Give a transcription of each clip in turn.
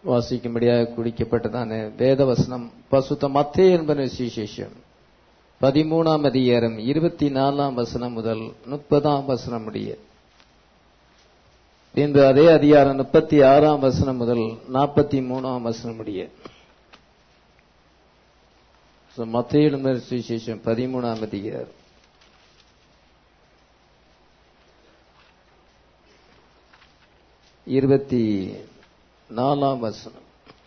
வாசிக்கும்படியாக குடிக்கப்பட்டதான வேத வசனம் பசுத்த மத்தே என்பன சுவிசேஷம் பதிமூணாம் அதிகாரம் இருபத்தி நாலாம் வசனம் முதல் முப்பதாம் வசனம் முடிய இன்று அதே அதிகாரம் முப்பத்தி ஆறாம் வசனம் முதல் நாற்பத்தி மூணாம் வசனம் முடிய மத்திய எழுந்த சுவிசேஷம் பதிமூணாம் அதிகாரம் இருபத்தி நாலாம் வசனம்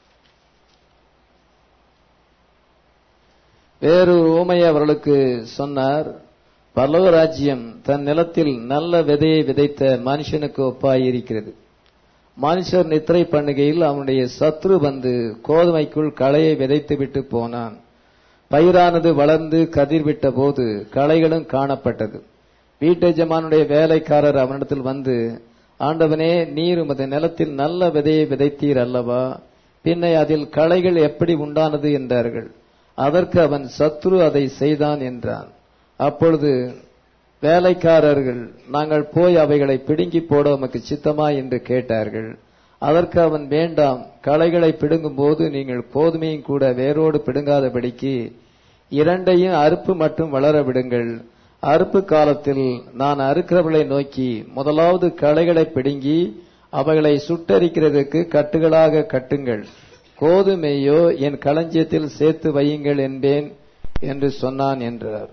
வேறொரு ஊமை அவர்களுக்கு சொன்னார் பல்லவ ராஜ்யம் தன் நிலத்தில் நல்ல விதையை விதைத்த மனுஷனுக்கு ஒப்பாயிருக்கிறது மனுஷர் நித்திரை பண்ணுகையில் அவனுடைய சத்ரு வந்து கோதுமைக்குள் களையை விதைத்து விட்டு போனான் பயிரானது வளர்ந்து கதிர்விட்ட போது களைகளும் காணப்பட்டது வீட்டெஜமானுடைய வேலைக்காரர் அவனிடத்தில் வந்து ஆண்டவனே நீர் உமது நிலத்தில் நல்ல விதையை விதைத்தீர் அல்லவா பின்னை அதில் களைகள் எப்படி உண்டானது என்றார்கள் அதற்கு அவன் சத்ரு அதை செய்தான் என்றான் அப்பொழுது வேலைக்காரர்கள் நாங்கள் போய் அவைகளை பிடுங்கி போட உமக்கு சித்தமா என்று கேட்டார்கள் அதற்கு அவன் வேண்டாம் களைகளை பிடுங்கும் போது நீங்கள் கோதுமையும் கூட வேரோடு பிடுங்காதபடிக்கு இரண்டையும் அறுப்பு மட்டும் வளர விடுங்கள் அறுப்பு காலத்தில் நான் அறுக்கிறவர்களை நோக்கி முதலாவது களைகளை பிடுங்கி அவைகளை சுட்டரிக்கிறதுக்கு கட்டுகளாக கட்டுங்கள் கோதுமையோ என் களஞ்சியத்தில் சேர்த்து வையுங்கள் என்பேன் என்று சொன்னான் என்றார்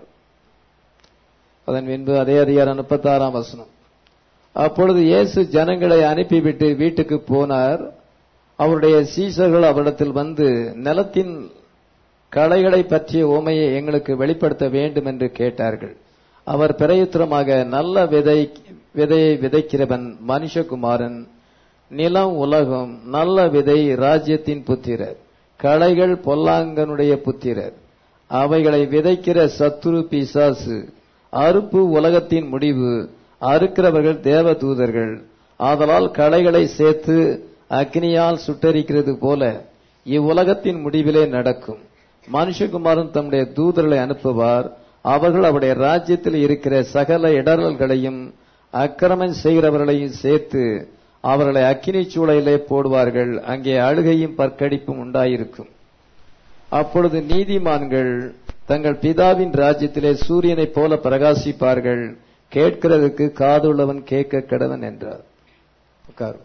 அதன் பின்பு அதே அதிகாரம் முப்பத்தாறாம் வசனம் அப்பொழுது இயேசு ஜனங்களை அனுப்பிவிட்டு வீட்டுக்கு போனார் அவருடைய சீசர்கள் அவரிடத்தில் வந்து நிலத்தின் களைகளை பற்றிய உமையை எங்களுக்கு வெளிப்படுத்த வேண்டும் என்று கேட்டார்கள் அவர் பிரயுத்திரமாக நல்ல விதை விதையை விதைக்கிறவன் மனுஷகுமாரன் நிலம் உலகம் நல்ல விதை ராஜ்யத்தின் புத்திரர் களைகள் பொல்லாங்கனுடைய புத்திரர் அவைகளை விதைக்கிற சத்துரு பிசாசு அறுப்பு உலகத்தின் முடிவு அறுக்கிறவர்கள் தேவ தூதர்கள் ஆதலால் களைகளை சேர்த்து அக்னியால் சுட்டரிக்கிறது போல இவ்வுலகத்தின் முடிவிலே நடக்கும் மனுஷகுமாரன் தம்முடைய தூதர்களை அனுப்புவார் அவர்கள் அவருடைய ராஜ்யத்தில் இருக்கிற சகல இடரல்களையும் அக்கிரமம் செய்கிறவர்களையும் சேர்த்து அவர்களை அக்கினி சூளையிலே போடுவார்கள் அங்கே அழுகையும் பற்கடிப்பும் உண்டாயிருக்கும் அப்பொழுது நீதிமான்கள் தங்கள் பிதாவின் ராஜ்யத்திலே சூரியனைப் போல பிரகாசிப்பார்கள் கேட்கிறதுக்கு காதுள்ளவன் கேட்க கடவன் என்றார் உட்கார்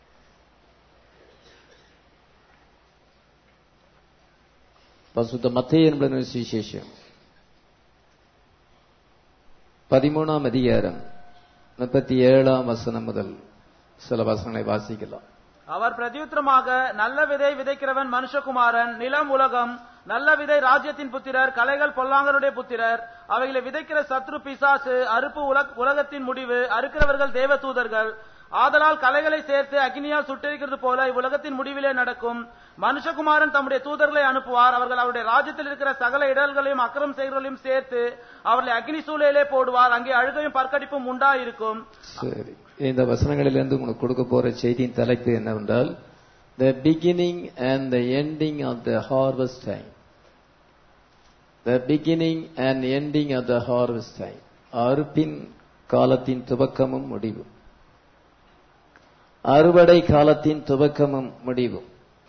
பசுத்த மத்திய என்பது சுவிசேஷம் பதிமூணாம் அதிகாரம் முப்பத்தி ஏழாம் வசனம் முதல் சில வசனங்களை வாசிக்கலாம் அவர் பிரதியுத்தரமாக நல்ல விதை விதைக்கிறவன் மனுஷகுமாரன் நிலம் உலகம் நல்ல விதை ராஜ்யத்தின் புத்திரர் கலைகள் பொல்லாங்கருடைய புத்திரர் அவைகளை விதைக்கிற சத்ரு பிசாசு அறுப்பு உலக- உலகத்தின் முடிவு அறுக்கிறவர்கள் தேவ தூதர்கள் ஆதலால் கலைகளை சேர்த்து அக்னியால் சுட்டரிக்கிறது போல இவ்வுலகத்தின் முடிவிலே நடக்கும் மனுஷகுமாரன் தம்முடைய தூதர்களை அனுப்புவார் அவர்கள் அவருடைய ராஜ்யத்தில் இருக்கிற சகல இடர்களையும் அக்கிரம் செய்கிறவர்களையும் சேர்த்து அவர்களை அக்னி சூளையிலே போடுவார் அங்கே அழுகையும் பற்கடிப்பும் உண்டாயிருக்கும் சரி இந்த வசனங்களிலிருந்து உங்களுக்கு கொடுக்க போற செய்தியின் தலைப்பு என்னவென்றால் the beginning and the ending of the harvest time the beginning and ending of the harvest time அறுப்பின் காலத்தின் துவக்கமும் முடிவும் அறுவடை காலத்தின் துவக்கமும் முடிவும்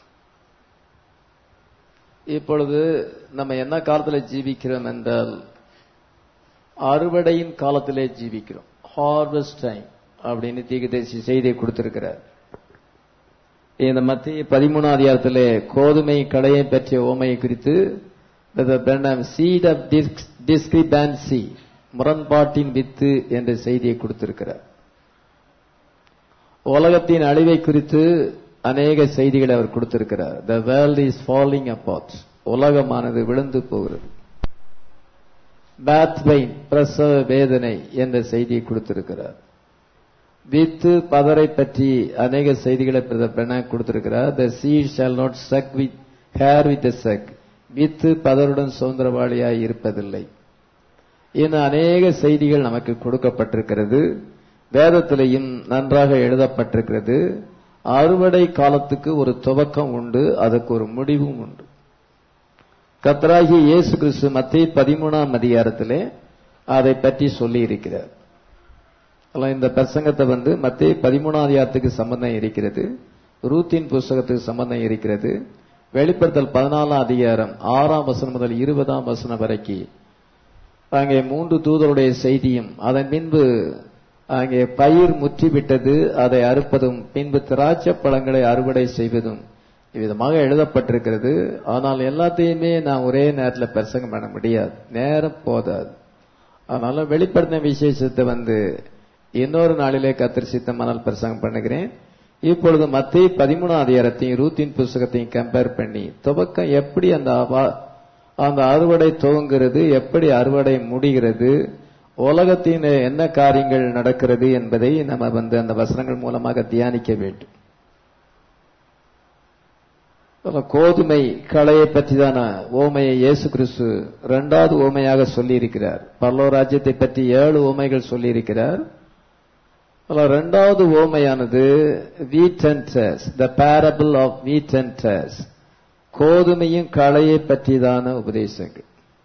இப்பொழுது நம்ம என்ன காலத்தில் ஜீவிக்கிறோம் என்றால் அறுவடையின் காலத்திலே ஜீவிக்கிறோம் ஹார்வெஸ்ட் டைம் அப்படின்னு தீர்க்கதரிசி செய்தியை கொடுத்திருக்கிறார் இந்த மத்திய பதிமூணாம் அதிகாரத்திலே கோதுமை கடையை பற்றிய ஓமையை குறித்து சீட் ஆஃப் டிஸ்கிரிபான்சி முரண்பாட்டின் வித்து என்ற செய்தியை கொடுத்திருக்கிறார் உலகத்தின் அழிவை குறித்து அநேக செய்திகளை அவர் கொடுத்திருக்கிறார் the world is falling apart உலகமானது விழுந்து போகிறது பேத் பெயின் பிரசவ வேதனை என்ற செய்தியை கொடுத்திருக்கிறார் வித்து பதரை பற்றி அநேக செய்திகளை பெண கொடுத்திருக்கிறார் the seed shall not suck with her with suck வித்து பதருடன் சுதந்திரவாளியாய் இருப்பதில்லை இன்னும் அநேக செய்திகள் நமக்கு கொடுக்கப்பட்டிருக்கிறது வேதத்திலையும் நன்றாக எழுதப்பட்டிருக்கிறது அறுவடை காலத்துக்கு ஒரு துவக்கம் உண்டு அதுக்கு ஒரு முடிவும் உண்டு கத்தராகி இயேசு கிறிஸ்து மத்திய பதிமூணாம் அதிகாரத்திலே அதை பற்றி சொல்லி இருக்கிறார் அதெல்லாம் இந்த பிரசங்கத்தை வந்து மத்திய பதிமூணாம் அதிகாரத்துக்கு சம்பந்தம் இருக்கிறது ரூத்தின் புஸ்தகத்துக்கு சம்பந்தம் இருக்கிறது வெளிப்படுத்தல் பதினாலாம் அதிகாரம் ஆறாம் வசனம் முதல் இருபதாம் வசனம் வரைக்கும் அங்கே மூன்று தூதருடைய செய்தியும் அதன் பின்பு அங்கே பயிர் முற்றிவிட்டது அதை அறுப்பதும் பின்பு திராட்சை பழங்களை அறுவடை செய்வதும் இவ்விதமாக எழுதப்பட்டிருக்கிறது ஆனால் எல்லாத்தையுமே நான் ஒரே நேரத்தில் பிரசங்கம் பண்ண முடியாது நேரம் போதாது அதனால வெளிப்படுத்தின விசேஷத்தை வந்து இன்னொரு நாளிலே கத்திரி சித்தமானால் பிரசங்கம் பண்ணுகிறேன் இப்பொழுது மத்திய பதிமூணாம் அதிகாரத்தையும் ரூத்தின் புஸ்தகத்தையும் கம்பேர் பண்ணி துவக்கம் எப்படி அந்த அவா- அந்த அறுவடை துவங்குகிறது எப்படி அறுவடை முடிகிறது உலகத்தின் என்ன காரியங்கள் நடக்கிறது என்பதை நம்ம வந்து அந்த வசனங்கள் மூலமாக தியானிக்க வேண்டும் அதுல கோதுமை களையை பற்றிதான ஓமையை இயேசு கிறிஸ்து இரண்டாவது ஓமையாக சொல்லியிருக்கிறார் பரலோ ராஜ்யத்தை பற்றி ஏழு ஓமைகள் சொல்லியிருக்கிறார் அதுல இரண்டாவது ஓமையானது wheat and tares the parable of wheat and tares கோதுமையும் களையை பற்றிதான உபதேசங்கள்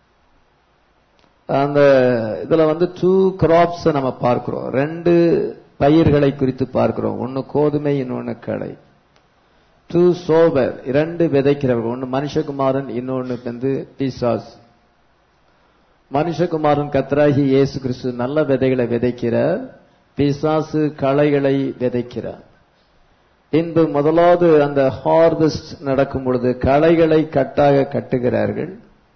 அந்த இதுல வந்து டூ கிராப்ஸ் நம்ம பார்க்கிறோம் ரெண்டு பயிர்களை குறித்து பார்க்கிறோம் ஒன்னு கோதுமை இன்னொன்னு களை டூ சோபர் இரண்டு விதைக்கிறவர்கள் ஒன்னு மனுஷகுமாரன் இன்னொன்னு வந்து பிசாஸ் மனுஷகுமாரன் கத்தராகி இயேசு கிறிஸ்து நல்ல விதைகளை விதைக்கிறார் பிசாசு களைகளை விதைக்கிறார் பின்பு முதலாவது அந்த ஹார்வெஸ்ட் நடக்கும் பொழுது களைகளை கட்டாக கட்டுகிறார்கள்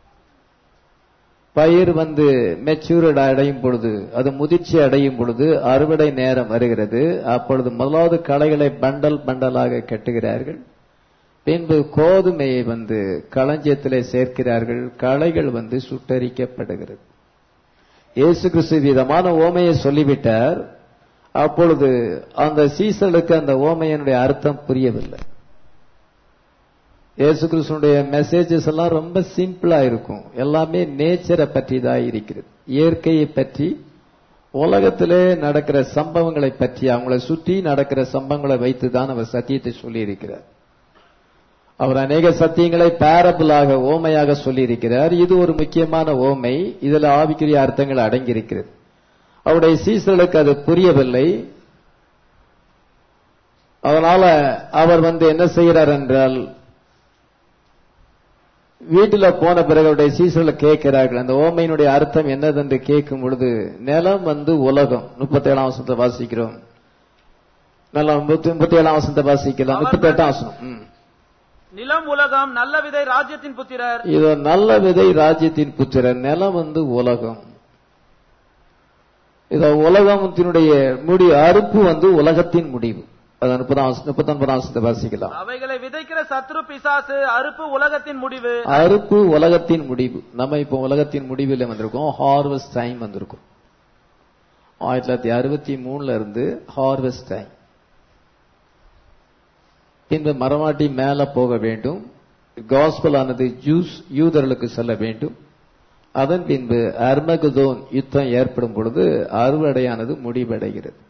பயிர் வந்து மெச்சூர்ட் அடையும் பொழுது அது முதிர்ச்சி அடையும் பொழுது அறுவடை நேரம் வருகிறது அப்பொழுது முதலாவது களைகளை பண்டல் பண்டலாக கட்டுகிறார்கள் பின்பு கோதுமையை வந்து களஞ்சியத்திலே சேர்க்கிறார்கள் களைகள் வந்து சுட்டரிக்கப்படுகிறது இயேசு கிறிஸ்து விதமான ஓமையை சொல்லிவிட்டார் அப்பொழுது அந்த சீசனுக்கு அந்த ஓமையனுடைய அர்த்தம் புரியவில்லை இயேசு கிறிஸ்துனுடைய மெசேஜஸ் எல்லாம் ரொம்ப சிம்பிளா இருக்கும் எல்லாமே நேச்சரை பற்றி தான் இருக்கிறது இயற்கையை பற்றி உலகத்திலே நடக்கிற சம்பவங்களை பற்றி அவங்களை சுற்றி நடக்கிற சம்பவங்களை வைத்து தான் அவர் சத்தியத்தை சொல்லி இருக்கிறார் அவர் அநேக சத்தியங்களை பேரபிளாக ஓமையாக சொல்லி இருக்கிறார் இது ஒரு முக்கியமான ஓமை இதுல ஆவிக்குரிய அர்த்தங்கள் அடங்கியிருக்கிறது அவருடைய சீசர்களுக்கு அது புரியவில்லை அதனால அவர் வந்து என்ன செய்கிறார் என்றால் வீட்டுல போன பிறகு அவருடைய சீசர்ல கேட்கிறார்கள் அந்த ஓமையினுடைய அர்த்தம் என்னதென்று கேட்கும் பொழுது நிலம் வந்து உலகம் முப்பத்தி ஏழாம் வசனத்தை வாசிக்கிறோம் நிலம் முப்பத்தி ஏழாம் வசனத்தை வாசிக்கலாம் முப்பத்தி எட்டாம் வசனம் ம். நிலம் உலகம் நல்ல விதை ராஜ்யத்தின் புத்திரர் இது நல்ல விதை ராஜ்யத்தின் புத்திரன் நிலம் வந்து உலகம் இத உலகத்தினுடைய முடி அறுப்பு வந்து உலகத்தின் முடிவு அது முப்பதாம் முப்பத்தி ஒன்பதாம் வசனத்தை வாசிக்கலாம் அவைகளை விதைக்கிற சத்ரு பிசாசு அறுப்பு உலகத்தின் முடிவு அறுப்பு உலகத்தின் முடிவு நம்ம இப்போ உலகத்தின் முடிவில் வந்திருக்கோம் ஹார்வெஸ்ட் டைம் வந்திருக்கோம் ஆயிரத்தி தொள்ளாயிரத்தி அறுபத்தி மூணுல இருந்து ஹார்வெஸ்ட் டைம் பின்பு மரமாட்டி மேல போக வேண்டும் காஸ்பல் ஆனது ஜூஸ் யூதர்களுக்கு செல்ல வேண்டும் அதன் பின்பு அர்மகுதோன் யுத்தம் ஏற்படும் பொழுது அறுவடையானது முடிவடைகிறது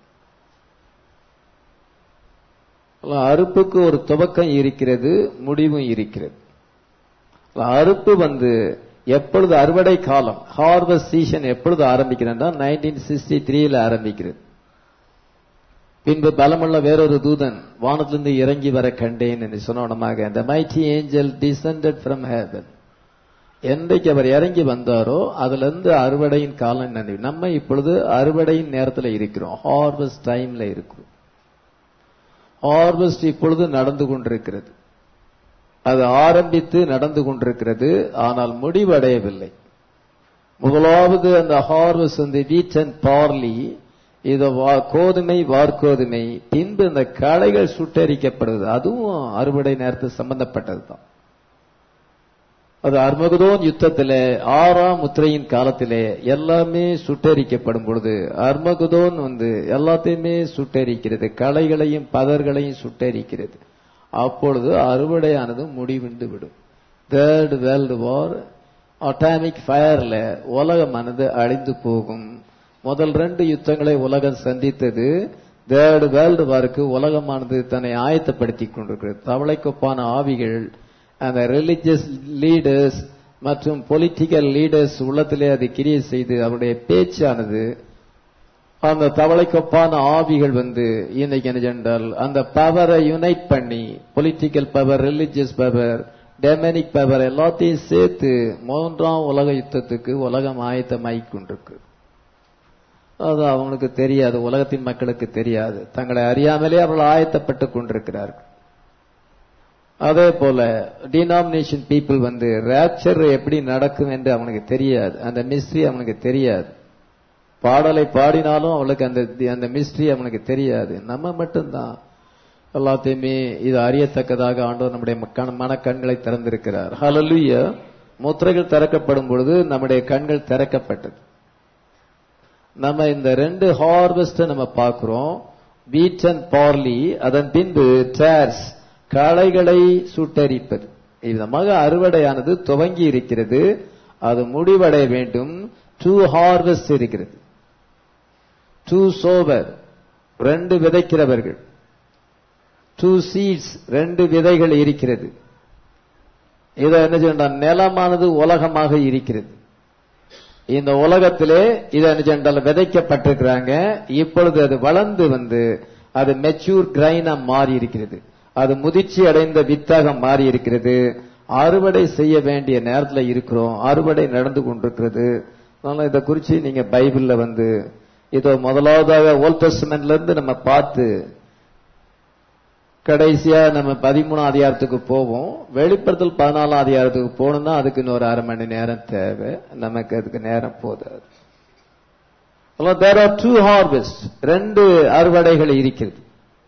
அறுப்புக்கு ஒரு துவக்கம் இருக்கிறது முடிவும் இருக்கிறது அறுப்பு வந்து எப்பொழுது அறுவடை காலம் ஹார்வெஸ்ட் சீசன் எப்பொழுது ஆரம்பிக்கிறதுனா நைன்டீன் சிக்ஸ்டி த்ரீல ஆரம்பிக்கிறது பின்பு பலமுள்ள வேறொரு தூதன் வானத்திலிருந்து இறங்கி வர கண்டேன் என்று சொன்னோனமாக அந்த mighty angel descended from heaven என்றைக்கு அவர் இறங்கி வந்தாரோ அதுல இருந்து அறுவடையின் காலம் நினைவு நம்ம இப்பொழுது அறுவடையின் நேரத்தில் இருக்கிறோம் ஹார்வெஸ்ட் டைம்ல இருக்கிறோம் ஹார்வெஸ்ட் இப்பொழுது நடந்து கொண்டிருக்கிறது அது ஆரம்பித்து நடந்து கொண்டிருக்கிறது ஆனால் முடிவடையவில்லை முதலாவது அந்த ஹார்வெஸ்ட் வந்து வீட் அண்ட் பார்லி இது வா- கோதுமை வார்கோதுமை பின்பு இந்த களைகள் சுட்டரிக்கப்படுது அதுவும் அறுவடை நேரத்து சம்பந்தப்பட்டது தான் அது அர்மகுதோன் யுத்தத்திலே ஆறாம் முத்திரையின் காலத்திலே எல்லாமே சுட்டரிக்கப்படும் பொழுது அர்மகுதோன் வந்து எல்லாத்தையுமே சுட்டரிக்கிறது களைகளையும் பதர்களையும் சுட்டரிக்கிறது அப்பொழுது அறுவடையானது முடிவிண்டு விடும் தேர்ட் வேர்ல்டு வார் அட்டாமிக் ஃபயர்ல உலகமானது அழிந்து போகும் முதல் ரெண்டு யுத்தங்களை உலகம் சந்தித்தது தேர்ட் வேர்ல்டு வாருக்கு உலகமானது தன்னை ஆயத்தப்படுத்திக் கொண்டிருக்கிறது தவளைக்கொப்பான ஆவிகள் அந்த ரிலிஜியஸ் லீடர்ஸ் மற்றும் பொலிட்டிக்கல் லீடர்ஸ் உள்ளத்திலே அது கிரியை செய்து அவருடைய பேச்சானது அந்த தவளைக்கொப்பான ஆவிகள் வந்து இன்னைக்கு என்ன சென்றால் அந்த பவரை யுனைட் பண்ணி political power religious power demonic power எல்லாத்தையும் சேர்த்து மூன்றாம் உலக யுத்தத்துக்கு உலகம் ஆயத்தமாகி கொண்டிருக்கு அது அவங்களுக்கு தெரியாது உலகத்தின் மக்களுக்கு தெரியாது தங்களை அறியாமலே அவர்கள் ஆயத்தப்பட்டுக் கொண்டிருக்கிறார்கள் அதே போல டினாமினேஷன் பீப்புள் வந்து ரேப்சர் எப்படி நடக்கும் என்று அவனுக்கு தெரியாது அந்த மிஸ்ட்ரி அவனுக்கு தெரியாது பாடலை பாடினாலும் அவளுக்கு அந்த அந்த மிஸ்ட்ரி அவனுக்கு தெரியாது நம்ம மட்டும்தான் எல்லாத்தையுமே இது அறியத்தக்கதாக ஆண்டவர் நம்முடைய மக்க- மனக்கண்களை திறந்திருக்கிறார் ஹalleluya முத்திரைகள் திறக்கப்படும் பொழுது நம்முடைய கண்கள் திறக்கப்பட்டது நம்ம இந்த ரெண்டு ஹார்வெஸ்ட் நம்ம பார்க்கிறோம் வீட் அண்ட் பார்லி அதன் பின்பு டேர்ஸ் களைகளை சுட்டரிப்பது விதமாக அறுவடையானது துவங்கி இருக்கிறது அது முடிவடைய வேண்டும் டூ ஹார்வெஸ்ட் இருக்கிறது டூ சோவர் ரெண்டு விதைக்கிறவர்கள் டூ சீட்ஸ் ரெண்டு விதைகள் இருக்கிறது இதை என்ன சொன்னால் நிலமானது உலகமாக இருக்கிறது இந்த உலகத்திலே இதை என்ன சொன்னால் விதைக்கப்பட்டிருக்கிறாங்க இப்பொழுது அது வளர்ந்து வந்து அது மெச்சூர் கிரைனா மாறி இருக்கிறது அது முதிர்ச்சி அடைந்த வித்தாக மாறி இருக்கிறது அறுவடை செய்ய வேண்டிய நேரத்துல இருக்கிறோம் அறுவடை நடந்து கொண்டிருக்கிறது அதனால இதை குறிச்சு நீங்க பைபிள்ல வந்து இதோ முதலாவதாக ஓல்ட் டெஸ்டமென்ட்ல இருந்து நம்ம பார்த்து கடைசியா நம்ம பதிமூணாம் அதிகாரத்துக்கு போவோம் வெளிப்படுத்தல் பதினாலாம் அதிகாரத்துக்கு போகணும்னா அதுக்கு இன்னொரு அரை மணி நேரம் தேவை நமக்கு அதுக்கு நேரம் போதாது தேர் ஆர் டூ ஹார்வெஸ்ட் ரெண்டு அறுவடைகள் இருக்கிறது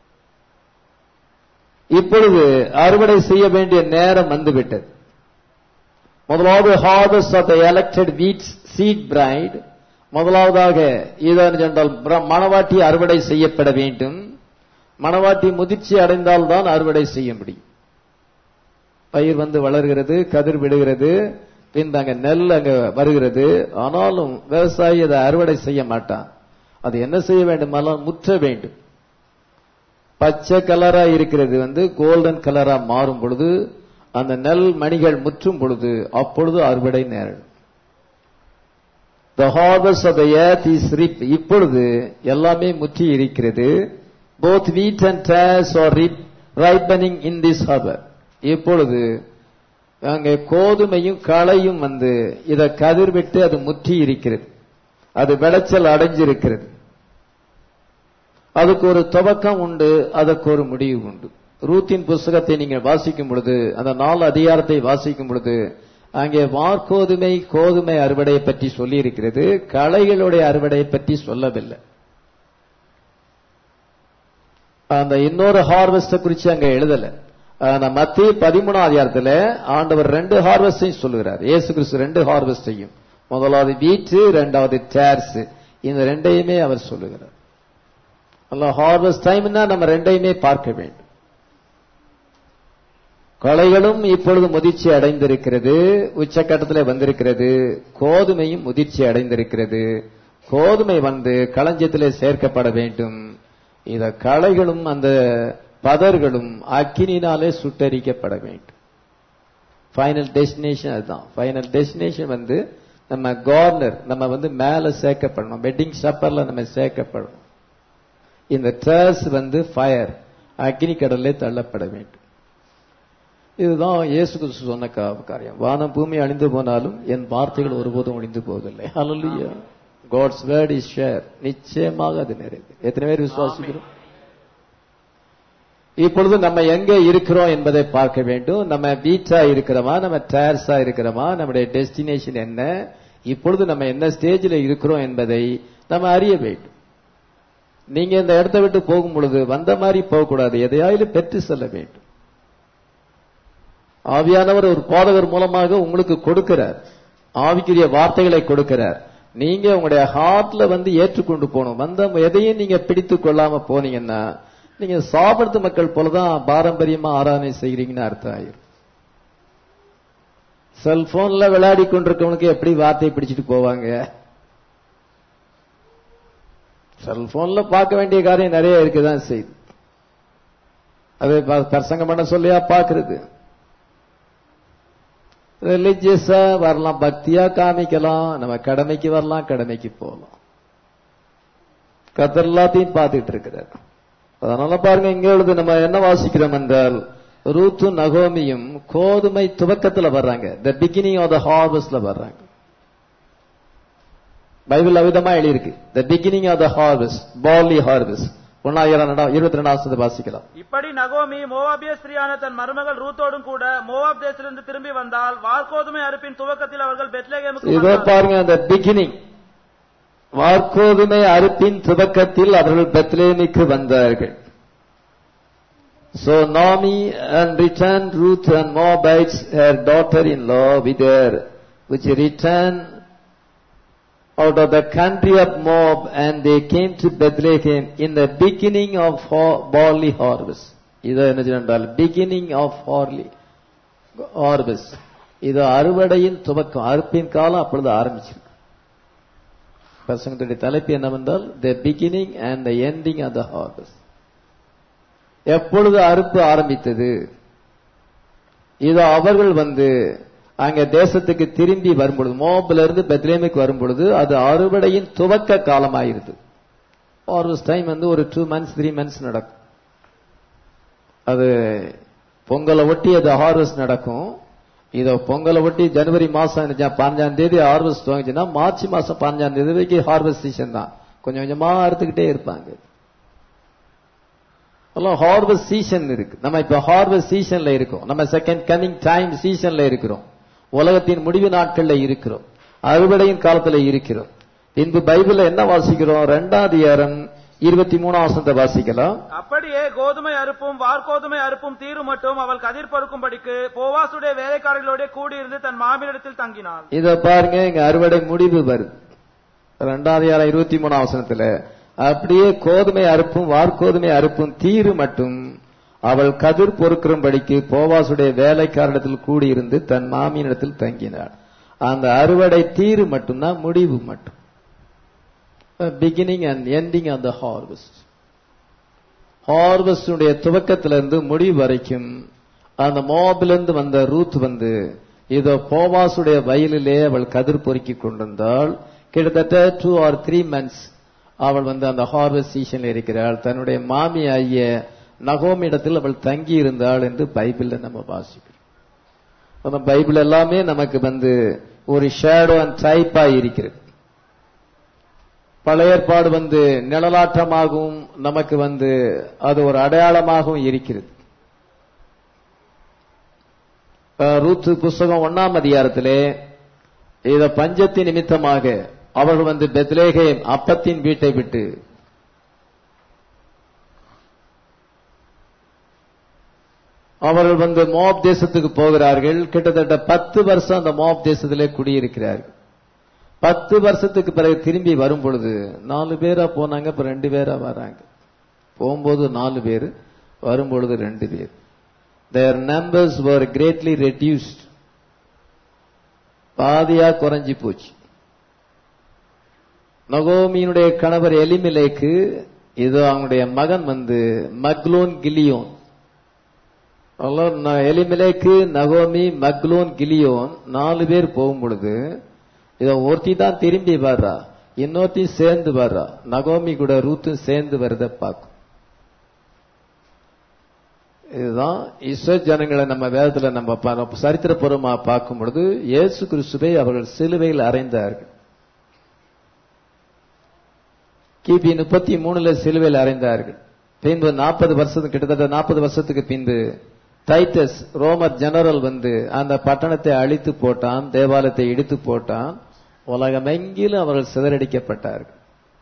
இப்பொழுது அறுவடை செய்ய வேண்டிய நேரம் வந்துவிட்டது முதலாவது harvest of the elected wheats seed bride முதலாவதாக இதன் என்றால் பிர- மணவாட்டி அறுவடை செய்யப்பட வேண்டும் மணவாட்டி முதிர்ச்சி அடைந்தால்தான் அறுவடை செய்ய முடியும் பயிர் வந்து வளர்கிறது கதிர் விடுகிறது பின் அங்க நெல் அங்க வருகிறது ஆனாலும் விவசாயி அதை அறுவடை செய்ய மாட்டான் அது என்ன செய்ய வேண்டுமானால் முற்ற வேண்டும் பச்சை கலரா இருக்கிறது வந்து கோல்டன் கலரா மாறும் பொழுது அந்த நெல் மணிகள் முற்றும் பொழுது அப்பொழுது அறுவடை நேரிடும் the harvest of the earth is reap இப்பொழுது எல்லாமே முற்றி இருக்கிறது both wheat and tares are ripening in this ஹார்பர் இப்பொழுது அங்கே கோதுமையும் களையும் வந்து இத கதிர் விட்டு அது முற்றி இருக்கிறது அது விளைச்சல் அடைஞ்சிருக்கிறது அதுக்கு ஒரு துவக்கம் உண்டு அதற்கு ஒரு முடிவு உண்டு ரூத்தின் புஸ்தகத்தை நீங்கள் வாசிக்கும் பொழுது அந்த நாலு அதிகாரத்தை வாசிக்கும் பொழுது அங்கே வார்கோதுமை கோதுமை அறுவடையை பற்றி சொல்லி இருக்கிறது களைகளுடைய அறுவடையை பற்றி சொல்லவில்லை அந்த இன்னொரு ஹார்வெஸ்ட குறிச்சு அங்க எழுதல ஆனா மத்திய பதிமூணாம் அதிகாரத்துல ஆண்டவர் ரெண்டு ஹார்வெஸ்டையும் சொல்லுகிறார் இயேசு கிறிஸ்து ரெண்டு ஹார்வெஸ்டையும் முதலாவது வீட்டு ரெண்டாவது டேர்ஸ் இந்த ரெண்டையுமே அவர் சொல்லுகிறார் அல்ல ஹார்வெஸ்ட் டைம்னா நம்ம ரெண்டையுமே பார்க்க வேண்டும் கொலைகளும் இப்பொழுது முதிர்ச்சி அடைந்திருக்கிறது உச்சக்கட்டத்தில் வந்திருக்கிறது கோதுமையும் முதிர்ச்சி அடைந்திருக்கிறது கோதுமை வந்து களஞ்சியத்திலே சேர்க்கப்பட வேண்டும் இத களைகளும் அந்த பதர்களும் அக்கினினாலே சுட்டரிக்கப்பட வேண்டும் ஃபைனல் டெஸ்டினேஷன் அதுதான் ஃபைனல் டெஸ்டினேஷன் வந்து நம்ம கார்னர் நம்ம வந்து மேல சேர்க்கப்படணும் வெட்டிங் சப்பர்ல நம்ம சேர்க்கப்படணும் இந்த ட்ரஸ் வந்து ஃபயர் அக்னி கடல்லே தள்ளப்பட வேண்டும் இதுதான் இயேசு கிறிஸ்து சொன்ன கா- காரியம் வானம் பூமி அழிந்து போனாலும் என் வார்த்தைகள் ஒருபோதும் ஒழிந்து போவதில்லை hallelujah God's word is sure நிச்சயமாக அது நிறைவு எத்தனை பேர் விசுவாசிக்கிறோம் இப்பொழுது நம்ம எங்க இருக்கிறோம் என்பதை பார்க்க வேண்டும் நம்ம பீச்சா இருக்கிறோமா நம்ம டயர்ஸா இருக்கிறோமா நம்முடைய டெஸ்டினேஷன் என்ன இப்பொழுது நம்ம என்ன ஸ்டேஜில் இருக்கிறோம் என்பதை நம்ம அறிய வேண்டும் நீங்க இந்த இடத்தை விட்டு போகும் பொழுது வந்த மாதிரி போகக்கூடாது எதையாவது பெற்று செல்ல வேண்டும் ஆவியானவர் ஒரு போதகர் மூலமாக உங்களுக்கு கொடுக்கிறார் ஆவிக்குரிய வார்த்தைகளை கொடுக்கிறார் நீங்க உங்களுடைய ஹார்ட்ல வந்து ஏற்றுக்கொண்டு போகணும் வந்த எதையும் நீங்க பிடித்து கொள்ளாம போனீங்கன்னா நீங்க சாப்பிடுறது மக்கள் போலதான் பாரம்பரியமா ஆராதனை செய்கிறீங்கன்னு அர்த்தம் ஆயிரும் செல்போன்ல விளையாடி கொண்டிருக்கவனுக்கு எப்படி வார்த்தையை பிடிச்சிட்டு போவாங்க செல்போன்ல பார்க்க வேண்டிய காரியம் நிறைய இருக்குதான் செய்யுது அது ப- பிரசங்கம் பண்ண சொல்லியா பாக்குறது ரிலிஜியஸா வரலாம் பக்தியா காமிக்கலாம் நம்ம கடமைக்கு வரலாம் கடமைக்கு போகலாம் கத்தர் எல்லாத்தையும் பார்த்துட்டு இருக்கிறார் அதனால பாருங்க இங்க எழுது நம்ம என்ன வாசிக்கிறோம் என்றால் ரூத்தும் நகோமியும் கோதுமை துவக்கத்துல வர்றாங்க த பிகினிங் ஆஃப் த ஹார்வெஸ்ட்ல வர்றாங்க பைபிள் அவிதமா எழுதியிருக்கு the beginning of the harvest barley harvest ஒன்னாயிரம் இருபத்தி ரெண்டாவது வாசிக்கலாம் இப்படி நகோமி மோவாபிய ஸ்திரியான தன் மருமகள் ரூத்தோடும் கூட மோவாப் தேசத்திலிருந்து திரும்பி வந்தால் வார்கோதுமை அறுப்பின் துவக்கத்தில் அவர்கள் பெத்லேகேமுக்கு இதோ வந்தார்கள். பாருங்க அந்த பிகினிங் வார்கோதுமை அறுப்பின் துவக்கத்தில் அவர்கள் பெத்லேமிக்கு வந்தார்கள் So Naomi and returned Ruth and Moabites, her daughter-in-law, with her, which returned out of the country of Moab, and they came to Bethlehem in the beginning of har- barley harvest. இது என்ன சொன்னால் beginning of barley harvest. இது அறுவடையின் துவக்கம் அறுப்பின் காலம் அப்பொழுது ஆரம்பிச்சிருக்கு பிரசங்கத்துடைய தலைப்பு என்னவென்றால் the beginning and the ending of the harvest எப்பொழுது அறுப்பு ஆரம்பித்தது இது அவர்கள் வந்து அங்க தேசத்துக்கு திரும்பி வரும்பொழுது மோபில இருந்து பெத்லேமுக்கு வரும்பொழுது அது அறுவடையின் துவக்க காலமாயிருது ஹார்வெஸ்ட் டைம் வந்து ஒரு டூ மந்த்ஸ் த்ரீ மந்த்ஸ் நடக்கும் அது பொங்கலை ஒட்டி அது ஹார்வெஸ்ட் நடக்கும் இதோ பொங்கலை ஒட்டி ஜனவரி மாசம் இருந்துச்சா பதினஞ்சாம் தேதி ஹார்வெஸ்ட் துவங்கிச்சுன்னா மார்ச் மாசம் பதினஞ்சாம் தேதி வரைக்கும் ஹார்வெஸ்ட் சீசன் தான் கொஞ்சம் கொஞ்சமா அறுத்துக்கிட்டே இருப்பாங்க ஹார்வெஸ்ட் சீசன் இருக்கு நம்ம இப்ப ஹார்வெஸ்ட் சீசன்ல இருக்கோம் நம்ம செகண்ட் கமிங் டைம் சீசன்ல இருக்கிறோம் உலகத்தின் முடிவு நாட்கள்ல இருக்கிறோம் அறுவடையின் காலத்துல இருக்கிறோம் பின்பு பைபிள்ல என்ன வாசிக்கிறோம் ரெண்டாம் அதிகாரம் இருபத்தி மூணாம் வசனத்தை வாசிக்கலாம் அப்படியே கோதுமை அறுப்பும் வார்கோதுமை அறுப்பும் தீரும் மட்டும் அவள் கதிர் பருக்கும்படிக்கு போவாசுடைய வேலைக்காரர்களோட கூடியிருந்து தன் மாமியிடத்தில் தங்கினாள் இத பாருங்க இங்க அறுவடை முடிவு வருது ரெண்டாவது அதிகாரம் இருபத்தி மூணாம் வசனத்துல அப்படியே கோதுமை அறுப்பும் வார்கோதுமை அறுப்பும் தீரு மட்டும் அவள் கதிர் பொறுக்கிறபடிக்கு போவாசுடைய வேலைக்காரிடத்தில் கூடியிருந்து தன் மாமியினிடத்தில் தங்கினாள் அந்த அறுவடை தீரு மட்டும்தான் முடிவு மட்டும் beginning and ending of the harvest ஹார்வெஸ்டுடைய துவக்கத்திலிருந்து முடிவு வரைக்கும் அந்த மோபிலிருந்து வந்த ரூத் வந்து இதோ போவாசுடைய வயலிலே அவள் கதிர் பொறுக்கிக் கொண்டிருந்தாள் கிட்டத்தட்ட டூ ஆர் த்ரீ மந்த்ஸ் அவள் வந்து அந்த ஹார்வெஸ்ட் சீசன்ல இருக்கிறாள் தன்னுடைய மாமி ஆகிய நகோம் இடத்தில் அவள் தங்கி இருந்தாள் என்று பைபிள்ல நம்ம வாசிக்கிறோம் அந்த பைபிள் எல்லாமே நமக்கு வந்து ஒரு ஷேடோ அண்ட் டைப்பா இருக்கிறது பழைய ஏற்பாடு வந்து நிழலாட்டமாகவும் நமக்கு வந்து அது ஒரு அடையாளமாகவும் இருக்கிறது அஹ் ரூத்து புஸ்தகம் ஒன்னாம் அதிகாரத்திலே இத பஞ்சத்தின் நிமித்தமாக அவர்கள் வந்து பெத்லேகேம் அப்பத்தின் வீட்டை விட்டு அவர்கள் வந்து மோப் தேசத்துக்கு போகிறார்கள் கிட்டத்தட்ட பத்து வருஷம் அந்த மோப் தேசத்திலே குடியிருக்கிறார்கள் பத்து வருஷத்துக்கு பிறகு திரும்பி வரும் பொழுது நாலு பேரா போனாங்க இப்ப ரெண்டு பேரா வராங்க போகும்போது நாலு பேர் வரும்பொழுது ரெண்டு பேர் their numbers were greatly reduced பாதியா குறைஞ்சி போச்சு நகோமியினுடைய கணவர் எலிமிலேக்கு இது அவங்களுடைய மகன் வந்து மக்லோன் கிலியோன் எலிமிலேக்கு நகோமி மக்லோன் கிலியோன் நாலு பேர் போகும் பொழுது இத ஒருத்தி தான் திரும்பி வர்றா இன்னொருத்தி சேர்ந்து வர்றா நகோமி கூட ரூத்தும் சேர்ந்து வரத பார்க்கும் இதுதான் இஸ்ரோ ஜனங்களை நம்ம வேதத்துல நம்ம பா- சரித்திரபூர்வமா பார்க்கும் பொழுது இயேசு கிறிஸ்துவை அவர்கள் சிலுவையில் அறைந்தார்கள் கிபி முப்பத்தி மூணுல சிலுவையில் அறைந்தார்கள் பின்பு நாற்பது வருஷத்துக்கு கிட்டத்தட்ட நாற்பது வருஷத்துக்கு பின்பு டைட்டஸ் ரோமர் ஜெனரல் வந்து அந்த பட்டணத்தை அழித்து போட்டான் தேவாலயத்தை இடித்து போட்டான் உலகமெங்கிலும் அவர்கள் சிதறடிக்கப்பட்டார்கள்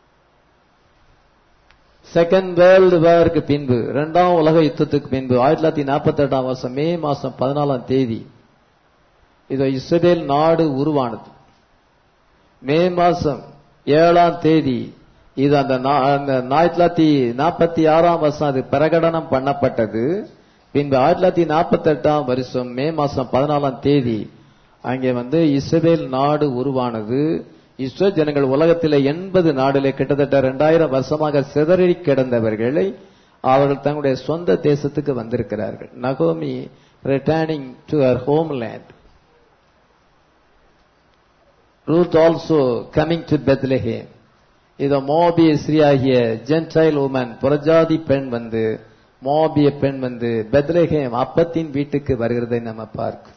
செகண்ட் வேர்ல்டு வாருக்கு பின்பு இரண்டாம் உலக யுத்தத்துக்கு பின்பு ஆயிரத்தி தொள்ளாயிரத்தி நாற்பத்தி எட்டாம் வருஷம் மே மாசம் பதினாலாம் தேதி இது இஸ்ரேல் நாடு உருவானது மே மாசம் ஏழாம் தேதி இது அந்த நா- அந்த ஆயிரத்தி தொள்ளாயிரத்தி நாற்பத்தி ஆறாம் வருஷம் அது பிரகடனம் பண்ணப்பட்டது பின்பு ஆயிரத்தி தொள்ளாயிரத்தி நாற்பத்தி எட்டாம் வருஷம் மே மாசம் பதினாலாம் தேதி அங்கே வந்து இஸ்ரேல் நாடு உருவானது இஸ்ரோ ஜனங்கள் உலகத்தில் எண்பது நாடுல கிட்டத்தட்ட ரெண்டாயிரம் வருஷமாக சிதறி கிடந்தவர்களை அவர்கள் தங்களுடைய சொந்த தேசத்துக்கு வந்திருக்கிறார்கள் நகோமி returning to her homeland Ruth also coming to Bethlehem இத மோபிய ஸ்ரீயாகிய ஜென்டைல் உமன் புறஜாதி பெண் வந்து மோபிய பெண் வந்து பெத்லஹேம் அப்பத்தின் வீட்டுக்கு வருகிறதை நம்ம பார்க்கும்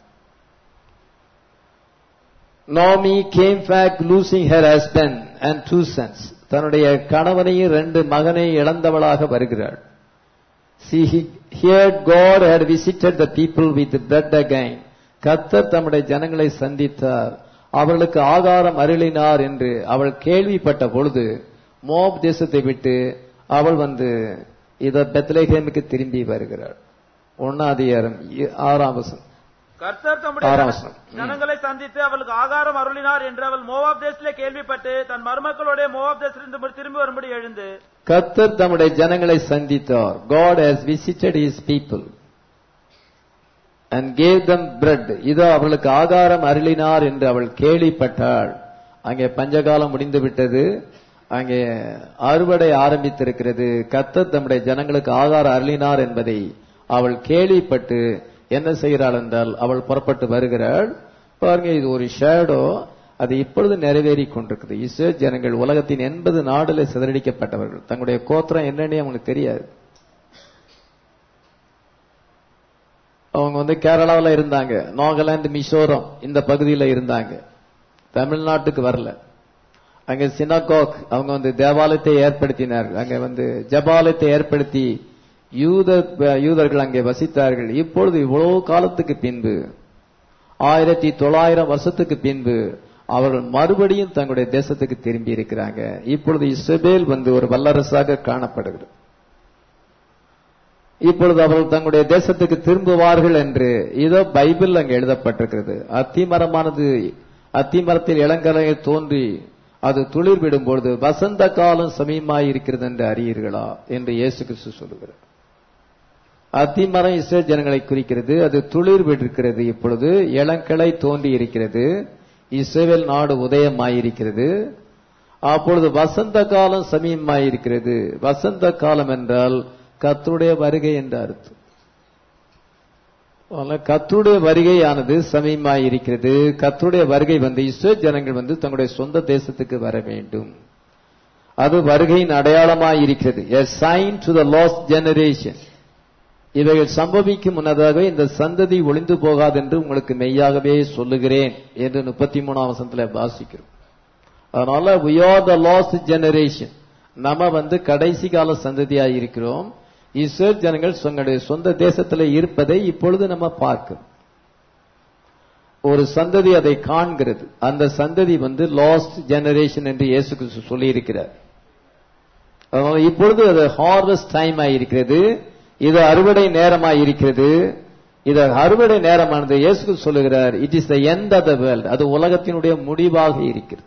Naomi came back losing her husband and two sons தன்னுடைய கணவனையும் ரெண்டு மகனை இழந்தவளாக வருகிறாள் See, he, here God had visited the people with bread again. கத்தர் தம்முடைய ஜனங்களை சந்தித்தார் அவர்களுக்கு ஆகாரம் அருளினார் என்று அவள் கேள்விப்பட்ட பொழுது மோப் தேசத்தை விட்டு அவள் வந்து இத பெத்லேஹேமுக்கு திரும்பி வருகிறாள் ஒன்னாதிகாரம் இ- ஆறாம் வசனம் கர்த்தர் தம்முடைய ஆறாம் ஜன- வசனம். ம். ஜனங்களை சந்தித்து அவளுக்கு ஆகாரம் அருளினார் என்று அவள் மோவாப் தேசத்திலே கேள்விப்பட்டு தன் மருமக்களோட மோவாப் தேசத்திலிருந்து திரும்பி வரும்படி எழுந்து கத்தர் தம்முடைய ஜனங்களை சந்தித்தார் God has visited his people and gave them bread இதோ அவர்களுக்கு ஆகாரம் அருளினார் என்று அவள் கேள்விப்பட்டாள் அங்கே பஞ்சகாலம் முடிந்து விட்டது அங்கே அறுவடை ஆரம்பித்திருக்கிறது கத்தர் தம்முடைய ஜனங்களுக்கு ஆகாரம் அருளினார் என்பதை அவள் கேள்விப்பட்டு என்ன செய்கிறாள் என்றால் அவள் புறப்பட்டு வருகிறாள் பாருங்க இது ஒரு ஷேடோ அது இப்பொழுது நிறைவேறி கொண்டிருக்கிறது இஸ்ரேல் ஜனங்கள் உலகத்தின் எண்பது நாடுல சிதறடிக்கப்பட்டவர்கள் தங்களுடைய கோத்திரம் என்னன்னே அவங்களுக்கு தெரியாது அவங்க வந்து கேரளாவில் இருந்தாங்க நாகாலாந்து மிசோரம் இந்த பகுதியில் இருந்தாங்க தமிழ்நாட்டுக்கு வரல அங்க சினகோக் அவங்க வந்து தேவாலயத்தை ஏற்படுத்தினார்கள் அங்க வந்து ஜபாலயத்தை ஏற்படுத்தி யூத யூதர்கள் அங்கே வசித்தார்கள் இப்பொழுது இவ்வளவு காலத்துக்கு பின்பு ஆயிரத்தி தொள்ளாயிரம் வருஷத்துக்கு பின்பு அவர்கள் மறுபடியும் தங்களுடைய தேசத்துக்கு திரும்பி இருக்கிறாங்க இப்பொழுது இஸ்ரேல் வந்து ஒரு வல்லரசாக காணப்படுகிறது இப்பொழுது அவர்கள் தங்களுடைய தேசத்துக்கு திரும்புவார்கள் என்று இதோ பைபிள் அங்கு எழுதப்பட்டிருக்கிறது அத்திமரமானது அத்திமரத்தில் இளங்கலையில் தோன்றி அது துளிர் விடும் பொழுது வசந்த காலம் சமீபமாய் இருக்கிறது என்று அறியீர்களா என்று இயேசு கிறிஸ்து சொல்லுகிறார் அத்திமரம் இஸ்ரேல் ஜனங்களை குறிக்கிறது அது துளிர் விடுக்கிறது இப்பொழுது இளங்கிளை தோன்றி இருக்கிறது இஸ்ரேல் நாடு உதயமாயிருக்கிறது அப்பொழுது வசந்த காலம் சமீபமாயிருக்கிறது வசந்த காலம் என்றால் கத்துடைய வருகை என்று அர்த்தம் அதனால கத்துடைய வருகையானது சமீபமாயிருக்கிறது கத்துடைய வருகை வந்து இஸ்ரேல் ஜனங்கள் வந்து தங்களுடைய சொந்த தேசத்துக்கு வர வேண்டும் அது வருகையின் அடையாளமாயிருக்கிறது a sign to the last generation இவைகள் சம்பவிக்கும் முன்னதாக இந்த சந்ததி ஒளிந்து போகாது என்று உங்களுக்கு மெய்யாகவே சொல்லுகிறேன் என்று முப்பத்தி மூணாம் வசனத்துல வாசிக்கிறோம் அதனால we are the lost generation நம்ம வந்து கடைசி கால சந்ததியா இருக்கிறோம் இஸ்ரேல் ஜனங்கள் தங்களுடைய சொந்த தேசத்துல இருப்பதை இப்பொழுது நம்ம பார்க்கிறோம் ஒரு சந்ததி அதை காண்கிறது அந்த சந்ததி வந்து லாஸ்ட் ஜெனரேஷன் என்று இயேசு கிறிஸ்து சொல்லி இருக்கிறார் அதனால இப்பொழுது அது ஹார்வெஸ்ட் டைம் ஆயிருக்கிறது இது அறுவடை நேரமாய் இருக்கிறது இது அறுவடை நேரமானது இயேசு சொல்லுகிறார் it is the end of the world அது உலகத்தினுடைய முடிவாக இருக்கிறது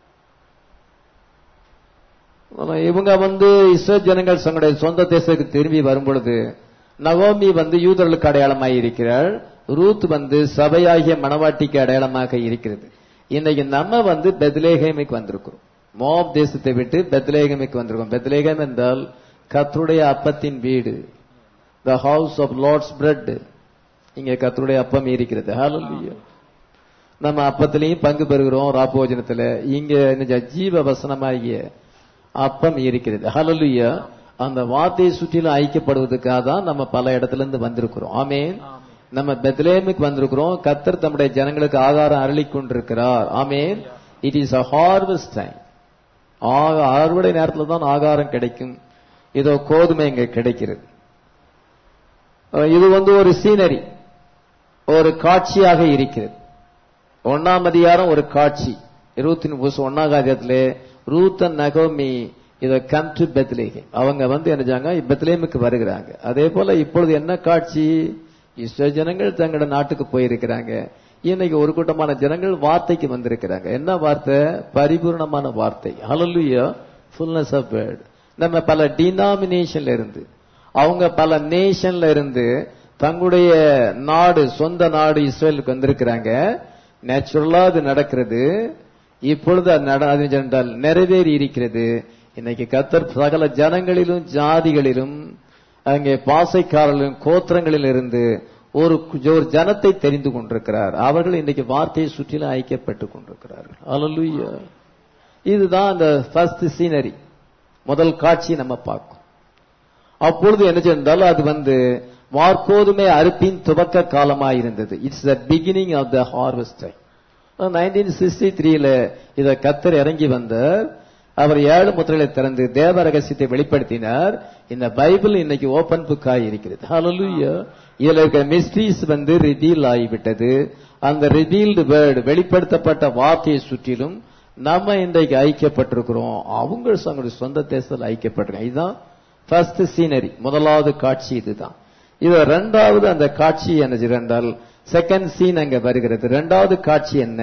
ஆனா இவங்க வந்து இஸ்ரேல் ஜனங்கள் தங்களுடைய சொந்த தேசத்துக்கு திரும்பி வரும் பொழுது நகோமி வந்து யூதர்களுக்கு அடையாளமாய் இருக்கிறாள் ரூத் வந்து சபையாகிய மணவாட்டிக்கு அடையாளமாக இருக்கிறது இன்னைக்கு நம்ம வந்து பெத்லேஹேமுக்கு வந்திருக்கிறோம் மோப் தேசத்தை விட்டு பெத்லேகமுக்கு வந்திருக்கோம் பெத்லேகம் என்றால் கத்தருடைய அப்பத்தின் வீடு the house of Lord's bread இங்க கத்தருடைய அப்பம் இருக்கிறது ஹalleluya நம்ம அப்பத்திலையும் பங்கு பெறுகிறோம் ராப்போஜனத்துல இங்க இந்த ஜீவ வசனமாகிய அப்பம் இருக்கிறது ஹalleluya அந்த வார்த்தையை சுற்றிலும் ஐக்கியப்படுவதற்காக தான் நம்ம பல இடத்துல இருந்து வந்திருக்கிறோம் ஆமென் நம்ம பெத்லேமுக்கு வந்திருக்கிறோம் கத்தர் தம்முடைய ஜனங்களுக்கு ஆகாரம் அருளி கொண்டிருக்கிறார் ஆமென் it is a harvest time அறுவடை நேரத்தில் தான் ஆகாரம் கிடைக்கும் இதோ கோதுமை இங்க கிடைக்கிறது அஹ் இது வந்து ஒரு சீனரி ஒரு காட்சியாக இருக்கிறது ஒன்னாம் அதிகாரம் ஒரு காட்சி இருபத்தி புதுசு ஒன்னாம் அதிகாரத்திலே ரூத்தன் நகோமி இத கம் டு பெத்லேஹே அவங்க வந்து என்ன பெத்லேமுக்கு வருகிறாங்க அதே போல இப்பொழுது என்ன காட்சி இஸ்ரேல் ஜனங்கள் தங்களோட நாட்டுக்கு போயிருக்கிறாங்க இன்னைக்கு ஒரு கூட்டமான ஜனங்கள் வார்த்தைக்கு வந்திருக்கிறாங்க என்ன வார்த்தை பரிபூர்ணமான வார்த்தை ஹalleluya ஃபுல்னஸ் ஆஃப் வேர்ட் நம்ம பல டினாமினேஷன்ல இருந்து அவங்க பல நேஷன்ல இருந்து தங்களுடைய நாடு சொந்த நாடு இஸ்ரேலுக்கு வந்திருக்கிறாங்க நேச்சுரலா அது நடக்கிறது இப்பொழுது அது நட அது என்றால் நிறைவேறி இருக்கிறது இன்னைக்கு கத்தர் சகல ஜனங்களிலும் ஜாதிகளிலும் அங்கே பாசைக்காரர்களும் கோத்திரங்களில் இருந்து ஒரு ஒரு ஜனத்தை தெரிந்து கொண்டிருக்கிறார் அவர்கள் இன்னைக்கு வார்த்தையை சுற்றிலும் ஐக்கியப்பட்டுக் கொண்டிருக்கிறார்கள் அல்லலுயா இதுதான் அந்த ஃபர்ஸ்ட் சீனரி முதல் காட்சி நம்ம பார்க்கும் அப்பொழுது என்ன சென்றால் அது வந்து வார்கோதுமை அறுப்பின் துவக்க காலமாக இருந்தது it's the beginning of the harvest nineteen sixty த்ரீல இத கத்தர் இறங்கி வந்தார் அவர் ஏழு முத்திரைகளை திறந்து தேவ ரகசியத்தை வெளிப்படுத்தினார் இந்த பைபிள் இன்னைக்கு ஓபன் புக்காய் இருக்கிறது ஹalleluya இதுல இருக்க மிஸ்ட்ரீஸ் வந்து ரிவீல் ஆகிவிட்டது அந்த ரிவீல்டு வேர்டு வெளிப்படுத்தப்பட்ட வார்த்தையை சுற்றிலும் நம்ம இன்றைக்கு ஐக்கியப்பட்டிருக்கிறோம் அவங்க அவங்களுடைய சொந்த தேசத்தில் ஐக்கியப்பட்டிருக்கோம் இதுதான் ஃபர்ஸ்ட் சீனரி முதலாவது காட்சி இதுதான் இது ரெண்டாவது அந்த காட்சி என்ன என்றால் செகண்ட் சீன் அங்க வருகிறது ரெண்டாவது காட்சி என்ன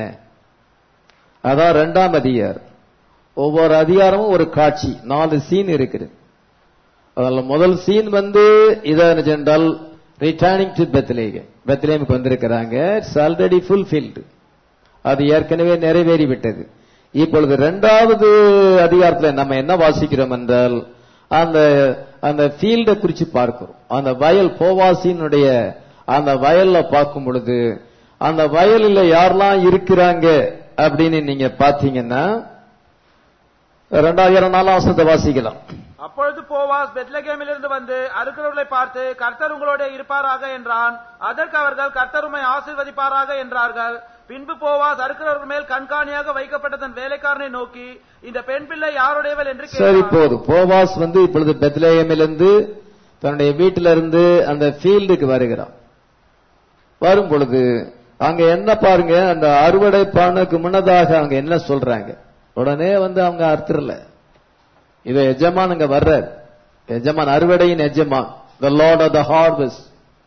அதான் ரெண்டாம் அதிகாரம் ஒவ்வொரு அதிகாரமும் ஒரு காட்சி நாலு சீன் இருக்குது அதுல முதல் சீன் வந்து இதான் என்றால் ரிட்டர்னிங் டு பெத்லேக பெத்லேமுக்கு வந்திருக்கிறாங்க இட்ஸ் ஆல்ரெடி ஃபுல்ஃபில்டு அது ஏற்கனவே நிறைவேறி விட்டது இப்பொழுது இரண்டாவது அதிகாரத்தில் நம்ம என்ன வாசிக்கிறோம் என்றால் அந்த அந்த ஃபீல்டை குறிச்சு பார்க்கிறோம் அந்த வயல் போவாசினுடைய அந்த வயல்ல பார்க்கும் பொழுது அந்த வயலில் யாரெல்லாம் இருக்கிறாங்க அப்படின்னு நீங்க பாத்தீங்கன்னா ரெண்டாயிரம் நாலாம் வருஷத்தை வாசிக்கலாம் அப்பொழுது போவாஸ் பெத்லகேமிலிருந்து வந்து அறுக்கிறவர்களை பார்த்து கர்த்தர் உங்களோட இருப்பாராக என்றான் அதற்கு அவர்கள் கர்த்தர் உம்மை ஆசீர்வதிப்பாராக என்றார்கள் பின்பு போவாஸ் அறுக்கிறவர்கள் மேல் கண்காணியாக வைக்கப்பட்ட தன் வேலைக்காரனை நோக்கி இந்த பெண் பிள்ளை யாருடையவள் என்று சரி கேட்டான் போதும் போவாஸ் வந்து இப்பொழுது பெத்லேயமிலிருந்து தன்னுடைய வீட்டில இருந்து அந்த ஃபீல்டுக்கு வருகிறான் வரும் பொழுது அங்க என்ன பாருங்க அந்த அறுவடை பானுக்கு முன்னதாக அவங்க என்ன சொல்றாங்க உடனே வந்து அவங்க அறுத்துறல இத எஜமான் அங்க வர்றார் எஜமான் அறுவடையின் எஜமான் the Lord of the harvest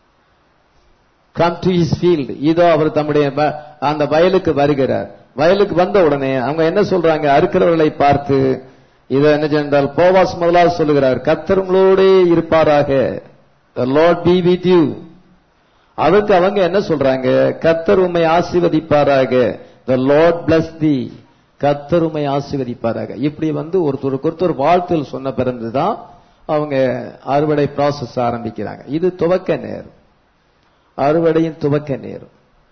come to his field இதோ அவர் தம்முடைய வ- அந்த வயலுக்கு வருகிறார் வயலுக்கு வந்த உடனே அவங்க என்ன சொல்றாங்க அறுக்கிறவர்களை பார்த்து இத என்ன சென்றால் போவாஸ் முதலாவது சொல்லுகிறார் கர்த்தர் உங்களோடே இருப்பாராக லார்ட் பி வித் யூ அதுக்கு அவங்க என்ன சொல்றாங்க கர்த்தர் உம்மை ஆசீர்வதிப்பாராக த லார்ட் பிளஸ் தி கர்த்தர் உம்மை ஆசீர்வதிப்பாராக இப்படி வந்து ஒருத்தருக்கு ஒருத்தர் வாழ்த்தில் சொன்ன பிறந்துதான் அவங்க அறுவடை ப்ராசஸ் ஆரம்பிக்கிறாங்க இது துவக்க நேரம் அறுவடையின் துவக்க நேரம்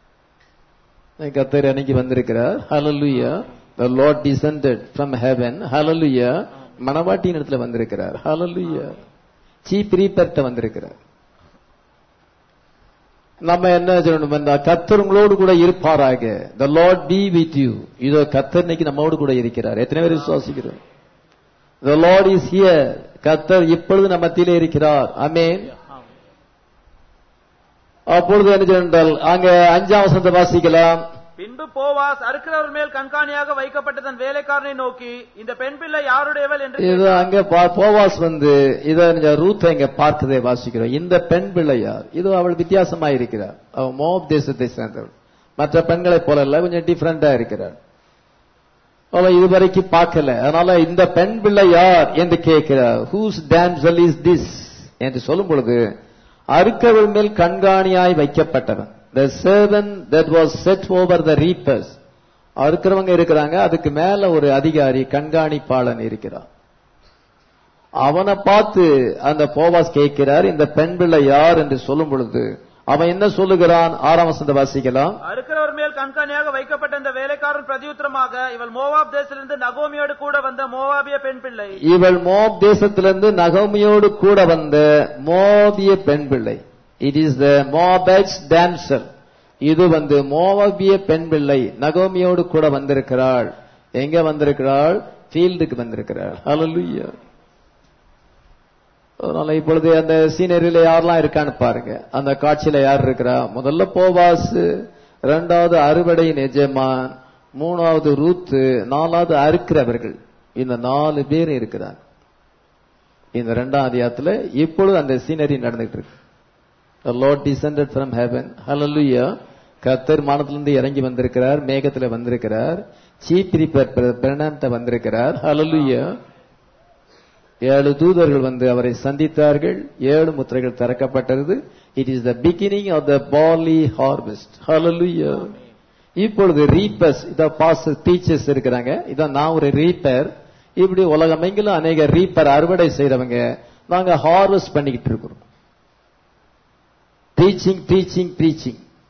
கத்தர் அன்னைக்கு வந்திருக்கிறார் ஹalleluya the lord descended from heaven hallelujah மணவாட்டியின் இடத்துல வந்திருக்கிறார் hallelujah சீப் ரீப்பர்ட்ட வந்திருக்கிறார் நம்ம என்ன சொல்லணும் என்றால் கத்தர் உங்களோடு கூட இருப்பாராக the lord be with you இதோ கத்தர் இன்னைக்கு நம்மோடு கூட இருக்கிறார் எத்தனை பேர் விசுவாசிக்கிறோம் the lord is here கத்தர் இப்பொழுது நம்ம மத்தியிலே இருக்கிறார் ஆமென் அப்பொழுது என்ன சொன்னால் அங்க அஞ்சாம் வசந்த வாசிக்கலாம் பின்பு போவாஸ் அறுக்கிறவர் மேல் கண்காணியாக வைக்கப்பட்ட தன் வேலைக்காரனை நோக்கி இந்த பெண் பிள்ளை யாருடையவள் என்று இது அங்க பா- போவாஸ் வந்து இத ரூத் இங்க பார்க்கதை வாசிக்கிறோம் இந்த பெண் பிள்ளை யார் இது அவள் வித்தியாசமா இருக்கிறார் அவள் மோப் தேசத்தை சேர்ந்தவள் மற்ற பெண்களைப் போல இல்ல கொஞ்சம் டிஃபரெண்டா இருக்கிறார் அவள் இதுவரைக்கும் பார்க்கல அதனால இந்த பெண் பிள்ளை யார் என்று கேட்கிறார் ஹூஸ் damsel இஸ் திஸ் என்று சொல்லும் பொழுது அறுக்கவள் மேல் கண்காணியாய் வைக்கப்பட்டவன் the servant that was set over the reapers அறுக்கிறவங்க இருக்கிறாங்க அதுக்கு மேல ஒரு அதிகாரி கண்காணிப்பாளன் இருக்கிறான் அவனை பார்த்து அந்த போவாஸ் கேட்கிறார் இந்த பெண் பிள்ளை யார் என்று சொல்லும் பொழுது அவன் என்ன சொல்லுகிறான் ஆறாம் வசந்த வாசிக்கலாம் அறுக்கிறவர் மேல் கண்காணியாக வைக்கப்பட்ட இந்த வேலைக்காரன் பிரதியுத்தரமாக இவள் மோவாப் தேசத்திலிருந்து நகோமியோடு கூட வந்த மோவாபிய பெண் பிள்ளை இவள் மோப் தேசத்திலிருந்து நகோமியோடு கூட வந்த மோபிய பெண் பிள்ளை it is the Moabite's damsel இது வந்து மோவாபிய பெண் பிள்ளை நகோமியோடு கூட வந்திருக்கிறாள் எங்க வந்திருக்கிறாள் ஃபீல்டுக்கு வந்திருக்கிறாள் ஹalleluya அதனால இப்பொழுது அந்த சீனரியில யாரெல்லாம் இருக்கான்னு பாருங்க அந்த காட்சியில யார் இருக்கிறா முதல்ல போவாஸ் இரண்டாவது அறுவடையின் எஜமான் மூணாவது ரூத்து நாலாவது அறுக்கிறவர்கள் இந்த நாலு பேர் இருக்கிறாங்க இந்த ரெண்டாம் அதிகாரத்துல இப்பொழுது அந்த சீனரி நடந்துட்டு இருக்கு The Lord descended from heaven. Hallelujah. கர்த்தர் மானத்திலிருந்து இறங்கி வந்திருக்கிறார் மேகத்துல வந்திருக்கிறார் சீப் ரிப்பர் பிரணாம்ட வந்திருக்கிறார் Hallelujah. ஏழு தூதர்கள் வந்து அவரை சந்தித்தார்கள் ஏழு முத்திரைகள் திறக்கப்பட்டது it is the beginning of the barley harvest Hallelujah. இப்பொழுது ரீப்பர்ஸ் இத பாஸ் டீச்சர்ஸ் இருக்கிறாங்க இதான் நான் ஒரு ரீப்பர் இப்படி உலகமெங்கிலும் அநேக ரீப்பர் அறுவடை செய்றவங்க நாங்க ஹார்வெஸ்ட் பண்ணிக்கிட்டு இருக்கிறோம் டீச்சிங் டீச்சிங் டீச்சிங்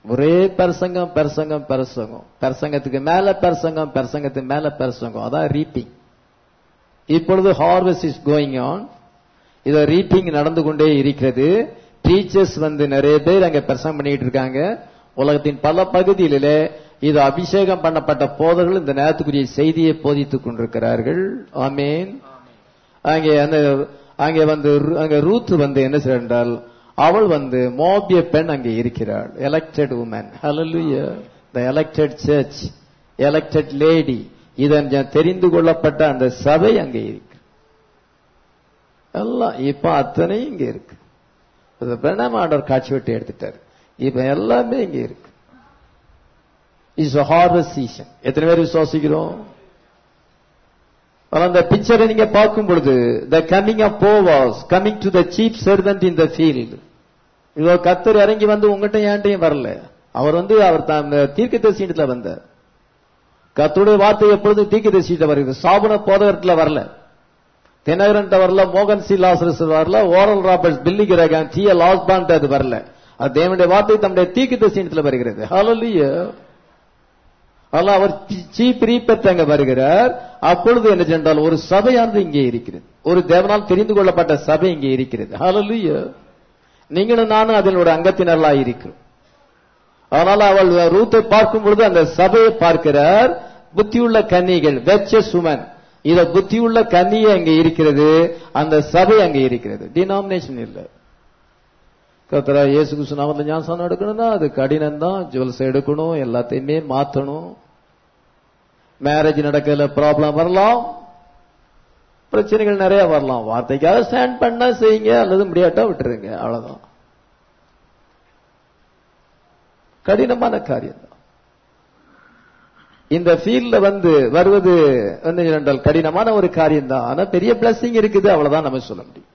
ஒரே பிரசங்கம் பிரசங்கம் பிரசங்கம் பிரசங்கத்துக்கு மேல பிரசங்கம் பிரசங்கத்துக்கு மேல பிரசங்கம் அதான் ரீப்பிங் இப்பொழுது ஹார்வெஸ்ட் இஸ் கோயிங் ஆன் இத ரீப்பிங் நடந்து கொண்டே இருக்கிறது டீச்சர்ஸ் வந்து நிறைய பேர் அங்க பிரசங்கம் பண்ணிட்டு இருக்காங்க உலகத்தின் பல பகுதிகளிலே இது அபிஷேகம் பண்ணப்பட்ட போதர்கள் இந்த நேரத்துக்குரிய செய்தியை போதித்துக் கொண்டிருக்கிறார்கள் ஆமேன் அங்கே அந்த அங்கே வந்து ரு- அங்கே ரூத் வந்து என்ன செய்றார் என்றால் அவள் வந்து மோபிய பெண் அங்கே இருக்கிறாள் elected woman hallelujah the elected church elected lady இதன் ஜ- தெரிந்து கொள்ளப்பட்ட அந்த சபை அங்கே இருக்கு எல்லாம் இப்ப அத்தனை இங்க இருக்கு பிரணாம ஆண்டவர் காட்சி விட்டு எடுத்துட்டாரு இப்ப எல்லாமே இங்க இருக்கு இஸ் ஹார்வெஸ்ட் சீசன் எத்தனை பேர் விசுவாசிக்கிறோம் ஆனா அந்த பிக்சரை நீங்க பார்க்கும் பொழுது the coming of Boaz coming to the chief servant in the field இதோ கத்தர் இறங்கி வந்து உங்ககிட்ட ஏன்ட்டையும் வரல அவர் வந்து அவர் தான் தீர்க்க தரிசனத்துல வந்தார் கத்தருடைய வார்த்தை எப்பொழுது தீர்க்க தரிசனத்துல வருகிறது சாபன போதகத்துல வரல தெனகரன்ட்ட வரல மோகன் சி லாசரஸ் வரல Oral Roberts Billy Graham T L Osborn அது வரல அது தேவனுடைய வார்த்தை தம்முடைய தீர்க்க தரிசனத்துல வருகிறது ஹalleluya அல்ல அவர் சீப் ரீப்பத் அங்க வருகிறார் அப்பொழுது என்ன சென்றால் ஒரு சபையானது இங்கே இருக்கிறது ஒரு தேவனால் தெரிந்து கொள்ளப்பட்ட சபை இங்கே இருக்கிறது ஹalleluya நீங்களும் நானும் அதில் ஒரு அங்கத்தினர்களா இருக்கிறோம் அதனால அவள் ரூத்தை பார்க்கும் பொழுது அந்த சபையை பார்க்கிறார் புத்தியுள்ள கன்னிகள் வெச்ச சுமன் இத புத்தியுள்ள கன்னியை அங்கே இருக்கிறது அந்த சபை அங்கே இருக்கிறது டினாமினேஷன் இல்ல கத்தரா இயேசு கிறிஸ்து நாமத்துல ஞானசானம் எடுக்கணும்னா அது கடினம் தான் ஜுவல்ஸ் எடுக்கணும் எல்லாத்தையுமே மாத்தணும் மேரேஜ் நடக்கல ப்ராப்ளம் வரலாம் பிரச்சனைகள் நிறைய வரலாம் வார்த்தைக்காக ஸ்டாண்ட் பண்ணா செய்யுங்க அல்லது முடியாட்டா விட்டுருங்க அவ்வளவுதான் கடினமான காரியம் தான் இந்த ஃபீல்ட்ல வந்து வருவது வந்து என்றால் கடினமான ஒரு காரியம் தான் ஆனா பெரிய பிளஸிங் இருக்குது அவ்வளவுதான் நம்ம சொல்ல முடியும்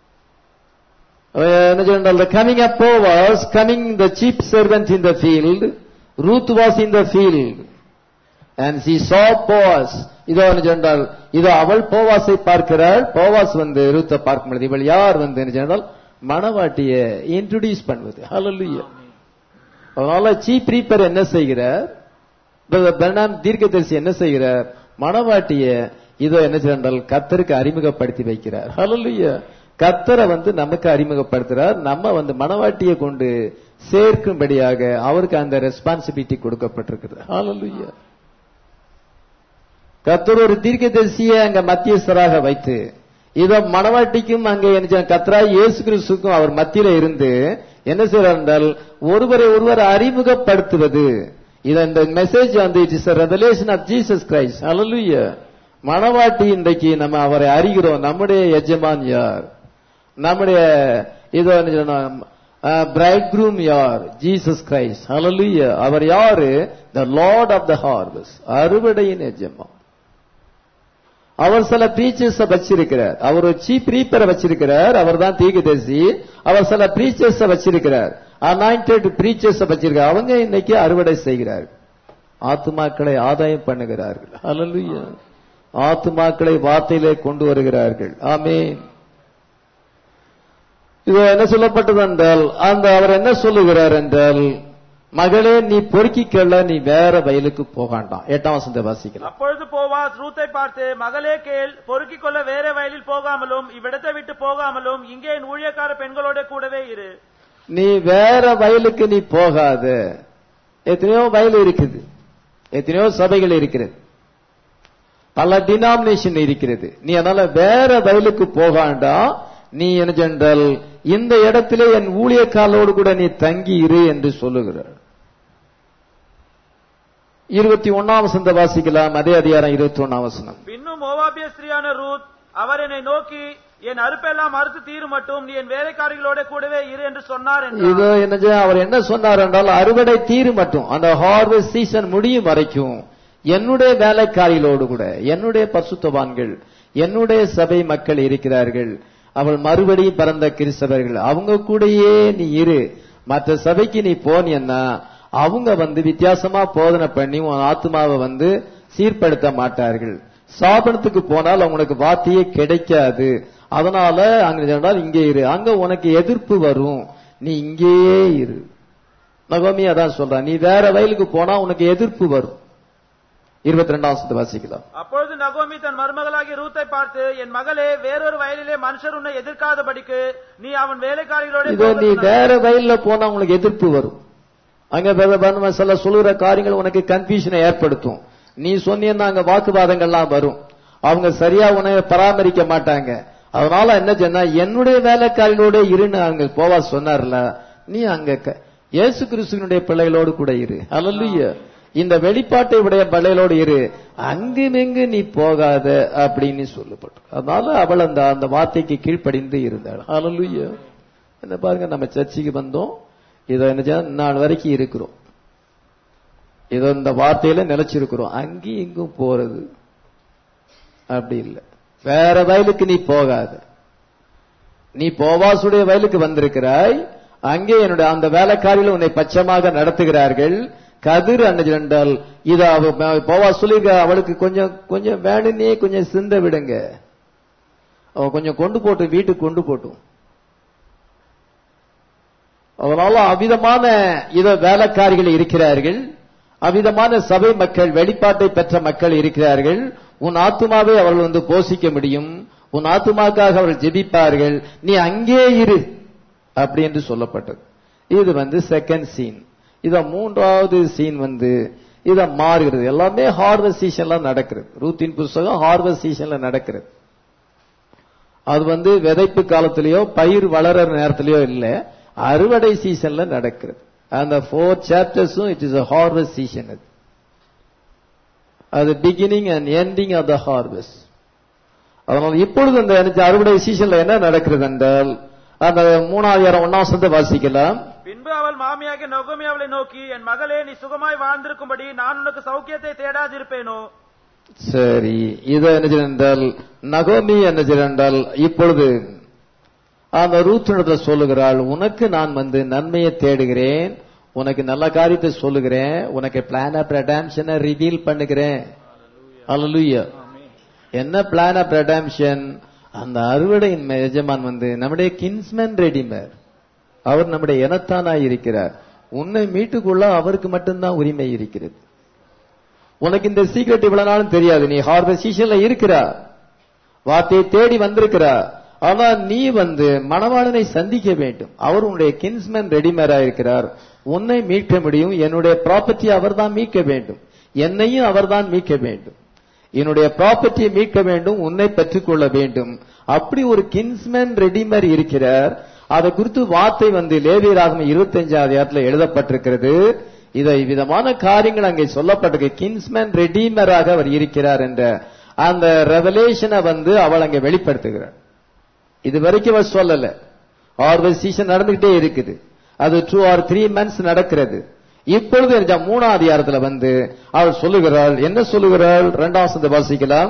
அஹ் என்ன சொன்னால் the coming up was coming the chief servant in the field Ruth was in the field and she saw Boaz இதோ என்ன சொன்னால் இதோ அவள் போவாஸை பார்க்கிறாள் போவாஸ் வந்து ரூத்தை பார்க்கும் பொழுது இவள் யார் வந்து என்ன சொன்னால் மணவாட்டிய இன்ட்ரோடியூஸ் பண்ணுவது ஹalleluya அதனால சீப் ரீப்பர் என்ன செய்கிறார் பெர்னாம் தீர்க்கதரிசி என்ன செய்கிறார் மணவாட்டிய இதோ என்ன செய்தால் கத்தருக்கு அறிமுகப்படுத்தி வைக்கிறார் ஹalleluya கத்தரை வந்து நமக்கு அறிமுகப்படுத்துறார் நம்ம வந்து மணவாட்டியை கொண்டு சேர்க்கும்படியாக அவருக்கு அந்த ரெஸ்பான்சிபிலிட்டி கொடுக்கப்பட்டிருக்கிறது ஹalleluya கத்தர் ஒரு தீர்க்கதரிசியை அங்க மத்தியஸ்தராக வைத்து இதோ மணவாட்டிக்கும் அங்க என்ன கத்தராய் இயேசு கிறிஸ்துக்கும் அவர் மத்தியில இருந்து என்ன செய்யறார் என்றால் ஒருவரை ஒருவர் அறிமுகப்படுத்துவது இது இந்த மெசேஜ் வந்து it is revelation of Jesus Christ hallelujah மணவாட்டி இன்றைக்கு நம்ம அவரை அறிகிறோம் நம்முடைய எஜமான் யார் நம்முடைய இதோ பிரைட் க்ரூம் யார் ஜீசஸ் கிரைஸ்ட் ஹalleluya அவர் யாரு the Lord of the harvest அறுவடையின் எஜமான் அவர் சில பிரீச்சர்ஸ் வச்சிருக்கிறார் அவர் ஒரு சீப் ரீப்பரை வச்சிருக்கிறார் அவர் தான் தீர்க்கதரிசி அவர் சில பிரீச்சர்ஸ் வச்சிருக்கிறார் அனாயிண்டட் பிரீச்சர்ஸ் வச்சிருக்கார் அவங்க இன்னைக்கு அறுவடை செய்கிறார்கள் ஆத்துமாக்களை ஆதாயம் பண்ணுகிறார்கள் ஹalleluya ஆத்துமாக்களை வார்த்தையிலே கொண்டு வருகிறார்கள் ஆமென் இது என்ன சொல்லப்பட்டது என்றால் அந்த அவர் என்ன சொல்லுகிறார் என்றால் மகளே நீ பொறுக்கிக்கல நீ வேற வயலுக்கு போகாண்டாம் எட்டாம் வசந்த வாசிக்கலாம் அப்பொழுது போவாஸ் ரூத்தை பார்த்து மகளே கேள் பொறுக்கிக் கொள்ள வேற வயலில் போகாமலும் இவ்விடத்தை விட்டு போகாமலும் இங்கே என் ஊழியக்கார பெண்களோட கூடவே இரு நீ வேற வயலுக்கு நீ போகாத எத்தனையோ வயல் இருக்குது எத்தனையோ சபைகள் இருக்கிறது பல டினாமினேஷன் இருக்கிறது நீ அதனால வேற வயலுக்கு போகாண்டா நீ என்ன சென்றால் இந்த இடத்திலே என் ஊழியக்காலோடு கூட நீ தங்கி இரு என்று சொல்லுகிறார் இருபத்தி ஒன்னாம் வசந்த வாசிக்கலாம் அதே அதிகாரம் இருபத்தி ஒன்னாம் வசனம் பின்னும் மோவாபிய ஸ்திரியான ரூத் அவர் என்னை நோக்கி என் அறுப்பெல்லாம் மறுத்து தீரும் மட்டும் நீ என் வேலைக்காரிகளோட கூடவே இரு என்று சொன்னார் இது என்றார் என்ன செய்ய- அவர் என்ன சொன்னார் என்றால் அறுவடை தீரு மட்டும் அந்த ஹார்வெஸ்ட் சீசன் முடியும் வரைக்கும் என்னுடைய வேலைக்காரிகளோடு கூட என்னுடைய பசுத்தவான்கள் என்னுடைய சபை மக்கள் இருக்கிறார்கள் அவள் மறுபடியும் பிறந்த கிறிஸ்தவர்கள் அவங்க கூடயே நீ இரு மற்ற சபைக்கு நீ போனியன்னா அவங்க வந்து வித்தியாசமா போதனை பண்ணி உன் ஆத்மாவை வந்து சீர்படுத்த மாட்டார்கள் சாபனத்துக்கு போனால் உனக்கு வார்த்தையே கிடைக்காது அதனால அங்க சொன்னால் இங்கே இரு அங்க உனக்கு எதிர்ப்பு வரும் நீ இங்கேயே இரு நகோமி அதான் சொல்றான் நீ வேற வயலுக்கு போனா உனக்கு எதிர்ப்பு வரும் இருபத்தி ரெண்டாம் வசனத்தை வாசிக்கலாம் அப்பொழுது நகோமி தன் மருமகளாகிய ரூத்தை பார்த்து என் மகளே வேறொரு வயலிலே மனுஷர் உன்னை எதிர்க்காதபடிக்கு நீ அவன் வேலைக்காரிகளோட இதோ நீ வேற வயல்ல போனா உனக்கு எதிர்ப்பு வரும் அங்க சில சொல்லுகிற காரியங்கள் உனக்கு கன்ஃபியூஷனை ஏற்படுத்தும் நீ சொன்னீன்னா அங்க வாக்குவாதங்கள்லாம் வரும் அவங்க சரியா உன்னை பராமரிக்க மாட்டாங்க அதனால என்ன சொன்னா என்னுடைய வேலைக்காரிகளோட இருன்னு அங்க போவா சொன்னார்ல நீ அங்க க- இயேசு கிறிஸ்துவனுடைய பிள்ளைகளோடு கூட இரு அல்லல்லுயா இந்த வெளிப்பாட்டை உடைய பிள்ளைகளோடு இரு அங்குமெங்கு நீ போகாத அப்படின்னு சொல்லப்பட்டு அதனால அவள் அந்த அந்த வார்த்தைக்கு கீழ்ப்படிந்து இருந்தாள் அல்லல்லுயா என்ன பாருங்க நம்ம சர்ச்சுக்கு வந்தோம் இதை என்ன செய்ய- நாள் வரைக்கும் இருக்கிறோம் இதோ இந்த வார்த்தையில நிலைச்சிருக்கிறோம் அங்கேயும் இங்கும் போறது அப்படி இல்லை வேற வயலுக்கு நீ போகாத நீ போவாசுடைய வயலுக்கு வந்திருக்கிறாய் அங்கே என்னுடைய அந்த வேலைக்காரிகள் உன்னை பச்சமாக நடத்துகிறார்கள் கதிர் அன்னஜென்றால் இது அவ போவா சொல்லிருக்க அவளுக்கு கொஞ்சம் கொஞ்சம் வேணுன்னே கொஞ்சம் சிந்த விடுங்க அவ கொஞ்சம் கொண்டு போட்டு வீட்டுக்கு கொண்டு போட்டும் அதனால அவிதமான இத வேலைக்காரிகள் இருக்கிறார்கள் அவிதமான சபை மக்கள் வெளிப்பாட்டை பெற்ற மக்கள் இருக்கிறார்கள் உன் ஆத்துமாவை அவர்கள் வந்து போஷிக்க முடியும் உன் ஆத்துமாக்காக அவர்கள் ஜெபிப்பார்கள் நீ அங்கே இரு அப்படி என்று சொல்லப்பட்டது இது வந்து செகண்ட் சீன் இத மூன்றாவது சீன் வந்து இத மாறுகிறது எல்லாமே ஹார்வெஸ்ட் சீசன்ல நடக்கிறது ரூத்தின் புஸ்தகம் ஹார்வெஸ்ட் சீசன்ல நடக்கிறது அது வந்து விதைப்பு காலத்திலயோ பயிர் வளர நேரத்திலயோ இல்ல அறுவடை சீசன்ல நடக்கிறது அந்த ஃபோர் சாப்டர்ஸும் it is a harvest season அது அது beginning and ending of the harvest அதனால இப்பொழுது அந்த எனக்கு அறுவடை சீசன்ல என்ன நடக்கிறது என்றால் அந்த மூணாயிரம் ஒன்னாம் வாசிக்கலாம் பின்பு அவள் மாமியாகிய நொகமி அவளை நோக்கி என் மகளே நீ சுகமாய் வாழ்ந்திருக்கும்படி நான் உனக்கு சௌக்கியத்தை தேடாதிருப்பேனோ சரி இது என்ன செய்ய என்றால் நகோமி என்ன செய்ய என்றால் இப்பொழுது அந்த ரூத்தினிடத்துல சொல்லுகிறாள் உனக்கு நான் வந்து நன்மையை தேடுகிறேன் உனக்கு நல்ல காரியத்தை சொல்லுகிறேன் உனக்கு பிளான் ஆஃப் ரெடாம்ஷனை ரிவீல் பண்ணுகிறேன் அல்லலுயா என்ன பிளான் ஆஃப் ரெடாம்ஷன் அந்த அறுவடையின் எஜமான் வந்து நம்முடைய கின்ஸ்மேன் ரெடிமேர் அவர் நம்முடைய இனத்தானாய் இருக்கிறார் உன்னை மீட்டுக்கொள்ள அவருக்கு மட்டும்தான் உரிமை இருக்கிறது உனக்கு இந்த சீக்கிரட் இவ்வளவு நாளும் தெரியாது நீ ஹார்வெஸ்ட் சீசன்ல இருக்கிறா வார்த்தையை தேடி வந்திருக்கிறா ஆனா நீ வந்து மணவாளனை சந்திக்க வேண்டும் அவர் உன்னுடைய கின்ஸ்மேன் ரெடிமேரா இருக்கிறார் உன்னை மீட்க முடியும் என்னுடைய ப்ராப்பர்ட்டி அவர்தான் மீட்க வேண்டும் என்னையும் அவர்தான் மீட்க வேண்டும் என்னுடைய ப்ராப்பர்ட்டியை மீட்க வேண்டும் உன்னை பெற்றுக்கொள்ள வேண்டும் அப்படி ஒரு கின்ஸ்மேன் ரெடிமேர் இருக்கிறார் அதை குறித்து வார்த்தை வந்து லேவியராகும் இருபத்தஞ்சாவது இடத்துல எழுதப்பட்டிருக்கிறது இதை விதமான காரியங்கள் அங்கே சொல்லப்பட்டிருக்கு கின்ஸ்மேன் ரெடீமராக அவர் இருக்கிறார் என்ற அந்த ரெவலேஷனை வந்து அவள் அங்கே வெளிப்படுத்துகிறார் இது வரைக்கும் அவர் சொல்லல ஆர்வல் சீசன் நடந்துகிட்டே இருக்குது அது டூ ஆர் த்ரீ மந்த்ஸ் நடக்கிறது இப்பொழுது இந்த மூணாவது அதிகாரத்துல வந்து அவள் சொல்லுகிறாள் என்ன சொல்லுகிறாள் இரண்டாம் வசனத்தை வாசிக்கலாம்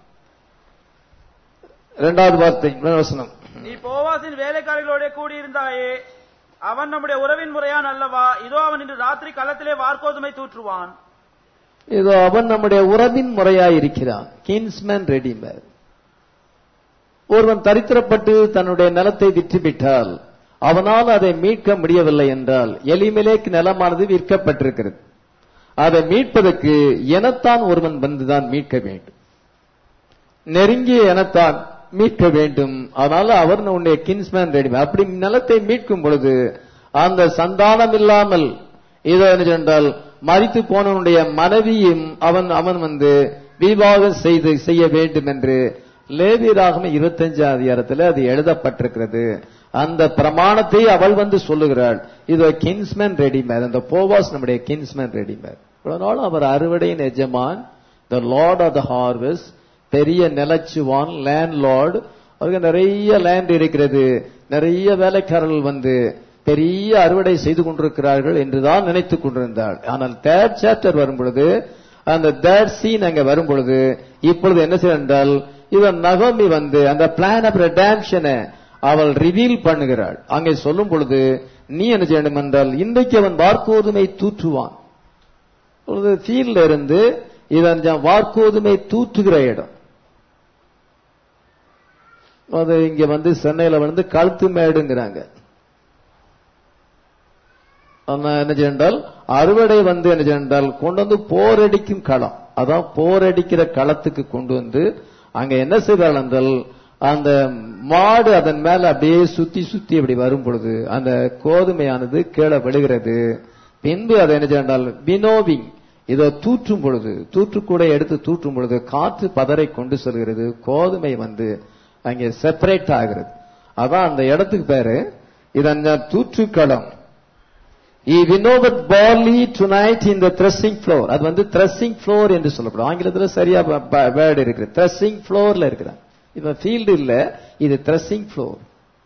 இரண்டாவது வார்த்தை வசனம் நீ போவாசின் வேலைக்காரிகளோட கூடியிருந்தாயே அவன் நம்முடைய உறவின் முறையான் அல்லவா இதோ அவன் இன்று ராத்திரி களத்திலே வார்கோதுமை தூற்றுவான் இதோ அவன் நம்முடைய உறவின் முறையாய் இருக்கிறான் கின்ஸ்மேன் ரெடிமேர் ஒருவன் தரித்திரப்பட்டு தன்னுடைய நிலத்தை விற்றுவிட்டால் அவனால் அதை மீட்க முடியவில்லை என்றால் எலிமெலேக் நிலமானது விற்கப்பட்டிருக்கிறது அதை மீட்பதற்கு எனத்தான் ஒருவன் வந்துதான் மீட்க வேண்டும் நெருங்கிய எனத்தான் மீட்க வேண்டும் அதனால அவர் உன்னுடைய கின்ஸ்மேன் ரெடி அப்படி நிலத்தை மீட்கும் பொழுது அந்த சந்தானம் இல்லாமல் இதோ என்ன சொன்னால் மறித்து போனவனுடைய மனைவியும் அவன் அவன் வந்து விவாகம் செய்து செய்ய வேண்டும் என்று லேவியராகம இருபத்தஞ்சு அதிகாரத்தில் அது எழுதப்பட்டிருக்கிறது அந்த பிரமாணத்தை அவள் வந்து சொல்லுகிறாள் இது கின்ஸ்மேன் ரெடிமேர் அந்த போவாஸ் நம்முடைய கின்ஸ்மேன் ரெடிமேர் இவ்வளவு நாள் அவர் அறுவடையின் எஜமான் the Lord of the harvest பெரிய நிலச்சுவான் லேண்ட் லார்டு அவருக்கு நிறைய லேண்ட் இருக்கிறது நிறைய வேலைக்காரர்கள் வந்து பெரிய அறுவடை செய்து கொண்டிருக்கிறார்கள் என்றுதான் நினைத்துக் கொண்டிருந்தாள் ஆனால் தேர்ட் சாப்டர் வரும் பொழுது அந்த தேர்ட் சீன் அங்க வரும் பொழுது இப்பொழுது என்ன செய்ய என்றால் இவன் நகோமி வந்து அந்த பிளான் ஆஃப் ரெடாம்ஷனை அவள் ரிவீல் பண்ணுகிறாள் அங்கே சொல்லும் பொழுது நீ என்ன செய்யணும் என்றால் இன்றைக்கு அவன் வார்க்கோதுமை தூற்றுவான் ஃபீல்ட்ல இருந்து இதன் வார்க்கோதுமை தூற்றுகிற இடம் அது இங்க வந்து சென்னையில வந்து கழுத்து மேடுங்கிறாங்க ஆனா என்ன செய்தால் அறுவடை வந்து என்ன செய்தால் கொண்டு வந்து போரடிக்கும் களம் அதான் போரடிக்கிற களத்துக்கு கொண்டு வந்து அங்க என்ன செய்தால் என்றால் அந்த மாடு அதன் மேல அப்படியே சுத்தி சுத்தி அப்படி வரும் பொழுது அந்த கோதுமையானது கீழே விழுகிறது பின்பு அதை என்ன செய்தால் வினோவிங் இதை தூற்றும் பொழுது தூற்றுக்கூட எடுத்து தூற்றும் பொழுது காற்று பதரை கொண்டு செல்கிறது கோதுமை வந்து அங்கே செப்பரேட் ஆகிறது அதான் அந்த இடத்துக்கு பேரு இதன் தூற்றுக்களம் He winnowed barley tonight in the threshing floor. அது வந்து threshing floor என்று சொல்லப்படும் ஆங்கிலத்துல சரியா வேர்டு இருக்கு threshing floorல இருக்கிறான் இப்ப ஃபீல்டு இல்ல இது threshing floor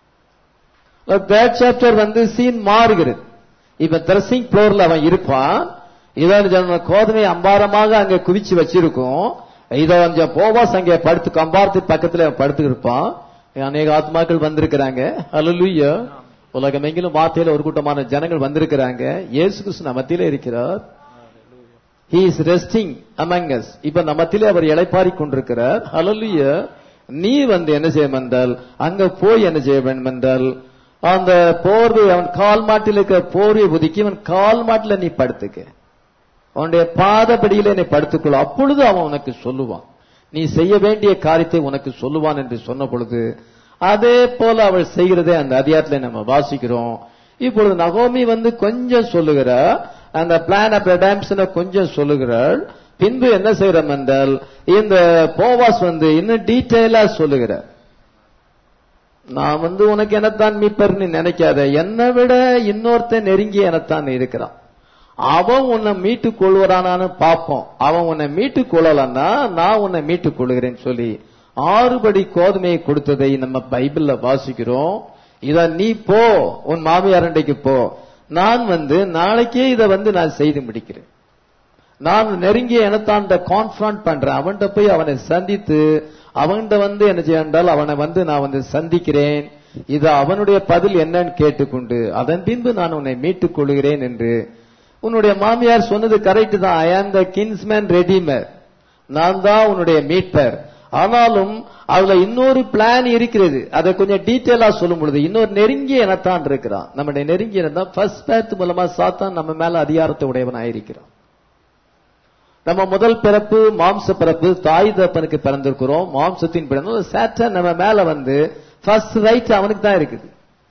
தேர்ட் சாப்டர் வந்து சீன் மாறுகிறது இப்ப த்ரெஸ்ஸிங் ஃப்ளோர்ல அவன் இருப்பான் இதான் சொன்ன கோதுமை அம்பாரமாக அங்க குவிச்சு வச்சிருக்கும் இத கொஞ்சம் போவாஸ் அங்க படுத்து கம்பாரத்து பக்கத்துல அவன் படுத்து இருப்பான் அநேக ஆத்மாக்கள் வந்திருக்கிறாங்க அல்லலுயா உலகமெங்கிலும் வார்த்தையில ஒரு கூட்டமான ஜனங்கள் வந்திருக்கிறாங்க இயேசு கிறிஸ்து மத்தியில இருக்கிறார் he is resting among us இப்ப நம்மத்திலே அவர் இளைப்பாரி கொண்டிருக்கிறார் அல்லலுயா நீ வந்து என்ன செய்ய வந்தால் அங்க போய் என்ன செய்ய வேண்டும் என்றால் அந்த போர்வை அவன் கால் மாட்டில் இருக்கிற போர்வை ஒதுக்கி அவன் கால் மாட்டில் நீ படுத்துக்க அவனுடைய பாதப்படியில நீ படுத்துக்கொள்ள அப்பொழுது அவன் உனக்கு சொல்லுவான் நீ செய்ய வேண்டிய காரியத்தை உனக்கு சொல்லுவான் என்று சொன்ன பொழுது அதே போல அவள் செய்கிறதே அந்த அதிகாரத்துல நம்ம வாசிக்கிறோம் இப்பொழுது நகோமி வந்து கொஞ்சம் சொல்லுகிறார் அந்த பிளான் ஆஃப் ரெடாம்ஷனை கொஞ்சம் சொல்லுகிறாள் பின்பு என்ன செய்யறோம் என்றால் இந்த போவாஸ் வந்து இன்னும் டீட்டெயிலா சொல்லுகிறார் நான் வந்து உனக்கு என்னத்தான் மீப்பர் நீ நினைக்காத என்னை விட இன்னொருத்தன் நெருங்கி எனத்தான் இருக்கிறான் அவன் உன்னை மீட்டு கொள்வரானான்னு பார்ப்போம் அவன் உன்னை மீட்டு கொள்ளலன்னா நான் உன்னை மீட்டு கொள்கிறேன்னு சொல்லி ஆறுபடி கோதுமையை கொடுத்ததை நம்ம பைபிள்ல வாசிக்கிறோம் இத நீ போ உன் மாமியாரண்டைக்கு போ நான் வந்து நாளைக்கே இதை வந்து நான் செய்து முடிக்கிறேன் நான் நெருங்கிய எனத்தான் கான்ஃபரண்ட் பண்றேன் அவன்கிட்ட போய் அவனை சந்தித்து அவன்கிட்ட வந்து என்ன செய்யண்டால் அவனை வந்து நான் வந்து சந்திக்கிறேன் இது அவனுடைய பதில் என்னன்னு கேட்டுக்கொண்டு அதன் பின்பு நான் உன்னை மீட்டுக் கொள்கிறேன் என்று உன்னுடைய மாமியார் சொன்னது கரெக்ட் தான் ஐ ஆம் த கின்ஸ்மேன் ரெடிமர் நான் தான் உன்னுடைய மீட்பர் ஆனாலும் அதுல இன்னொரு பிளான் இருக்கிறது அதை கொஞ்சம் டீட்டெயிலா சொல்லும் பொழுது இன்னொரு நெருங்கிய எனத்தான் இருக்கிறான் நம்முடைய நெருங்கிய தான் ஃபர்ஸ்ட் பேர்த் மூலமா சாத்தான் நம்ம மேல அதிகாரத்தை உடையவன் ஆயிருக்கிறான் நம்ம முதல் பிறப்பு மாம்ச பிறப்பு தாய் தப்பனுக்கு பிறந்திருக்கிறோம் மாம்சத்தின் பிறந்த சேட்டன் நம்ம மேல வந்து ஃபர்ஸ்ட் ரைட் அவனுக்கு தான் இருக்குது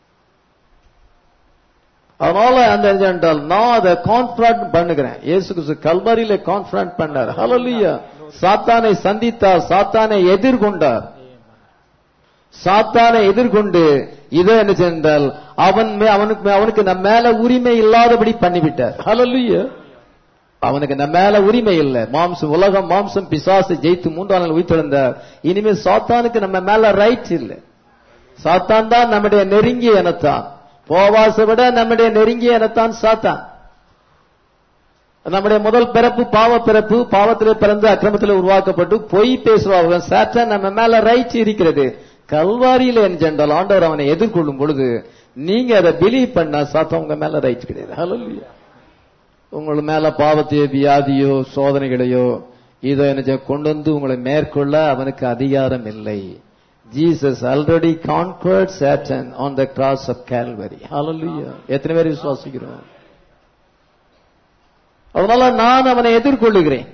அதனால அந்த என்றால் நான் அதை கான்ஃபரண்ட் பண்ணுகிறேன் இயேசு கிறிஸ்து கல்வரியில கான்ஃபரண்ட் பண்ணார் ஹalleluya சாத்தானை சந்தித்தார் சாத்தானை எதிர்கொண்டார் சாத்தானை எதிர்கொண்டு இதை என்ன சென்றால் அவன் அவனுக்கு அவனுக்கு நம்ம மேல உரிமை இல்லாதபடி பண்ணிவிட்டார் ஹalleluya அவனுக்கு நம்ம மேல உரிமை இல்லை மாம்சம் உலகம் மாம்சம் பிசாசு ஜெயித்து மூன்றாம் நாள் உயிர்த்தெழுந்தார் இனிமேல் சாத்தானுக்கு நம்ம மேல ரைட் இல்லை சாத்தான் தான் நம்முடைய நெருங்கிய இனத்தான் போவாசை விட நம்முடைய நெருங்கிய இனத்தான் சாத்தான் நம்முடைய முதல் பிறப்பு பாவ பிறப்பு பாவத்திலே பிறந்து அக்கிரமத்தில் உருவாக்கப்பட்டு பொய் பேசுவாங்க சாத்தான் நம்ம மேல ரைட் இருக்கிறது கல்வாரியில என் ஜென்றால் ஆண்டவர் அவனை எதிர்கொள்ளும் பொழுது நீங்க அதை பிலீவ் பண்ணா சாத்தம் உங்க மேல ரைட் கிடையாது ஹalleluya உங்கள் மேல பாவத்தையோ வியாதியோ சோதனைகளையோ இதை என்ன கொண்டு வந்து உங்களை மேற்கொள்ள அவனுக்கு அதிகாரம் இல்லை Jesus already conquered Satan on the cross of Calvary hallelujah எத்தனை பேர் விசுவாசிக்கிறோம் அதனால நான் அவனை எதிர்கொள்ளுகிறேன்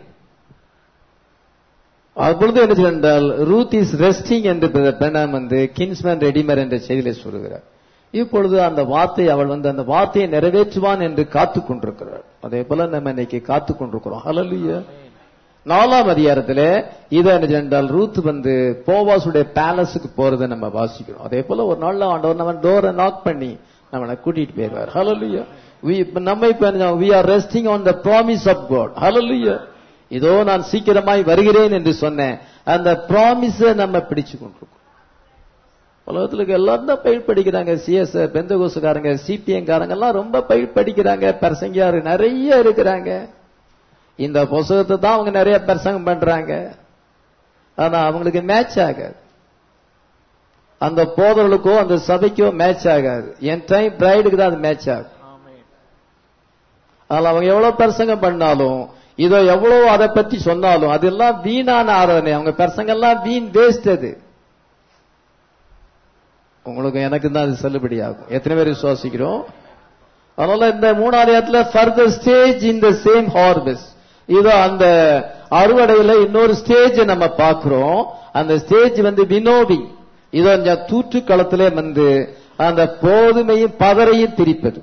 அப்பொழுது என்ன என்றால் ரூத் இஸ் ரெஸ்டிங் என்று பெண்ணாம் வந்து கின்ஸ்மேன் ரெடிமர் என்ற செய்தியில சொல்லுகிறார் இப்பொழுது அந்த வார்த்தை அவள் வந்து அந்த வார்த்தையை நிறைவேற்றுவான் என்று காத்துக் கொண்டிருக்கிறாள் அதே போல நம்ம இன்னைக்கு காத்துக் கொண்டிருக்கிறோம் ஹalleluya நாலாம் அதிகாரத்திலே இதை என்ன என்றால் ரூத் வந்து போவாசுடைய பேலஸுக்கு போறதை நம்ம வாசிக்கிறோம் அதே போல ஒரு நாள்ல ஆண்டவர் நம்ம டோரை நாக் பண்ணி நம்மளை கூட்டிட்டு போயிருவார் ஹalleluya நம்ம இப்ப we are resting on the promise of God hallelujah இதோ நான் சீக்கிரமாய் வருகிறேன் என்று சொன்னேன் அந்த ப்ராமிஸ நம்ம பிடிச்சு கொண்டிருக்கோம் உலகத்துல எல்லாரும் தான் பயிர் படிக்கிறாங்க சிஎஸ் பெந்தகோசுக்காரங்க சிபிஎம் காரங்க எல்லாம் ரொம்ப பயிர் படிக்கிறாங்க பிரசங்கியாரு நிறைய இருக்கிறாங்க இந்த புஸ்தகத்தை தான் அவங்க நிறைய பிரசங்கம் பண்றாங்க ஆனா அவங்களுக்கு மேட்ச் ஆகாது அந்த போதர்களுக்கோ அந்த சபைக்கோ மேட்ச் ஆகாது என் டைம் பிரைடுக்கு தான் அது மேட்ச் ஆகும் அதில் அவங்க எவ்வளவு பிரசங்கம் பண்ணாலும் இதோ எவ்வளவு அதை பத்தி சொன்னாலும் அதெல்லாம் வீணான ஆராதனை அவங்க பிரசங்கெல்லாம் வீண் வேஸ்ட் அது உங்களுக்கு எனக்கு தான் அது செல்லுபடி ஆகும் எத்தனை பேர் விசுவாசிக்கிறோம் அதனால இந்த மூணாவது இடத்துல further stage in the same harvest இதோ அந்த அறுவடையில இன்னொரு ஸ்டேஜ் நம்ம பார்க்கிறோம் அந்த ஸ்டேஜ் வந்து வினோவிங் இதோ இந்த தூற்று களத்திலே வந்து அந்த கோதுமையும் பதரையும் திரிப்பது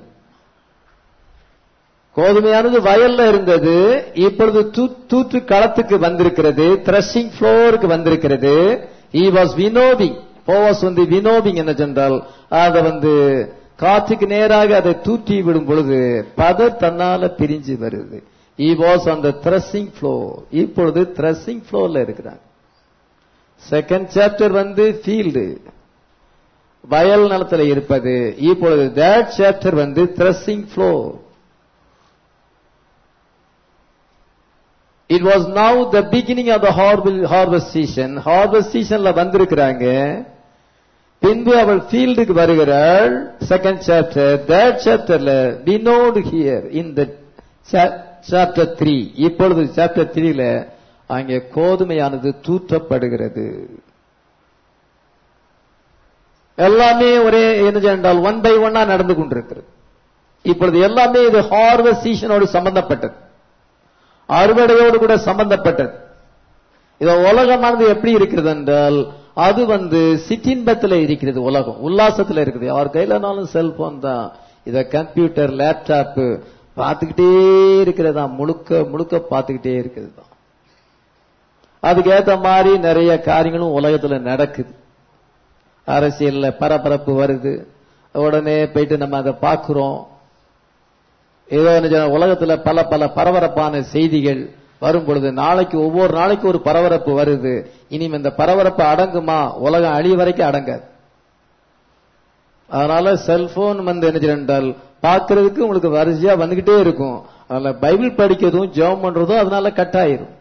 கோதுமையானது வயல்ல இருந்தது இப்பொழுது தூ- தூற்று களத்துக்கு வந்திருக்கிறது த்ரெஷிங் ஃப்ளோருக்கு வந்திருக்கிறது ஈ வாஸ் வினோவிங் போவாஸ் வந்து வினோவிங் என்ன சென்றால் அதை வந்து காற்றுக்கு நேராக அதை தூற்றி விடும் பொழுது பதர் தன்னால பிரிஞ்சு வருது he was on the threshing floor இப்பொழுது த்ரெஷிங் ஃப்ளோர்ல இருக்கிறாங்க செகண்ட் சாப்டர் வந்து ஃபீல்டு வயல் நிலத்துல இருப்பது இப்பொழுது தேட் சாப்டர் வந்து threshing floor it was now the beginning of the harvest season harvest சீசன்ல வந்திருக்கிறாங்க பின்பு அவள் ஃபீல்டுக்கு வருகிறாள் செகண்ட் சாப்டர் தேர்ட் சாப்டர்ல winnowed here in the chapter three இப்பொழுது சாப்டர் த்ரீல அங்கே கோதுமையானது தூற்றப்படுகிறது எல்லாமே ஒரே என்ன என்றால் ஒன் பை ஒன்னா நடந்து கொண்டிருக்கிறது இப்பொழுது எல்லாமே இது ஹார்வெஸ்ட் சீசனோடு சம்பந்தப்பட்டது அறுவடையோடு கூட சம்பந்தப்பட்டது இது உலகமானது எப்படி இருக்கிறது என்றால் அது வந்து சிற்றின்பத்தில் இருக்கிறது உலகம் உல்லாசத்தில் இருக்குது யார் கையிலனாலும் செல்போன் தான் இத கம்ப்யூட்டர் லேப்டாப் பார்த்துக்கிட்டே இருக்கிறதா முழுக்க முழுக்க பார்த்துக்கிட்டே இருக்கிறது தான் அதுக்கு ஏத்த மாதிரி நிறைய காரியங்களும் உலகத்துல நடக்குது அரசியல்ல பரபரப்பு வருது உடனே போயிட்டு நம்ம அதை பார்க்கிறோம் ஏதோ என்ன செய்யணும், உலகத்துல பல பல பரபரப்பான செய்திகள் வரும் பொழுது நாளைக்கு ஒவ்வொரு நாளைக்கு ஒரு பரபரப்பு வருது இனிமே இந்த பரபரப்பு அடங்குமா உலகம் அழிய வரைக்கும் அடங்காது அதனால செல்போன் வந்து என்ன செய்யணும் என்றால் பார்க்கிறதுக்கு உங்களுக்கு வரிசையா வந்துகிட்டே இருக்கும் அதனால பைபிள் படிக்கிறதும் ஜெபம் பண்றதும் அதனால கட் ஆயிரும்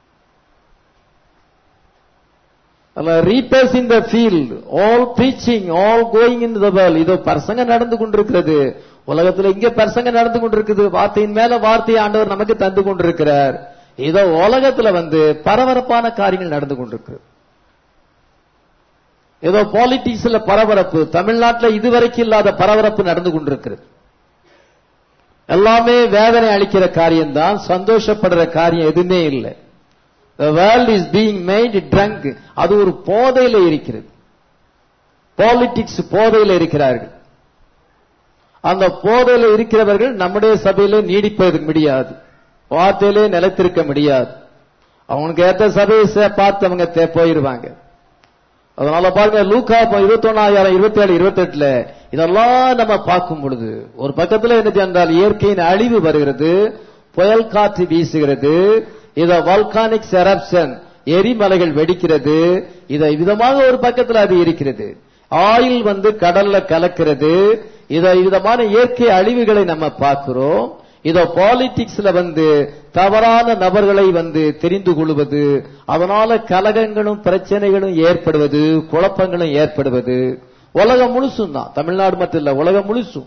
reapers in the field all preaching all going in the world இதோ பிரசங்கம் நடந்து கொண்டிருக்கிறது உலகத்துல இங்க பிரசங்கம் நடந்து கொண்டிருக்குது வார்த்தையின் மேல வார்த்தையை ஆண்டவர் நமக்கு தந்து கொண்டிருக்கிறார் இதோ உலகத்துல வந்து பரபரப்பான காரியங்கள் நடந்து கொண்டிருக்கிறது ஏதோ பாலிடிக்ஸ்ல பரபரப்பு தமிழ்நாட்டில் இதுவரைக்கும் இல்லாத பரபரப்பு நடந்து கொண்டிருக்கிறது எல்லாமே வேதனை அளிக்கிற காரியம்தான் சந்தோஷப்படுற காரியம் எதுவுமே இல்லை The world is being made drunk. அது ஒரு போதையில இருக்கிறது பாலிடிக்ஸ் போதையில இருக்கிறார்கள் அந்த போதையில இருக்கிறவர்கள் நம்முடைய சபையில நீடிப்பது முடியாது வார்த்தையிலே நிலைத்திருக்க முடியாது அவனுக்கு ஏத்த சபையை சே- பார்த்து அவங்க தே- போயிருவாங்க அதனால பாருங்க லூக்கா இருபத்தி ஒன்னாயிரம் இருபத்தி ஏழு இருபத்தி எட்டுல இதெல்லாம் நம்ம பார்க்கும் பொழுது ஒரு பக்கத்துல என்ன சென்றால் இயற்கையின் அழிவு வருகிறது புயல் காற்று வீசுகிறது இத வால்கானிக் செரப்ஷன் எரிமலைகள் வெடிக்கிறது இத விதமாக ஒரு பக்கத்துல அது இருக்கிறது ஆயில் வந்து கடல்ல கலக்கிறது இத விதமான இயற்கை அழிவுகளை நம்ம பார்க்கிறோம் இத பாலிடிக்ஸ்ல வந்து தவறான நபர்களை வந்து தெரிந்து கொள்வது அதனால கலகங்களும் பிரச்சனைகளும் ஏற்படுவது குழப்பங்களும் ஏற்படுவது உலகம் முழுசும் தான் தமிழ்நாடு மட்டும் இல்ல உலகம் முழுசும்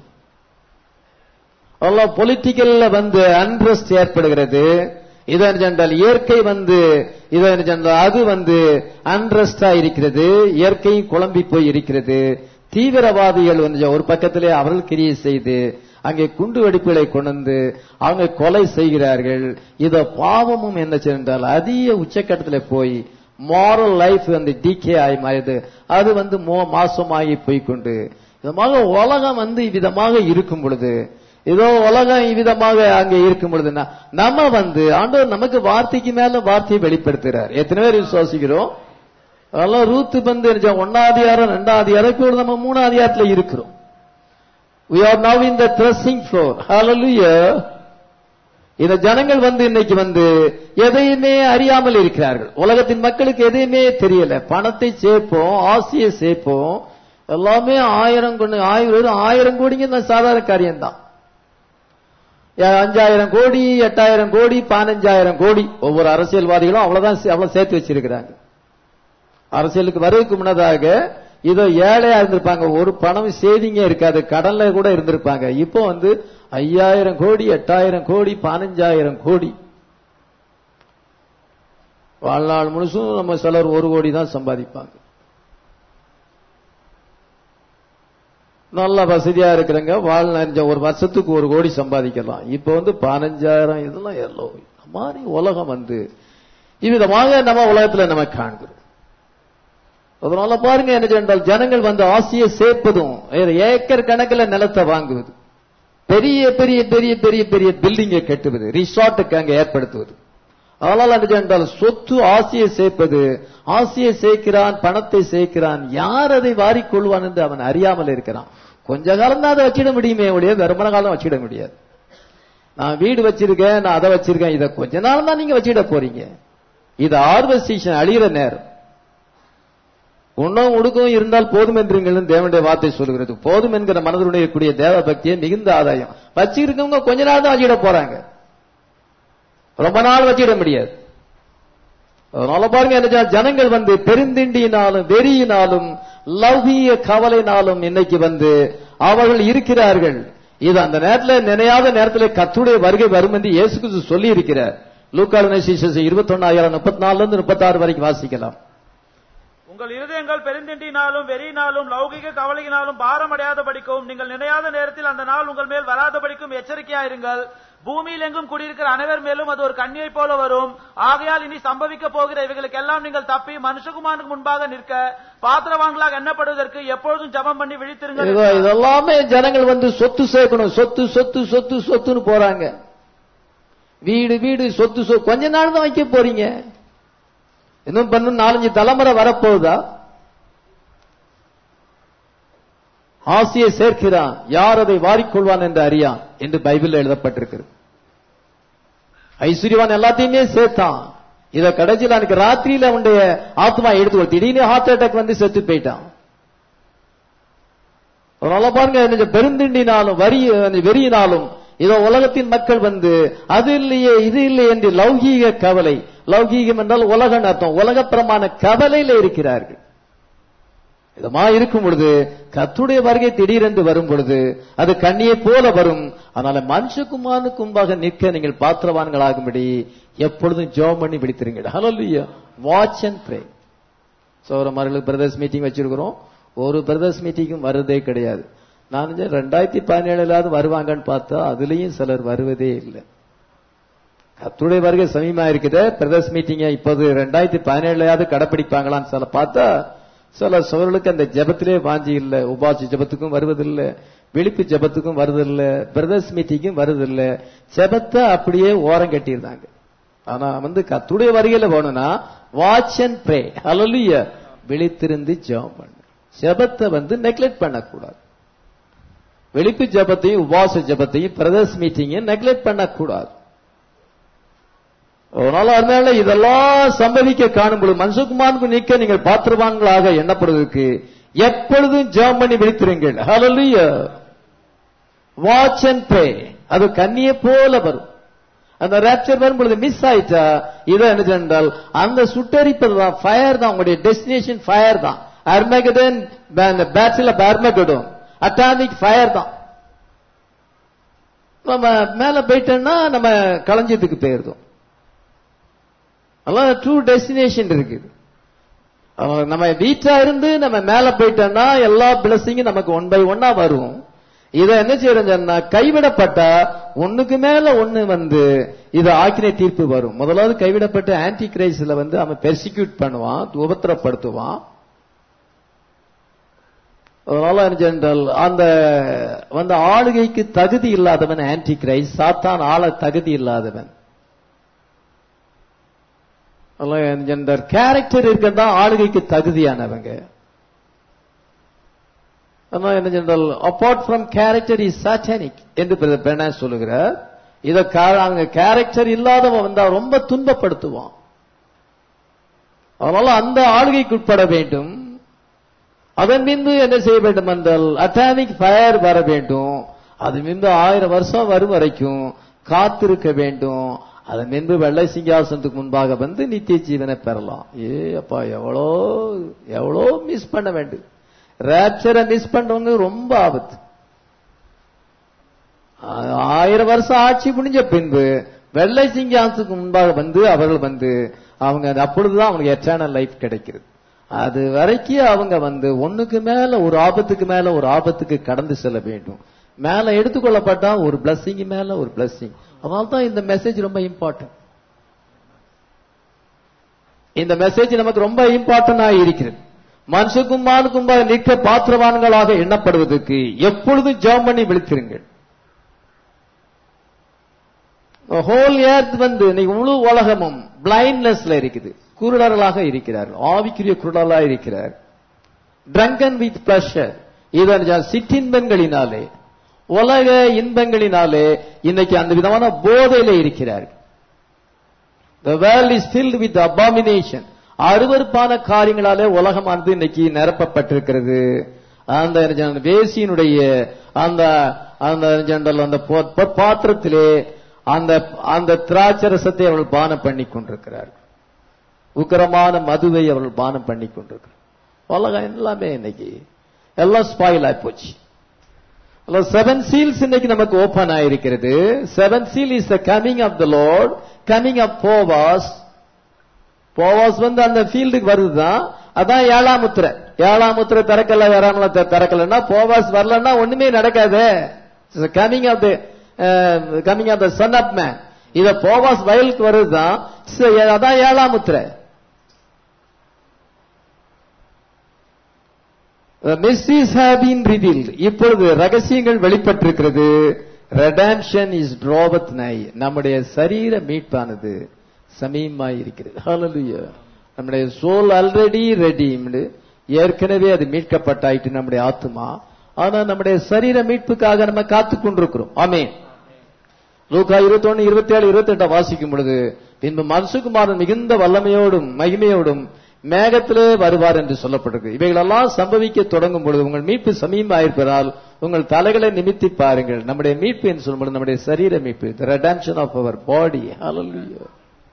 அதெல்லாம் பொலிட்டிக்கல்ல வந்து அன்ட்ரஸ்ட் ஏற்படுகிறது இதன் சென்றால் இயற்கை வந்து இதன் சென்றால் அது வந்து அன்ட்ரஸ்டா இருக்கிறது இயற்கையும் குழம்பி போய் இருக்கிறது தீவிரவாதிகள் வந்து ஒரு பக்கத்திலே அவர்கள் கிரியை செய்து அங்கே குண்டு வெடிப்புகளை கொண்டு வந்து அவங்க கொலை செய்கிறார்கள் இத பாவமும் என்ன சென்றால் அதிக உச்சக்கட்டத்தில் போய் மாரல் லைஃப் வந்து டிகே ஆகி மாறுது அது வந்து மோ மாசமாகி போய்க்கொண்டு விதமாக உலகம் வந்து இவ்விதமாக இருக்கும் பொழுது ஏதோ உலகம் இவ்விதமாக அங்கே இருக்கும் பொழுது ந- நம்ம வந்து ஆண்டவர் நமக்கு வார்த்தைக்கு மேல வார்த்தையை வெளிப்படுத்துகிறார் எத்தனை பேர் விசுவாசிக்கிறோம் அதெல்லாம் ரூத்து வந்து என்ன செய்ய- ஒண்ணாம் அதிகாரம் ரெண்டாம் அதிகாரம் இப்போ நம்ம மூணாம் அதிகாரத்துல இருக்கிறோம் we are now in the threshing floor hallelujah இந்த ஜனங்கள் வந்து இன்னைக்கு வந்து எதையுமே அறியாமல் இருக்கிறார்கள் உலகத்தின் மக்களுக்கு எதையுமே தெரியல பணத்தை சேர்ப்போம் ஆசையை சேர்ப்போம் எல்லாமே ஆயிரம் கொண்டு ஆயிரம் ஆயிரம் கோடிங்க தான் சாதாரண காரியம்தான் ஏ- அஞ்சாயிரம் கோடி எட்டாயிரம் கோடி பதினஞ்சாயிரம் கோடி ஒவ்வொரு அரசியல்வாதிகளும் அவ்வளவுதான் சே- அவ்வளவு சேர்த்து வச்சிருக்கிறாங்க அரசியலுக்கு வருவதற்கு முன்னதாக இதோ ஏழையா இருந்திருப்பாங்க ஒரு பணம் சேவிங்க இருக்காது கடன்ல கூட இருந்திருப்பாங்க இப்போ வந்து ஐயாயிரம் கோடி எட்டாயிரம் கோடி பதினஞ்சாயிரம் கோடி வாழ்நாள் முழுசும் நம்ம சிலர் ஒரு கோடி தான் சம்பாதிப்பாங்க நல்ல வசதியா இருக்கிறவங்க வாழ் ஒரு வருஷத்துக்கு ஒரு கோடி சம்பாதிக்கலாம் இப்ப வந்து பதினஞ்சாயிரம் இதெல்லாம் எல்லோ இந்த மாதிரி உலகம் வந்து இவ்விதமாக நம்ம உலகத்துல நம்ம காண்கிறோம் அதனால பாருங்க என்ன சொன்னால் ஜனங்கள் வந்து ஆசையை சேர்ப்பதும் ஏக்கர் கணக்கில் நிலத்தை வாங்குவது பெரிய பெரிய பெரிய பெரிய பெரிய பில்டிங்கை கட்டுவது ரிசார்ட்டுக்கு அங்க ஏற்படுத்துவது அதனால என்ன சொன்னால் சொத்து ஆசையை சேர்ப்பது ஆசையை சேர்க்கிறான் பணத்தை சேர்க்கிறான் யார் அதை வாரிக்கொள்வான் என்று அவன் அறியாமல் இருக்கிறான் கொஞ்ச காலம் தான் அதை வச்சிட முடியுமே ஒழிய வெறுமன காலம் வச்சிட முடியாது நான் வீடு வச்சிருக்கேன் நான் அதை வச்சிருக்கேன் இதை கொஞ்ச நாள் தான் நீங்க வச்சிட போறீங்க இது ஆர்வஸ்டேஷன் அழிகிற நேரம் உண்ணும் உடுக்கும் இருந்தால் போதும் என்றீங்களும் தேவனுடைய வார்த்தை சொல்கிறது போதும் என்கிற மனதுடைய கூடிய தேவ பக்தியை மிகுந்த ஆதாயம் வச்சிருக்கவங்க கொஞ்ச நாள் தான் வச்சிட போறாங்க ரொம்ப நாள் வச்சிட முடியாது அதனால பாருங்க என்ன ஜனங்கள் வந்து பெருந்திண்டியினாலும் வெறியினாலும் லௌகீக கவலைனாலும் இன்னைக்கு வந்து அவர்கள் இருக்கிறார்கள் இது அந்த நேரத்தில் நினையாத நேரத்தில் கத்துடைய வருகை வரும் என்று இயேசு கிறிஸ்து சொல்லி இருக்கிறார் லூக்கான இருபத்தி ஒன்னாயிரம் முப்பத்தி நாலுல இருந்து முப்பத்தி ஆறு வரைக்கும் வாசிக்கலாம் உங்கள் இருதயங்கள் பெருந்திண்டினாலும் வெறியினாலும் லௌகிக கவலையினாலும் பாரம் அடையாத படிக்கும் நீங்கள் நினையாத நேரத்தில் அந்த நாள் உங்கள் மேல் வராத படிக்கும் எச்சரிக்கையாயிருங்கள் பூமியில் எங்கும் குடியிருக்கிற அனைவர் மேலும் அது ஒரு கண்ணியை போல வரும் ஆகையால் இனி சம்பவிக்க போகிற இவைகளுக்கெல்லாம் நீங்கள் தப்பி மனுஷகுமாருக்கு முன்பாக நிற்க பாத்திரவான்களாக எண்ணப்படுவதற்கு எப்பொழுதும் ஜபம் பண்ணி விழித்திருங்கள் இதோ இதெல்லாமே ஜனங்கள் வந்து சொத்து சேர்க்கணும் சொத்து சொத்து சொத்து சொத்துன்னு போறாங்க வீடு வீடு சொத்து சொத்து கொஞ்ச நாள் தான் வைக்க போறீங்க இன்னும் பண்ணு நாலஞ்சு தலைமுறை வரப்போகுதா ஆசையை சேர்க்கிறான் யார் அதை வாரிக்கொள்வான் என்று அறியான் என்று பைபிள் எழுதப்பட்டிருக்கிறது ஐஸ்வர்யவான் எல்லாத்தையுமே சேர்த்தான் இத கடைசியில் அன்னைக்கு ராத்திரியில அவனுடைய ஆத்மா எடுத்து திடீர்னு ஹார்ட் அட்டாக் வந்து செத்து போயிட்டான் அதனால பாருங்க பெருந்திண்டினாலும் வரி வெறியினாலும் இதோ உலகத்தின் மக்கள் வந்து அது இல்லையே இது இல்லை என்று லௌகீக கவலை லௌகீகம் என்றால் உலகன் அர்த்தம் உலகப்பிரமான கவலையில இருக்கிறார்கள் இதமா இருக்கும் பொழுது கத்துடைய வருகை திடீரென்று வரும் பொழுது அது கண்ணியை போல வரும் அதனால மனுஷகுமானுக்கு முன்பாக நிற்க நீங்கள் பாத்திரவான்களாகும்படி எப்பொழுதும் ஜோம் பண்ணி பிடித்திருங்க ஹலோ வாட்ச் அண்ட் ப்ரே சௌரமார்களுக்கு பிரதர்ஸ் மீட்டிங் வச்சிருக்கிறோம் ஒரு பிரதர்ஸ் மீட்டிங்கும் வருவதே கிடையாது நான் ரெண்டாயிரத்தி பதினேழுலாவது வருவாங்கன்னு பார்த்தா அதுலயும் சிலர் வருவதே இல்லை கத்துடைய வருகை சமீபமா இருக்குது பிரதர்ஸ் மீட்டிங்க இப்போது ரெண்டாயிரத்தி பதினேழுலயாவது கடைப்பிடிப்பாங்களான்னு சில பார்த்தா சில சோழர்களுக்கு அந்த ஜபத்திலே வாஞ்சி இல்லை உபாசி ஜபத்துக்கும் வருவதில்லை விழிப்பு ஜபத்துக்கும் வருதில்லை பிரதர்ஸ் மீட்டிங்கும் வருதில்லை ஜபத்தை அப்படியே ஓரம் கட்டியிருந்தாங்க ஆனா வந்து கத்துடைய வருகையில போகணும்னா வாட்ச் அண்ட் ப்ரே அலலிய விழித்திருந்து ஜபம் பண்ணு ஜபத்தை வந்து நெக்லெக்ட் பண்ணக்கூடாது வெளிப்பு ஜபத்தையும் உபாச ஜபத்தையும் பிரதர்ஸ் மீட்டிங்கையும் நெக்லெக்ட் பண்ணக்கூடாது அதனால அதனால இதெல்லாம் சம்பவிக்க காணும் பொழுது மனுஷகுமாருக்கு நீக்க நீங்கள் பாத்திரவான்களாக எண்ணப்படுவதற்கு எப்பொழுதும் ஜெபம் பண்ணி விழித்திருங்கள் ஹalleluya வாட்ச் அண்ட் ப்ரே அது கண்ணிய போல வரும் அந்த ரேப்சர் வரும் பொழுது மிஸ் ஆயிட்டா இதை என்ன சென்றால் அந்த சுட்டரிப்பது தான் ஃபயர் தான் உங்களுடைய டெஸ்டினேஷன் ஃபயர் தான் Armageddon battle of Armageddon atomic fire தான் நம்ம மேல போயிட்டோம்னா நம்ம களஞ்சியத்துக்கு போயிருந்தோம் அதெல்லாம் ட்ரூ டெஸ்டினேஷன் இருக்குது நம்ம வீட்டா இருந்து நம்ம மேல போயிட்டோம்னா எல்லா பிளஸிங்கும் நமக்கு ஒன் பை ஒன்னா வரும் இதை என்ன செய்யறோம்னா கைவிடப்பட்டா ஒண்ணுக்கு மேல ஒண்ணு வந்து இது ஆக்கினை தீர்ப்பு வரும் முதலாவது கைவிடப்பட்ட ஆன்டி கிரைஸ்ல வந்து அவன் பெர்சிக்யூட் பண்ணுவான் உபத்திரப்படுத்துவான் அதனால என்ன என்றால் அந்த வந்து ஆளுகைக்கு தகுதி இல்லாதவன் ஆன்டி கிரைஸ் சாத்தான் ஆள தகுதி இல்லாதவன் கேரக்டர் இருக்கதான் ஆளுகைக்கு தகுதியானவங்க என்ன சொன்னால் apart from character is satanic என்று பெண்ண சொல்லுகிறார் இத அவங்க கேரக்டர் இல்லாதவன் வந்தா ரொம்ப துன்பப்படுத்துவான் அதனால அந்த ஆளுகைக்கு உட்பட வேண்டும் அதன் மீது என்ன செய்ய வேண்டும் என்றால் அட்டாமிக் ஃபயர் வர வேண்டும் அது மீது ஆயிரம் வருஷம் வரும் வரைக்கும் காத்திருக்க வேண்டும் அதன் மீது வெள்ளை சிங்காசனத்துக்கு முன்பாக வந்து நித்திய ஜீவனை பெறலாம் ஏ அப்பா எவ்வளோ எவ்வளோ மிஸ் பண்ண வேண்டும் ரேப்சரை மிஸ் பண்றவங்க ரொம்ப ஆபத்து ஆயிரம் வருஷம் ஆட்சி முடிஞ்ச பின்பு வெள்ளை சிங்காசத்துக்கு முன்பாக வந்து அவர்கள் வந்து அவங்க அப்பொழுதுதான் அவங்களுக்கு எட்டர்னல் லைஃப் கிடைக்கிறது அது வரைக்கும் அவங்க வந்து ஒண்ணுக்கு மேல ஒரு ஆபத்துக்கு மேல ஒரு ஆபத்துக்கு கடந்து செல்ல வேண்டும் மேல எடுத்துக்கொள்ளப்பட்டா ஒரு blessing மேல ஒரு blessing அதனால தான் இந்த மெசேஜ் ரொம்ப இம்பார்ட்டன்ட் இந்த மெசேஜ் நமக்கு ரொம்ப இம்பார்ட்டன்டா இருக்கிறது மனுஷகுமாருக்கும் நிற்க பாத்திரவான்களாக எண்ணப்படுவதற்கு எப்பொழுதும் ஜெபம் பண்ணி விழித்திருங்கள் ஹோல் ஏர்த் வந்து இன்னைக்கு முழு உலகமும் பிளைண்ட்னஸ்ல இருக்குது குருடர்களாக இருக்கிறார்கள் ஆவிக்குரிய குருடர்களாக இருக்கிறார் ட்ரங்கன் வித் பிளஷர் இதன் சிற்றின்பங்களினாலே உலக இன்பங்களினாலே இன்னைக்கு அந்த விதமான போதையில இருக்கிறார்கள் The world is filled with abomination. அருவருப்பான காரியங்களாலே உலகமானது இன்னைக்கு நிரப்பப்பட்டிருக்கிறது அந்த ஜன- வேசியினுடைய அந்த அந்த ஜெண்டல் அந்த பொ- பொ- பாத்திரத்திலே அந்த அந்த திராட்சரசத்தை அவர்கள் பானம் பண்ணி கொண்டிருக்கிறார்கள் உக்கிரமான மதுவை அவர்கள் பானம் பண்ணி கொண்டிருக்கிறார் உலகம் எல்லாமே இன்னைக்கு எல்லாம் ஸ்பாயில் ஆகி போச்சு செவன் சீல்ஸ் இன்னைக்கு நமக்கு ஓபன் ஆயிருக்கிறது seven seal is the coming of the Lord coming of Boaz Boaz வந்து அந்த ஃபீல்டுக்கு வருதுதான் அதான் ஏழாம் முத்திரை ஏழாம் முத்திரை திறக்கல ஏழாம் முத்திரை திறக்கலன்னா போவாஸ் வரலன்னா ஒண்ணுமே நடக்காது coming of the coming of the son of man இத போவாஸ் வயலுக்கு வருதுதான் So, அதான் ஏழாம் முத்திரை மிஸ்ஸிஸ் have been revealed இப்பொழுது ரகசியங்கள் வெளிப்பட்டிருக்கிறது redemption is draweth nigh நம்முடைய சரீர மீட்பானது சமீபமாய் இருக்கிறது hallelujah நம்முடைய சோல் ஆல்ரெடி redeemed ஏற்கனவே அது மீட்கப்பட்டாயிட்டு நம்முடைய ஆத்துமா ஆனா நம்முடைய சரீர மீட்புக்காக நம்ம காத்துக் கொண்டிருக்கிறோம் ஆமென் லூக்கா இருபத்தொன்னு இருபத்தி ஏழு இருபத்தி எட்டை வாசிக்கும் பொழுது பின்பு மனுஷகுமாரன் மிகுந்த வல்லமையோடும் மகிமையோடும் மேகத்திலே வருவார் என்று சொல்லப்பட்டிருக்கு இவைகளெல்லாம் சம்பவிக்க தொடங்கும் பொழுது உங்கள் மீட்பு சமீபமாயிருப்பதால் உங்கள் தலைகளை நிமித்தி பாருங்கள் நம்முடைய மீட்பு என்று சொல்லும்போது நம்முடைய சரீர மீட்பு the redemption of our body hallelujah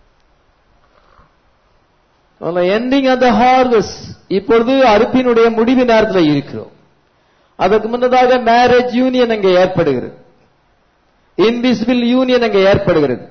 ending of the harvest இப்பொழுது அறுப்பினுடைய முடிவு நேரத்தில் இருக்கிறோம் அதற்கு முன்னதாக மேரேஜ் யூனியன் அங்கே ஏற்படுகிறது இன்விசிபிள் யூனியன் அங்கே ஏற்படுகிறது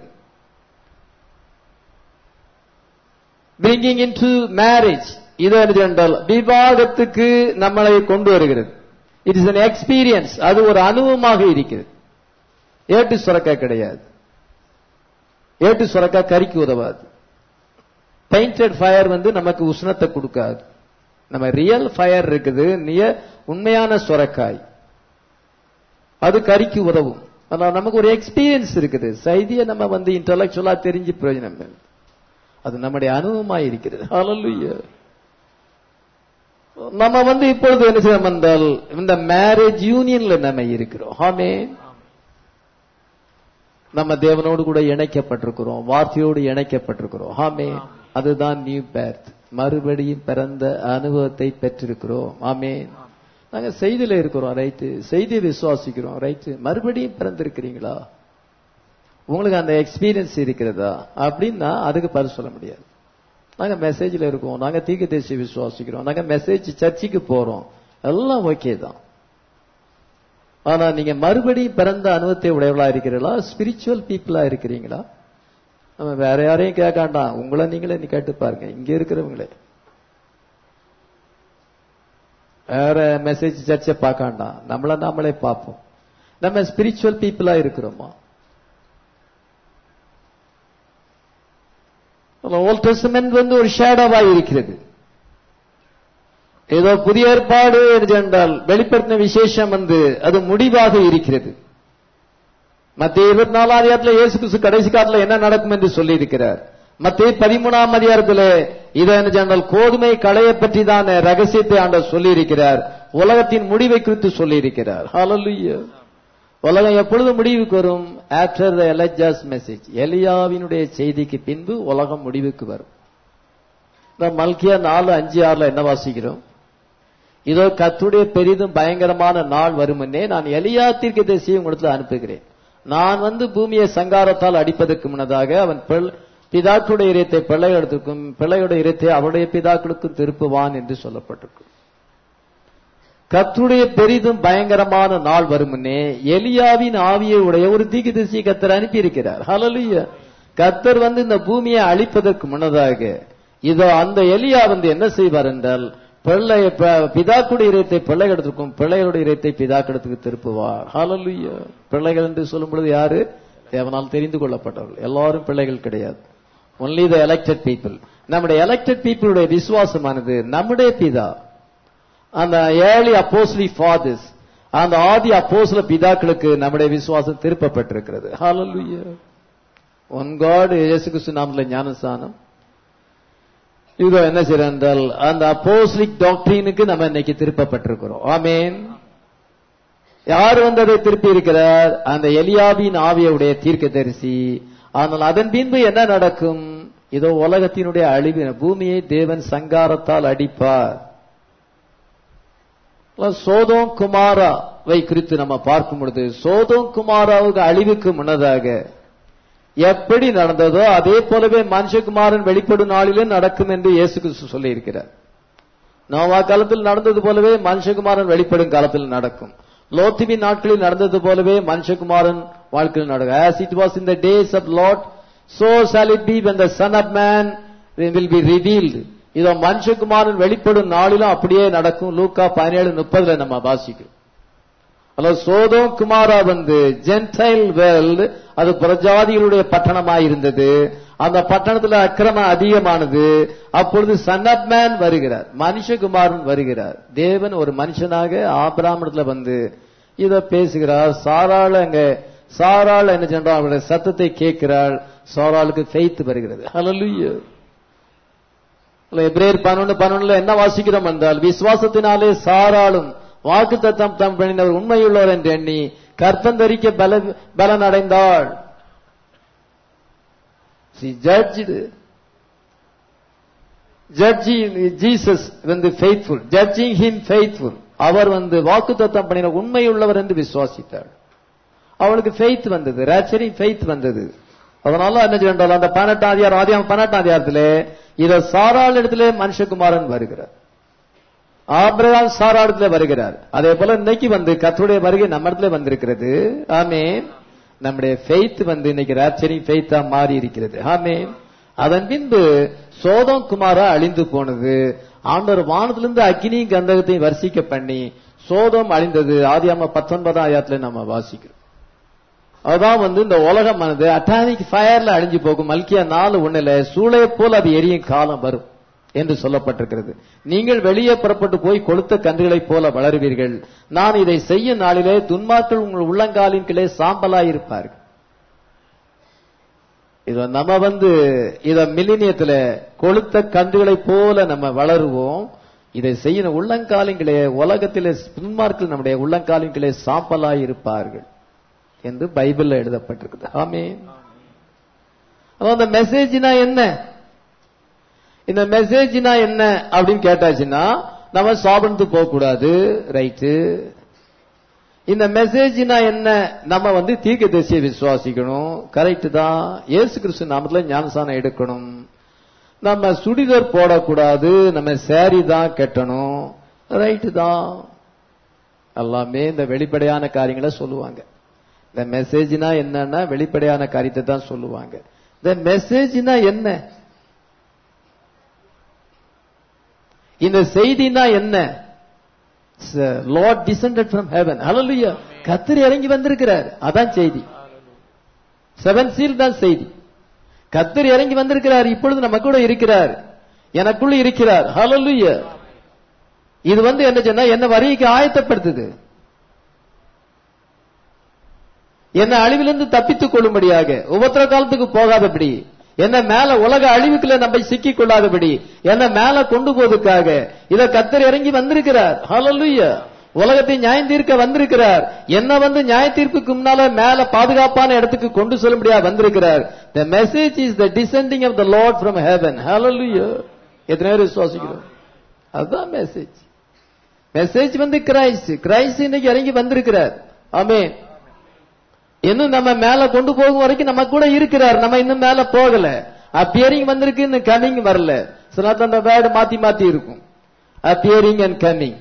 பிரிங்கிங் இன் டு மேரேஜ் இது என்ன என்றால் விவாகத்துக்கு நம்மளை கொண்டு வருகிறது இட் இஸ் an எக்ஸ்பீரியன்ஸ் அது ஒரு அனுபவமாக இருக்கிறது ஏட்டு சுரக்கா கிடையாது ஏட்டு சுரக்கா கறிக்கு உதவாது பெயிண்டட் ஃபயர் வந்து நமக்கு உஷ்ணத்தை கொடுக்காது நம்ம ரியல் ஃபயர் இருக்குது நிய உண்மையான சுரக்காய் அது கறிக்கு உதவும் ஆனா நமக்கு ஒரு எக்ஸ்பீரியன்ஸ் இருக்குது செய்தியை நம்ம வந்து இன்டலெக்சுவலா தெரிஞ்சு பிரயோஜனம் இல்லை. அது நம்முடைய அனுபவமாய் இருக்கிறது Hallelujah. நம்ம வந்து இப்பொழுது என்ன செய்யணும் என்றால் இந்த மேரேஜ் யூனியன்ல நம்ம இருக்கிறோம் ஆமே நம்ம தேவனோடு கூட இணைக்கப்பட்டிருக்கிறோம் வார்த்தையோடு இணைக்கப்பட்டிருக்கிறோம் ஆமே அதுதான் நியூ பேர்த் மறுபடியும் பிறந்த அனுபவத்தை பெற்றிருக்கிறோம் ஆமே நாங்க செய்தியில இருக்கிறோம் ரைட்டு செய்தியை விசுவாசிக்கிறோம் ரைட்டு மறுபடியும் பிறந்திருக்கிறீங்களா உங்களுக்கு அந்த எக்ஸ்பீரியன்ஸ் இருக்கிறதா அப்படின்னா அதுக்கு பதில் சொல்ல முடியாது நாங்க மெசேஜ்ல இருக்கோம் நாங்க தீர்க்க தேசிய விசுவாசிக்கிறோம் நாங்க மெசேஜ் சர்ச்சுக்கு போறோம் எல்லாம் ஓகே தான் ஆனா நீங்க மறுபடியும் பிறந்த அனுபவத்தை உடையவளா இருக்கிறீங்களா ஸ்பிரிச்சுவல் பீப்புளா இருக்கிறீங்களா நம்ம வேற யாரையும் கேட்காண்டாம் உங்களை நீங்களே நீ கேட்டு பாருங்க இங்க இருக்கிறவங்களே வேற மெசேஜ் சர்ச்சை பார்க்காண்டாம் நம்மள நாமளே பார்ப்போம் நம்ம ஸ்பிரிச்சுவல் பீப்புளா இருக்கிறோமா ஓல்ட் டெஸ்டமென்ட் வந்து ஒரு ஷேடோவா இருக்கிறது ஏதோ புதிய ஏற்பாடு என்றால் வெளிப்படுத்தின விசேஷம் வந்து அது முடிவாக இருக்கிறது மத்திய இருபத்தி நாலாம் அதிகாரத்தில் இயேசு கிறிஸ்து கடைசி காலத்துல என்ன நடக்கும் என்று சொல்லி இருக்கிறார் மத்திய பதிமூணாம் அதிகாரத்தில் இதை என்ன சொன்னால் கோதுமை களையை பற்றி தான் ரகசியத்தை ஆண்டவர் சொல்லி இருக்கிறார் உலகத்தின் முடிவை குறித்து சொல்லி இருக்கிறார் Hallelujah. உலகம் எப்பொழுது முடிவுக்கு வரும் ஆஃப்டர் த எலஜாஸ் மெசேஜ் எலியாவினுடைய செய்திக்கு பின்பு உலகம் முடிவுக்கு வரும் இந்த மல்கியா நாலு அஞ்சு ஆறுல என்ன வாசிக்கிறோம் இதோ கத்துடைய பெரிதும் பயங்கரமான நாள் வருமுன்னே நான் எலியா தீர்க்க தேசியை உங்களுக்கு அனுப்புகிறேன் நான் வந்து பூமியை சங்காரத்தால் அடிப்பதற்கு முன்னதாக அவன் பிள்- பிதாக்களுடைய இறைத்தை பிள்ளைகளுக்கும் பிள்ளையுடைய இறைத்தை அவருடைய பிதாக்களுக்கும் திருப்புவான் என்று சொல்லப்பட்டிருக்கும் கர்த்தருடைய பெரிதும் பயங்கரமான நாள் வருமுன்னே எலியாவின் ஆவியை உடைய ஒரு தீர்க்கதரிசி கத்தர் அனுப்பி இருக்கிறார் ஹalleluya கத்தர் வந்து இந்த பூமியை அழிப்பதற்கு முன்னதாக இதோ அந்த எலியா வந்து என்ன செய்வார் என்றால் பிள்ளை ப- பிதாக்குடைய இதயத்தை பிள்ளைகளிடத்திற்கும் பிள்ளைகளுடைய இதயத்தை பிதாக்கிடத்துக்கு திருப்புவார் ஹalleluya பிள்ளைகள் என்று சொல்லும் பொழுது யாரு தேவனால் தெரிந்து கொள்ளப்பட்டவர்கள் எல்லாரும் பிள்ளைகள் கிடையாது ஒன்லி த எலெக்டட் பீப்புள் நம்முடைய எலெக்டட் பீப்புளுடைய விசுவாசமானது நம்முடைய பிதா அந்த ஏர்லி அப்போஸ்லி ஃபாதர்ஸ் அந்த ஆதி அப்போஸ்ல பிதாக்களுக்கு நம்முடைய விசுவாசம் திருப்பப்பட்டிருக்கிறது ஹalleluya ஒன் காட் இயேசு கிறிஸ்து நாமத்துல ஞானஸ்தானம் இதோ என்ன செய்யறோம் என்றால் அந்த அப்போஸ்லிக் டாக்டரினுக்கு நம்ம இன்னைக்கு திருப்பப்பட்டிருக்கிறோம் ஆமேன் யார் வந்து அதை திருப்பி இருக்கிறார் அந்த எலியாவின் ஆவியுடைய தீர்க்கதரிசி ஆனால் அதன் பின்பு என்ன நடக்கும் இதோ உலகத்தினுடைய அழிவு பூமியை தேவன் சங்காரத்தால் அடிப்பார் சோதோம் குமாராவை குறித்து நம்ம பார்க்கும் பொழுது சோதோம் குமாராவுக்கு அழிவுக்கு முன்னதாக எப்படி நடந்ததோ அதே போலவே மனுஷகுமாரன் வெளிப்படும் நாளிலே நடக்கும் என்று இயேசு கிறிஸ்து சொல்லி இருக்கிறார் நோவா காலத்தில் நடந்தது போலவே மனுஷகுமாரன் வெளிப்படும் காலத்தில் நடக்கும் லோத்திவின் நாட்களில் நடந்தது போலவே மனுஷகுமாரன் வாழ்க்கையில் நடக்கும் as it was in the days of Lot so shall it be when the son of man will be revealed இதோ மனுஷகுமாரன் வெளிப்படும் நாளிலும் அப்படியே நடக்கும் லூக்கா பதினேழு முப்பதுல நம்ம வாசிக்கிறோம் அல்ல சோதோம் குமாரா வந்து ஜென்டைல் வேர்ல்டு அது பிரஜாதிகளுடைய பட்டணமாய் இருந்தது அந்த பட்டணத்துல அக்கிரமம் அதிகமானது அப்பொழுது சன் ஆப் மேன் வருகிறார் மனுஷகுமாரன் வருகிறார் தேவன் ஒரு மனுஷனாக ஆபிராமணத்துல வந்து இத பேசுகிறார் சாராள் அங்க சாராள் என்ன சென்றால் அவருடைய சத்தத்தை கேட்கிறாள் சாராளுக்கு ஃபெய்த் வருகிறது ஹalleluya எப்ரேயர் பன்னெண்டு பன்னெண்டுல என்ன வாசிக்கிறோம் என்றால் விசுவாசத்தினாலே சாராளும் வாக்கு தத்தம் தம் பண்ணினவர் உண்மையுள்ளவர் என்று எண்ணி கற்பந்தரிக்க பல பலன் அடைந்தாள் She judged judging Jesus வந்து faithful judging him faithful அவர் வந்து வாக்கு தத்தம் பண்ணின உண்மையுள்ளவர் என்று விசுவாசித்தாள் அவளுக்கு ஃபெய்த் வந்தது ரேச்சரிங் ஃபெய்த் வந்தது அதனால என்ன செய்யணும் அந்த பன்னெண்டாம் அதிகாரம் ஆதியாம் பன்னெண்டாம் அதிகாரத்திலே இத சாராள் இடத்திலே மனுஷகுமாரன் வருகிறார் ஆபிரகாம் சாராளத்துல வருகிறார் அதே போல இன்னைக்கு வந்து கர்த்தருடைய வருகை நம்ம இடத்துல வந்திருக்கிறது ஆமே நம்முடைய ஃபெய்த் வந்து இன்னைக்கு ராச்சரிங் ஃபெய்த்தா மாறி இருக்கிறது ஆமே அதன் பின்பு சோதம் குமாரா அழிந்து போனது ஆண்டவர் வானத்திலிருந்து அக்னியும் கந்தகத்தையும் வர்சிக்க பண்ணி சோதம் அழிந்தது ஆதியாம பத்தொன்பதாம் ஆயிரத்துல நம்ம வாசிக்கிறோம் அதான் வந்து இந்த உலகமானது அட்டாமிக் ஃபயர்ல அழிஞ்சு போகும் மல்கியா நாலு ஒண்ணுல சூளைய போல் அது எரியும் காலம் வரும் என்று சொல்லப்பட்டிருக்கிறது நீங்கள் வெளியே புறப்பட்டு போய் கொளுத்த கன்றுகளைப் போல வளருவீர்கள் நான் இதை செய்யும் நாளிலே துன்மாக்கள் உங்கள் உள்ளங்காலின் கீழே சாம்பலாய் இருப்பார்கள் இத நம்ம வந்து இத மில்லினியத்துல கொளுத்த கன்றுகளைப் போல நம்ம வளருவோம் இதை செய்யணும் உள்ளங்காலிங்களே உலகத்திலே துன்மார்கள் நம்முடைய உள்ளங்காலின்களே சாம்பலாய் இருப்பார்கள் என்று பைபிள்ல எழுதப்பட்டிருக்குது ஆமே அந்த மெசேஜ்னா என்ன இந்த மெசேஜ்னா என்ன அப்படின்னு கேட்டாச்சுன்னா நம்ம சாப்பிட்டு போக கூடாது ரைட்டு இந்த மெசேஜ்னா என்ன நம்ம வந்து தீர்க்க தரிசியை விசுவாசிக்கணும் கரெக்ட் தான் இயேசு கிறிஸ்து நாமத்துல ஞானசானம் எடுக்கணும் நம்ம சுடிதர் போடக்கூடாது நம்ம சேரி தான் கட்டணும் ரைட்டு தான் எல்லாமே இந்த வெளிப்படையான காரியங்களை சொல்லுவாங்க இந்த மெசேஜ்னா என்னன்னா வெளிப்படையான காரியத்தை தான் சொல்லுவாங்க இந்த மெசேஜ்னா என்ன இந்த செய்தினா என்ன lord descended from heaven hallelujah கத்தர் இறங்கி வந்திருக்கிறார் அதான் செய்தி செவன் சீல் தான் செய்தி கத்தர் இறங்கி வந்திருக்கிறார் இப்பொழுது நம்ம கூட இருக்கிறார் எனக்குள்ள இருக்கிறார் ஹalleluya இது வந்து என்ன சொன்னா என்ன வரிக்கு ஆயத்தப்படுத்துது என்ன அழிவிலிருந்து தப்பித்துக் கொள்ளும்படியாக உபத்திர காலத்துக்கு போகாதபடி என்ன மேல உலக அழிவுக்குள்ள நம்ம சிக்கிக் கொள்ளாதபடி என்ன மேல கொண்டு போவதற்காக இத கத்தர் இறங்கி வந்திருக்கிறார் ஹalleluya உலகத்தை நியாயம் தீர்க்க வந்திருக்கிறார் என்ன வந்து நியாய தீர்ப்புக்கு முன்னால மேல பாதுகாப்பான இடத்துக்கு கொண்டு செல்லும்படியா வந்திருக்கிறார் the message is the descending of the lord from heaven hallelujah எத்தனை பேர் விசுவாசிக்கிறோம் அதுதான் மெசேஜ் மெசேஜ் வந்து கிரைஸ்ட் கிரைஸ்ட் இன்னைக்கு இறங்கி வந்திருக்கிறார் ஆமென் இன்னும் நம்ம மேல கொண்டு போகும் வரைக்கும் நம்ம கூட இருக்கிறார் நம்ம இன்னும் மேல போகல அப்பியரிங் வந்திருக்கு இன்னும் கமிங் வரல சில அந்த வேர்டு மாத்தி மாத்தி இருக்கும் அப்பியரிங் அண்ட் கமிங்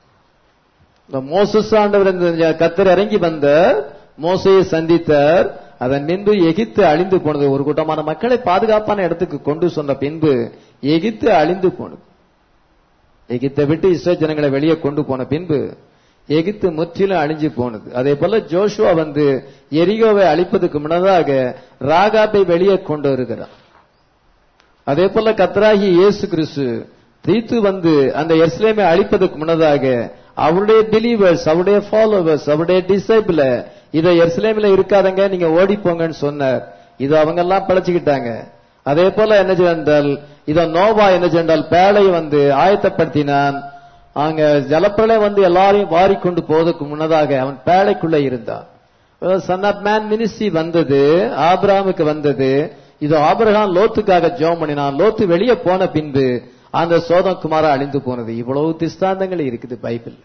இந்த மோசஸ் ஆண்டவர் இந்த கத்தர் இறங்கி வந்த மோசையை சந்தித்தார் அதன் பின்பு எகிப்து அழிந்து போனது ஒரு கூட்டமான மக்களை பாதுகாப்பான இடத்துக்கு கொண்டு சொன்ன பின்பு எகிப்து அழிந்து போனது எகிப்தை விட்டு இஸ்ரேல் ஜனங்களை வெளியே கொண்டு போன பின்பு எகிப்து முற்றிலும் அழிஞ்சு போனது அதே போல ஜோஷுவா வந்து எரிகோவை அழிப்பதற்கு முன்னதாக ராகாபை வெளியே கொண்டு வருகிறார் அதே போல கத்ராகி இயேசு கிறிஸ்து தீத்து வந்து அந்த எஸ்லேமை அழிப்பதற்கு முன்னதாக அவருடைய பிலீவர்ஸ் அவருடைய ஃபாலோவர்ஸ் அவருடைய டிசைபிள இதை எருசலேமில் இருக்காதங்க நீங்க ஓடி போங்கன்னு சொன்னார் இது அவங்க எல்லாம் பழச்சுக்கிட்டாங்க அதே போல என்ன செய்தால் இத நோவா என்ன செய்தால் பேழை வந்து ஆயத்தப்படுத்தினான் அங்க ஜலப்பிரளயம் வந்து எல்லாரையும் வாரிக்கொண்டு போவதற்கு முன்னதாக அவன் பேழைக்குள்ள இருந்தான் சன் ஆப் மேன் மினிஸ்ட்ரி வந்தது ஆபிரகாமுக்கு வந்தது இது ஆபிரகாம் லோத்துக்காக ஜோம் பண்ணினான் லோத்து வெளியே போன பின்பு அந்த சோதம் குமாரா அழிந்து போனது இவ்வளவு திஸ்தாந்தங்கள் இருக்குது பைபிள்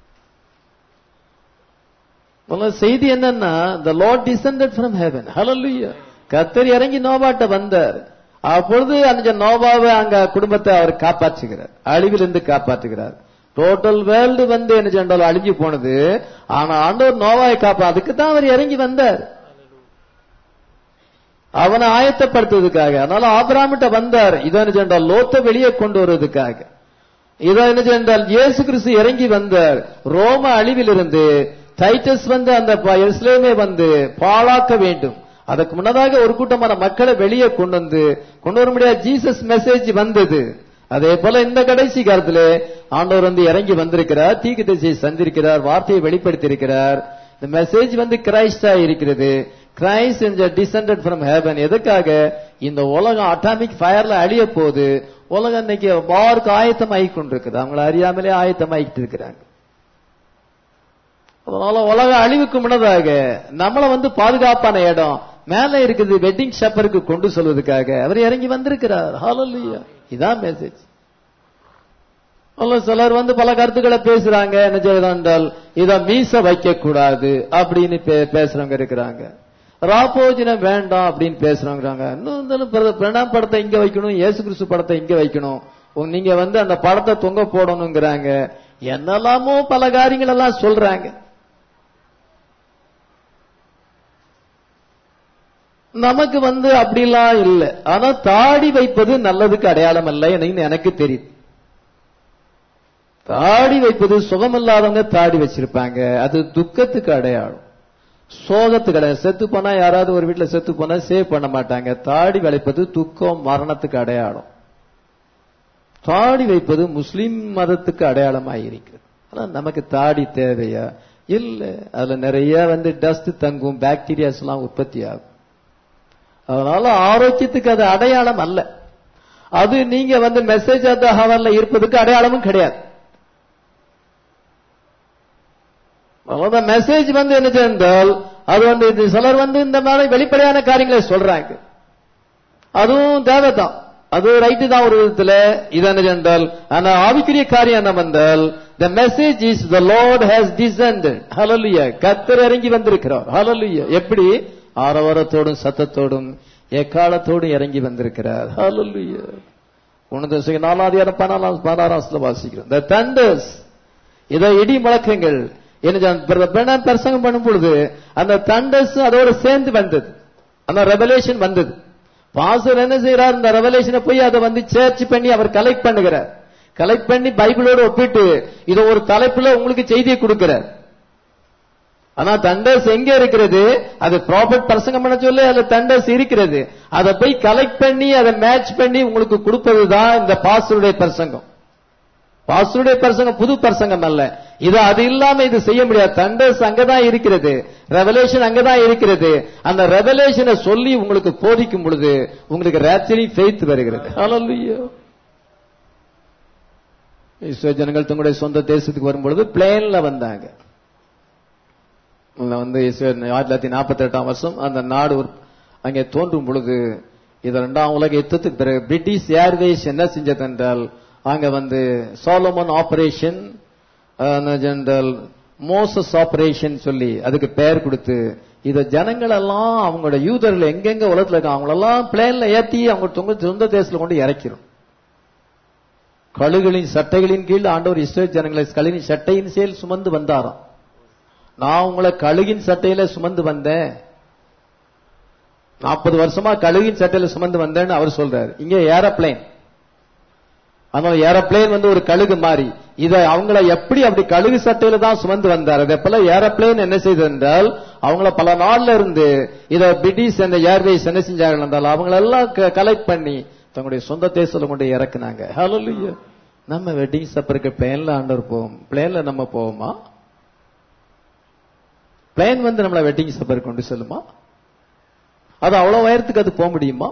முதல்ல செய்தி என்னன்னா the lord descended from heaven hallelujah கத்தர் இறங்கி நோவாட்ட வந்தார் அப்பொழுது அந்த நோவாவை அங்க குடும்பத்தை அவர் காப்பாற்றுகிறார் அழிவிலிருந்து காப்பாற்றுகிறார் டோட்டல் வேர்ல்டு வந்து என்ன சென்றால் அழிஞ்சு போனது ஆனா ஆண்டவர் நோவாவை காப்பா அதுக்கு தான் அவர் இறங்கி வந்தார் அவனை ஆயத்தப்படுத்துவதற்காக அதனால ஆபிராமிட்ட வந்தார் இதோ என்ன சென்றால் லோத்தை வெளியே கொண்டு வருவதற்காக இதோ என்ன சென்றால் இயேசு கிறிஸ்து இறங்கி வந்தார் ரோம அழிவிலிருந்து டைட்டஸ் வந்து அந்த எருசலேமை வந்து பாழாக்க வேண்டும் அதுக்கு முன்னதாக ஒரு கூட்டமான மக்களை வெளியே கொண்டு வந்து கொண்டு வர முடியாத ஜீசஸ் மெசேஜ் வந்தது அதே போல இந்த கடைசி காலத்துல ஆண்டவர் வந்து இறங்கி வந்திருக்கிறார் தீக்கு திசையை சந்திருக்கிறார் வார்த்தையை வெளிப்படுத்தி இருக்கிறார் இந்த மெசேஜ் வந்து கிரைஸ்டா இருக்கிறது Christ in descended from heaven எதுக்காக இந்த உலகம் அட்டாமிக் ஃபயர்ல அழிய போகுது உலகம் இன்னைக்கு வாருக்கு ஆயத்தம் ஆகி கொண்டிருக்குது அவங்கள அறியாமலே ஆயத்தம் ஆகிட்டு இருக்கிறாங்க அதனால உலக அழிவுக்கு முன்னதாக நம்மள வந்து பாதுகாப்பான இடம் மேல இருக்குது வெட்டிங் ஷப்பருக்கு கொண்டு சொல்வதற்காக அவர் இறங்கி வந்திருக்கிறார் ஹalleluya இதான் மெசேஜ் சிலர் வந்து பல கருத்துக்களை பேசுறாங்க என்ன செய்யறால் இத மீச வைக்க கூடாது அப்படின்னு பேசுறவங்க இருக்கிறாங்க ராபோஜனம் வேண்டாம் அப்படின்னு பேசுறவங்க இன்னும் பிரணாம் படத்தை இங்க வைக்கணும் இயேசு கிறிஸ்து படத்தை இங்க வைக்கணும் நீங்க வந்து அந்த படத்தை தொங்க போடணுங்கிறாங்க என்னெல்லாமோ பல காரியங்கள் எல்லாம் சொல்றாங்க நமக்கு வந்து அப்படிலாம் இல்லை ஆனா தாடி வைப்பது நல்லதுக்கு அடையாளம் அல்ல எனக்கு தெரியுது தாடி வைப்பது சுகமில்லாதவங்க தாடி வச்சிருப்பாங்க அது துக்கத்துக்கு அடையாளம் சோகத்துக்கு அடையாளம் செத்து போனா யாராவது ஒரு வீட்டுல செத்து போனா சேவ் பண்ண மாட்டாங்க தாடி வளைப்பது துக்கம் மரணத்துக்கு அடையாளம் தாடி வைப்பது முஸ்லிம் மதத்துக்கு அடையாளமாக இருக்கிறது ஆனா நமக்கு தாடி தேவையா இல்ல அதுல நிறைய வந்து டஸ்ட் தங்கும் பாக்டீரியாஸ் எல்லாம் உற்பத்தி ஆகும் அதனால ஆரோக்கியத்துக்கு அது அடையாளம் அல்ல அது நீங்க வந்து மெசேஜ் அந்த ஹவர்ல இருப்பதுக்கு அடையாளமும் கிடையாது மெசேஜ் வந்து என்ன சென்றால் அது வந்து சிலர் வந்து இந்த மாதிரி வெளிப்படையான காரியங்களை சொல்றாங்க அதுவும் தேவைதான் அது ரைட்டு தான் ஒரு விதத்துல இது என்ன சென்றால் ஆனா ஆவிக்குரிய காரியம் என்ன வந்தால் the message is the lord has descended hallelujah கத்தர் இறங்கி வந்திருக்கிறார் ஹalleluya எப்படி ஆரவாரத்தோடும் சத்தத்தோடும் எக்காலத்தோடும் இறங்கி வந்திருக்கிறார் ஹalleluya உனது நாலாவது பதினாலாம் பதினாறாம் வாசிக்கிறோம் த தண்டர்ஸ் இதை இடி முழக்கங்கள் என்ன பிரசங்கம் பண்ணும் பொழுது அந்த தண்டர்ஸ் அதோட சேர்ந்து வந்தது அந்த ரெவலேஷன் வந்தது பாசர் என்ன செய்யறார் இந்த ரெவலேஷனை போய் அதை வந்து சேர்ச் பண்ணி அவர் கலெக்ட் பண்ணுகிறார் கலெக்ட் பண்ணி பைபிளோட ஒப்பிட்டு இதை ஒரு தலைப்புல உங்களுக்கு செய்தியை கொடுக்கிறார் ஆனா தண்டர்ஸ் எங்க இருக்கிறது அது ப்ராஃபிட் பிரசங்கம் பண்ண சொல்லி அதுல தண்டர்ஸ் இருக்கிறது அதை போய் கலெக்ட் பண்ணி அதை மேட்ச் பண்ணி உங்களுக்கு கொடுப்பதுதான் இந்த பாஸ்டருடைய பிரசங்கம் பாஸ்டருடைய பிரசங்கம் புது பிரசங்கம் அல்ல இது அது இல்லாம இது செய்ய முடியாது தண்டர்ஸ் அங்கதான் இருக்கிறது ரெவலேஷன் அங்கதான் இருக்கிறது அந்த ரெவலேஷனை சொல்லி உங்களுக்கு போதிக்கும் பொழுது உங்களுக்கு ரேச்சரி ஃபெய்த் வருகிறது ஜனங்கள் தங்களுடைய சொந்த தேசத்துக்கு வரும்பொழுது பிளேன்ல வந்தாங்க வந்து ஆயிரத்தி தொள்ளாயிரத்தி நாற்பத்தி எட்டாம் வருஷம் அந்த நாடு அங்கே தோன்றும் பொழுது இது இரண்டாம் உலக யுத்தத்துக்கு பிறகு பிரிட்டிஷ் ஏர்வேஸ் என்ன செஞ்சது என்றால் அங்க வந்து Solomon operation general Moses operation சொல்லி அதுக்கு பெயர் கொடுத்து இத ஜனங்கள் எல்லாம் அவங்களோட யூதர்கள் எங்கெங்க உலகத்துல இருக்காங்க அவங்களெல்லாம் பிளேன்ல ஏத்தி அவங்க தொங்க சொந்த தேசத்துல கொண்டு இறக்கிறோம் கழுகளின் சட்டைகளின் கீழ் ஆண்டவர் இஸ்ரேல் ஜனங்களை கழுகின் சட்டையின் செயல் சுமந்து வந்தாராம் நான் உங்களை கழுகின் சட்டையில சுமந்து வந்தேன் நாற்பது வருஷமா கழுகின் சட்டையில சுமந்து வந்தேன்னு அவர் சொல்றாரு இங்க ஏரோப்ளேன் அதனால ஏரோப்ளேன் வந்து ஒரு கழுகு மாதிரி இத அவங்கள எப்படி அப்படி கழுகு சட்டையில தான் சுமந்து வந்தார் அதே போல ஏரோப்ளேன் என்ன செய்தது என்றால் அவங்கள பல நாள்ல இருந்து இத பிரிட்டிஷ் அந்த ஏர்வேஸ் என்ன செஞ்சார்கள் என்றால் அவங்கள எல்லாம் கலெக்ட் பண்ணி தங்களுடைய சொந்த தேசத்துல கொண்டு இறக்குனாங்க ஹalleluya நம்ம வெட்டிங் சப்பருக்கு பிளேன்ல ஆண்டவர் போவோம் பிளேன்ல நம்ம போவோமா பிளேன் வந்து நம்மள வெட்டிங் சப்பர் கொண்டு செல்லுமா அது அவ்வளவு உயரத்துக்கு அது போக முடியுமா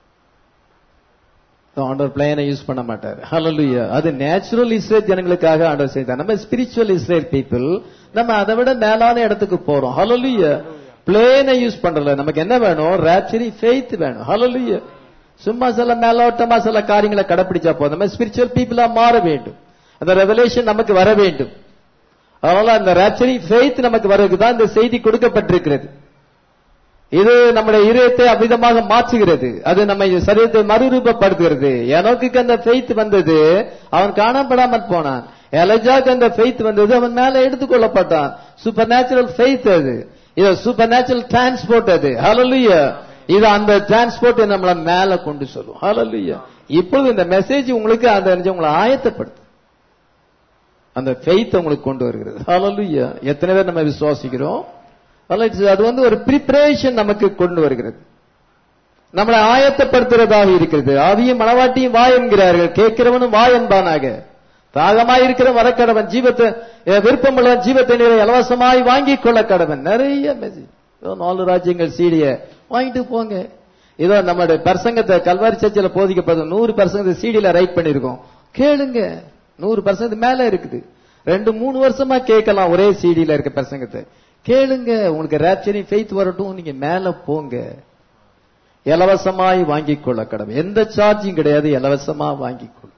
ஆண்டவர் பிளேனை யூஸ் பண்ண மாட்டார் ஹalleluya அது நேச்சுரல் இஸ்ரேல் ஜனங்களுக்காக ஆண்டவர் செய்தார் நம்ம ஸ்பிரிச்சுவல் இஸ்ரேல் பீப்புள் நம்ம அதை விட மேலான இடத்துக்கு போறோம் ஹalleluya பிளேனை யூஸ் பண்றல நமக்கு என்ன வேணும் ராப்சரி ஃபெய்த் வேணும் ஹalleluya சும்மா சில மேலோட்டமா சில காரியங்களை கடைபிடிச்சா போதும் நம்ம ஸ்பிரிச்சுவல் பீப்புளா மாற வேண்டும் அந்த ரெவலேஷன் நமக்கு வர வேண்டும் அதனால அந்த ராப்சரி ஃபெய்த் நமக்கு வரதுக்கு தான் இந்த செய்தி கொடுக்கப்பட்டிருக்கிறது இது நம்முடைய இதயத்தை அபிதமாக மாற்றுகிறது அது நம்ம சரீரத்தை மறுரூபப்படுத்துகிறது எனக்குக்கு அந்த ஃபெய்த் வந்தது அவன் காணப்படாமல் போனான் எலஜாக்கு அந்த ஃபெய்த் வந்தது அவன் மேல எடுத்துக்கொள்ளப்பட்டான் சூப்பர் நேச்சுரல் ஃபெய்த் அது இது சூப்பர் நேச்சுரல் டிரான்ஸ்போர்ட் அது ஹalleluya இது அந்த டிரான்ஸ்போர்ட் நம்மள மேல கொண்டு சொல்லும் ஹalleluya இப்பொழுது இந்த மெசேஜ் உங்களுக்கு அந்த உங்களை ஆயத்தப்படுத்து அந்த ஃபெய்த் உங்களுக்கு கொண்டு வருகிறது ஹalleluya எத்தனை பேர் நம்ம விசுவாசிக்கிறோம் அது வந்து ஒரு ப்ரிப்பரேஷன் நமக்கு கொண்டு வருகிறது நம்மளை ஆயத்தப்படுத்துறதாக இருக்கிறது ஆவியும் மனவாட்டியும் வா என்கிறார்கள் கேட்கிறவனும் வா என்பானாக தாகமாய் இருக்கிற வரக்கடவன் ஜீவத்தை விருப்பமுள்ள ஜீவத்தை நீரை இலவசமாய் வாங்கிக் கொள்ள கடவன் நிறைய மெசேஜ் நாலு ராஜ்யங்கள் சீடிய வாங்கிட்டு போங்க இதோ நம்மளுடைய பிரசங்கத்தை கல்வாரி சர்ச்சில் போதிக்கப்படுது நூறு பர்சன்ட் சீடியில ரைட் பண்ணிருக்கோம் கேளுங்க நூறு பர்சன்ட் மேல இருக்குது ரெண்டு மூணு வருஷமா கேட்கலாம் ஒரே சீடியில இருக்க பிரசங்கத்தை கேளுங்க உங்களுக்கு ரேப்சரி ஃபெய்த் வரட்டும் நீங்க மேல போங்க இலவசமாய் வாங்கிக் கொள்ள கடமை எந்த சார்ஜும் கிடையாது இலவசமா வாங்கிக் கொள்ள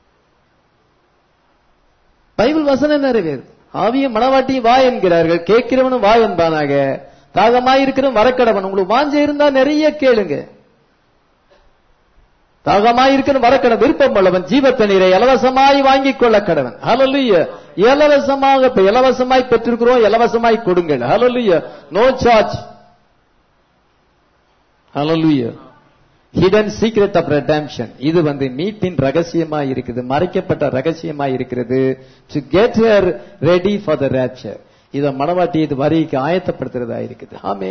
பைபிள் வசனம் நிறைவேறு ஆவிய மனவாட்டியும் வா என்கிறார்கள் கேட்கிறவனும் வா என்பானாக தாகமாயிருக்கிறவன் வரக்கடவன் உங்களுக்கு வாஞ்ச இருந்தா நிறைய கேளுங்க தாகமாயிருக்கிற வரக்கடவன் விருப்பம் உள்ளவன் ஜீவத்த நீரை இலவசமாய் வாங்கிக் கொள்ள கடவன் ஹalleluya இலவசமாக இப்ப இலவசமாய் பெற்றிருக்கிறோம் இலவசமாய் கொடுங்கள் hallelujah no charge hallelujah hidden secret of redemption இது வந்து மீட்பின் ரகசியமா இருக்குது மறைக்கப்பட்ட ரகசியமா இருக்கிறது to get her ready for the rapture இத மனவாட்டி இது வரிக்கு ஆயத்தப்படுத்துறதா இருக்குது ஆமே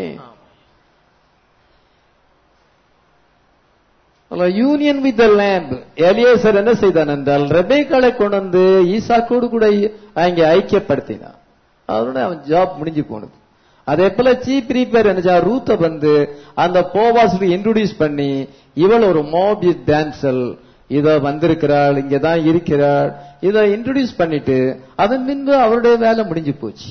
union with the lamb Eliezer என்ன செய்தான் என்றால் ரெபேக்காலை கொண்டு வந்து ஈசாக்கோடு கூட அங்கே ஐக்கியப்படுத்தினான் அதோட அவன் ஜாப் முடிஞ்சு போனது அதே போல சீப் ரீப்பர் என்ன ரூத்த வந்து அந்த போவாஸுக்கு இன்ட்ரோடியூஸ் பண்ணி இவள் ஒரு மோபி டான்சல் இத வந்திருக்கிறாள் இங்கதான் இருக்கிறாள் இத இன்ட்ரோடியூஸ் பண்ணிட்டு அதன் பின்பு அவருடைய வேலை முடிஞ்சு போச்சு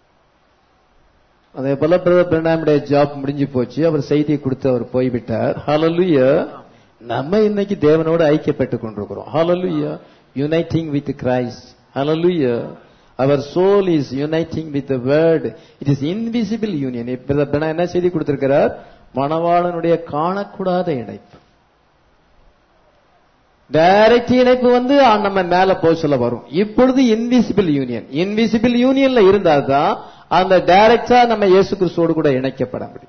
அதே போல பிரதர் பிரணாமுடைய ஜாப் முடிஞ்சு போச்சு அவர் செய்தியை கொடுத்து அவர் போய்விட்டார் ஹalleluya நம்ம இன்னைக்கு தேவனோடு ஐக்கியப்பட்டு கொண்டிருக்கிறோம் hallelujah uniting with Christ hallelujah our soul is uniting with the word it is invisible union இப்ப என்ன செய்தி கொடுத்திருக்கிறார் மணவாளனுடைய காணக்கூடாத இணைப்பு டைரக்ட் இணைப்பு வந்து நம்ம மேல போய் சொல்ல வரும் இப்பொழுது இன்விசிபிள் யூனியன் இன்விசிபிள் யூனியன்ல இருந்தால்தான் அந்த டைரக்டா நம்ம இயேசு கிறிஸ்துவோடு கூட இணைக்கப்பட முடியும்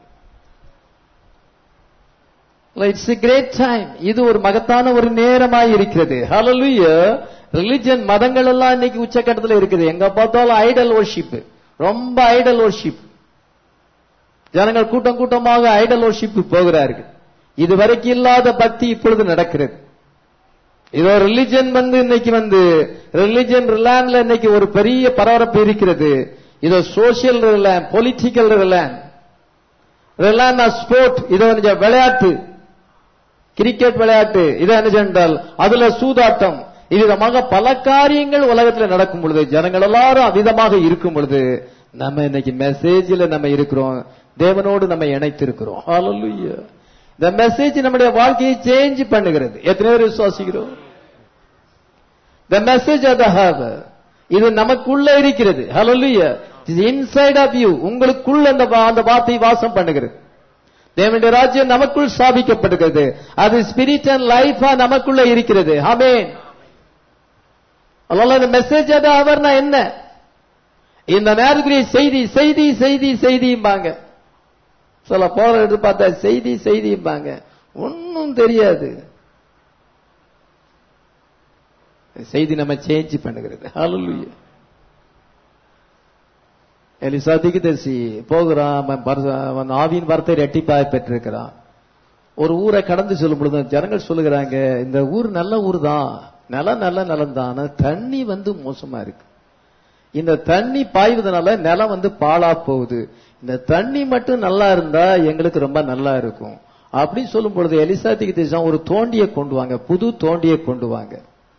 இட்ஸ் கிரேட் டைம் இது ஒரு மகத்தான ஒரு நேரமாய் இருக்கிறது ஹalleluya ரிலிஜன் மதங்கள் எல்லாம் இன்னைக்கு உச்சக்கட்டத்தில் இருக்குது எங்க பார்த்தாலும் ஐடல் ஒர்ஷிப் ரொம்ப ஐடல் ஒர்ஷிப் ஜனங்கள் கூட்டம் கூட்டமாக ஐடல் ஒர்ஷிப் போகிறார்கள் இதுவரைக்கும் இல்லாத பக்தி இப்பொழுது நடக்கிறது இதோ ரிலிஜன் வந்து இன்னைக்கு வந்து ரிலிஜன் ரிலான்ல இன்னைக்கு ஒரு பெரிய பரபரப்பு இருக்கிறது இதோ சோசியல் ரிலான் பொலிட்டிக்கல் ரிலான் ரிலான் ஸ்போர்ட் இதோ விளையாட்டு கிரிக்கெட் விளையாட்டு இதை என்ன சென்றால் அதுல சூதாட்டம் இவ்விதமாக பல காரியங்கள் உலகத்தில் நடக்கும் பொழுது ஜனங்கள் எல்லாரும் அவிதமாக இருக்கும் பொழுது நம்ம இன்னைக்கு மெசேஜில் நம்ம இருக்கிறோம் தேவனோடு நம்ம இணைத்திருக்கிறோம் ஹalleluya இந்த மெசேஜ் நம்முடைய வாழ்க்கையை சேஞ்ச் பண்ணுகிறது எத்தனை பேர் விசுவாசிக்கிறோம் the message of the hour இது நமக்குள்ள இருக்கிறது ஹalleluya இது இன்சைட் ஆஃப் யூ உங்களுக்குள்ள அந்த அந்த வார்த்தை வாசம் பண்ணுகிறது தேவனுடைய ராஜ்யம் நமக்குள் ஸ்தாபிக்கப்படுகிறது அது ஸ்பிரிட் அண்ட் லைஃபா நமக்குள்ள இருக்கிறது ஆமென் அதனால இந்த மெசேஜ் அது அவர்னா என்ன இந்த நேரத்துக்குரிய செய்தி செய்தி செய்தி செய்திம்பாங்க சில போற எடுத்து பார்த்தா செய்தி செய்திம்பாங்க ஒன்னும் தெரியாது செய்தி நம்ம சேஞ்ச் பண்ணுகிறது ஹalleluya எலிசா திகிதர்சி போகிறான் அவன் பர- அவன் ஆவியின் வார்த்தை ரெட்டிப்பாய் பெற்றிருக்கிறான் ஒரு ஊரை கடந்து சொல்லும் பொழுது ஜனங்கள் சொல்லுகிறாங்க இந்த ஊர் நல்ல ஊர் தான் நிலம் நல்ல நிலம் தான் ஆனா தண்ணி வந்து மோசமா இருக்கு இந்த தண்ணி பாய்வதனால நிலம் வந்து பாழா போகுது இந்த தண்ணி மட்டும் நல்லா இருந்தா எங்களுக்கு ரொம்ப நல்லா இருக்கும் அப்படின்னு சொல்லும் பொழுது எலிசா திகிதேசம் ஒரு தோண்டியை கொண்டு வாங்க புது தோண்டியை கொண்டு வாங்க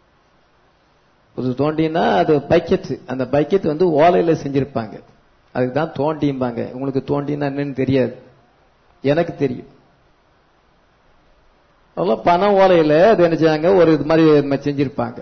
புது தோண்டினா அது பக்கெட் அந்த பக்கெட் வந்து ஓலையில செஞ்சிருப்பாங்க அதுக்கு தான் தோண்டிம்பாங்க உங்களுக்கு தோண்டினா என்னன்னு தெரியாது எனக்கு தெரியும் அதெல்லாம் பண ஓலையில அது என்ன செய்யாங்க ஒரு இது மாதிரி இது மாதிரி செஞ்சிருப்பாங்க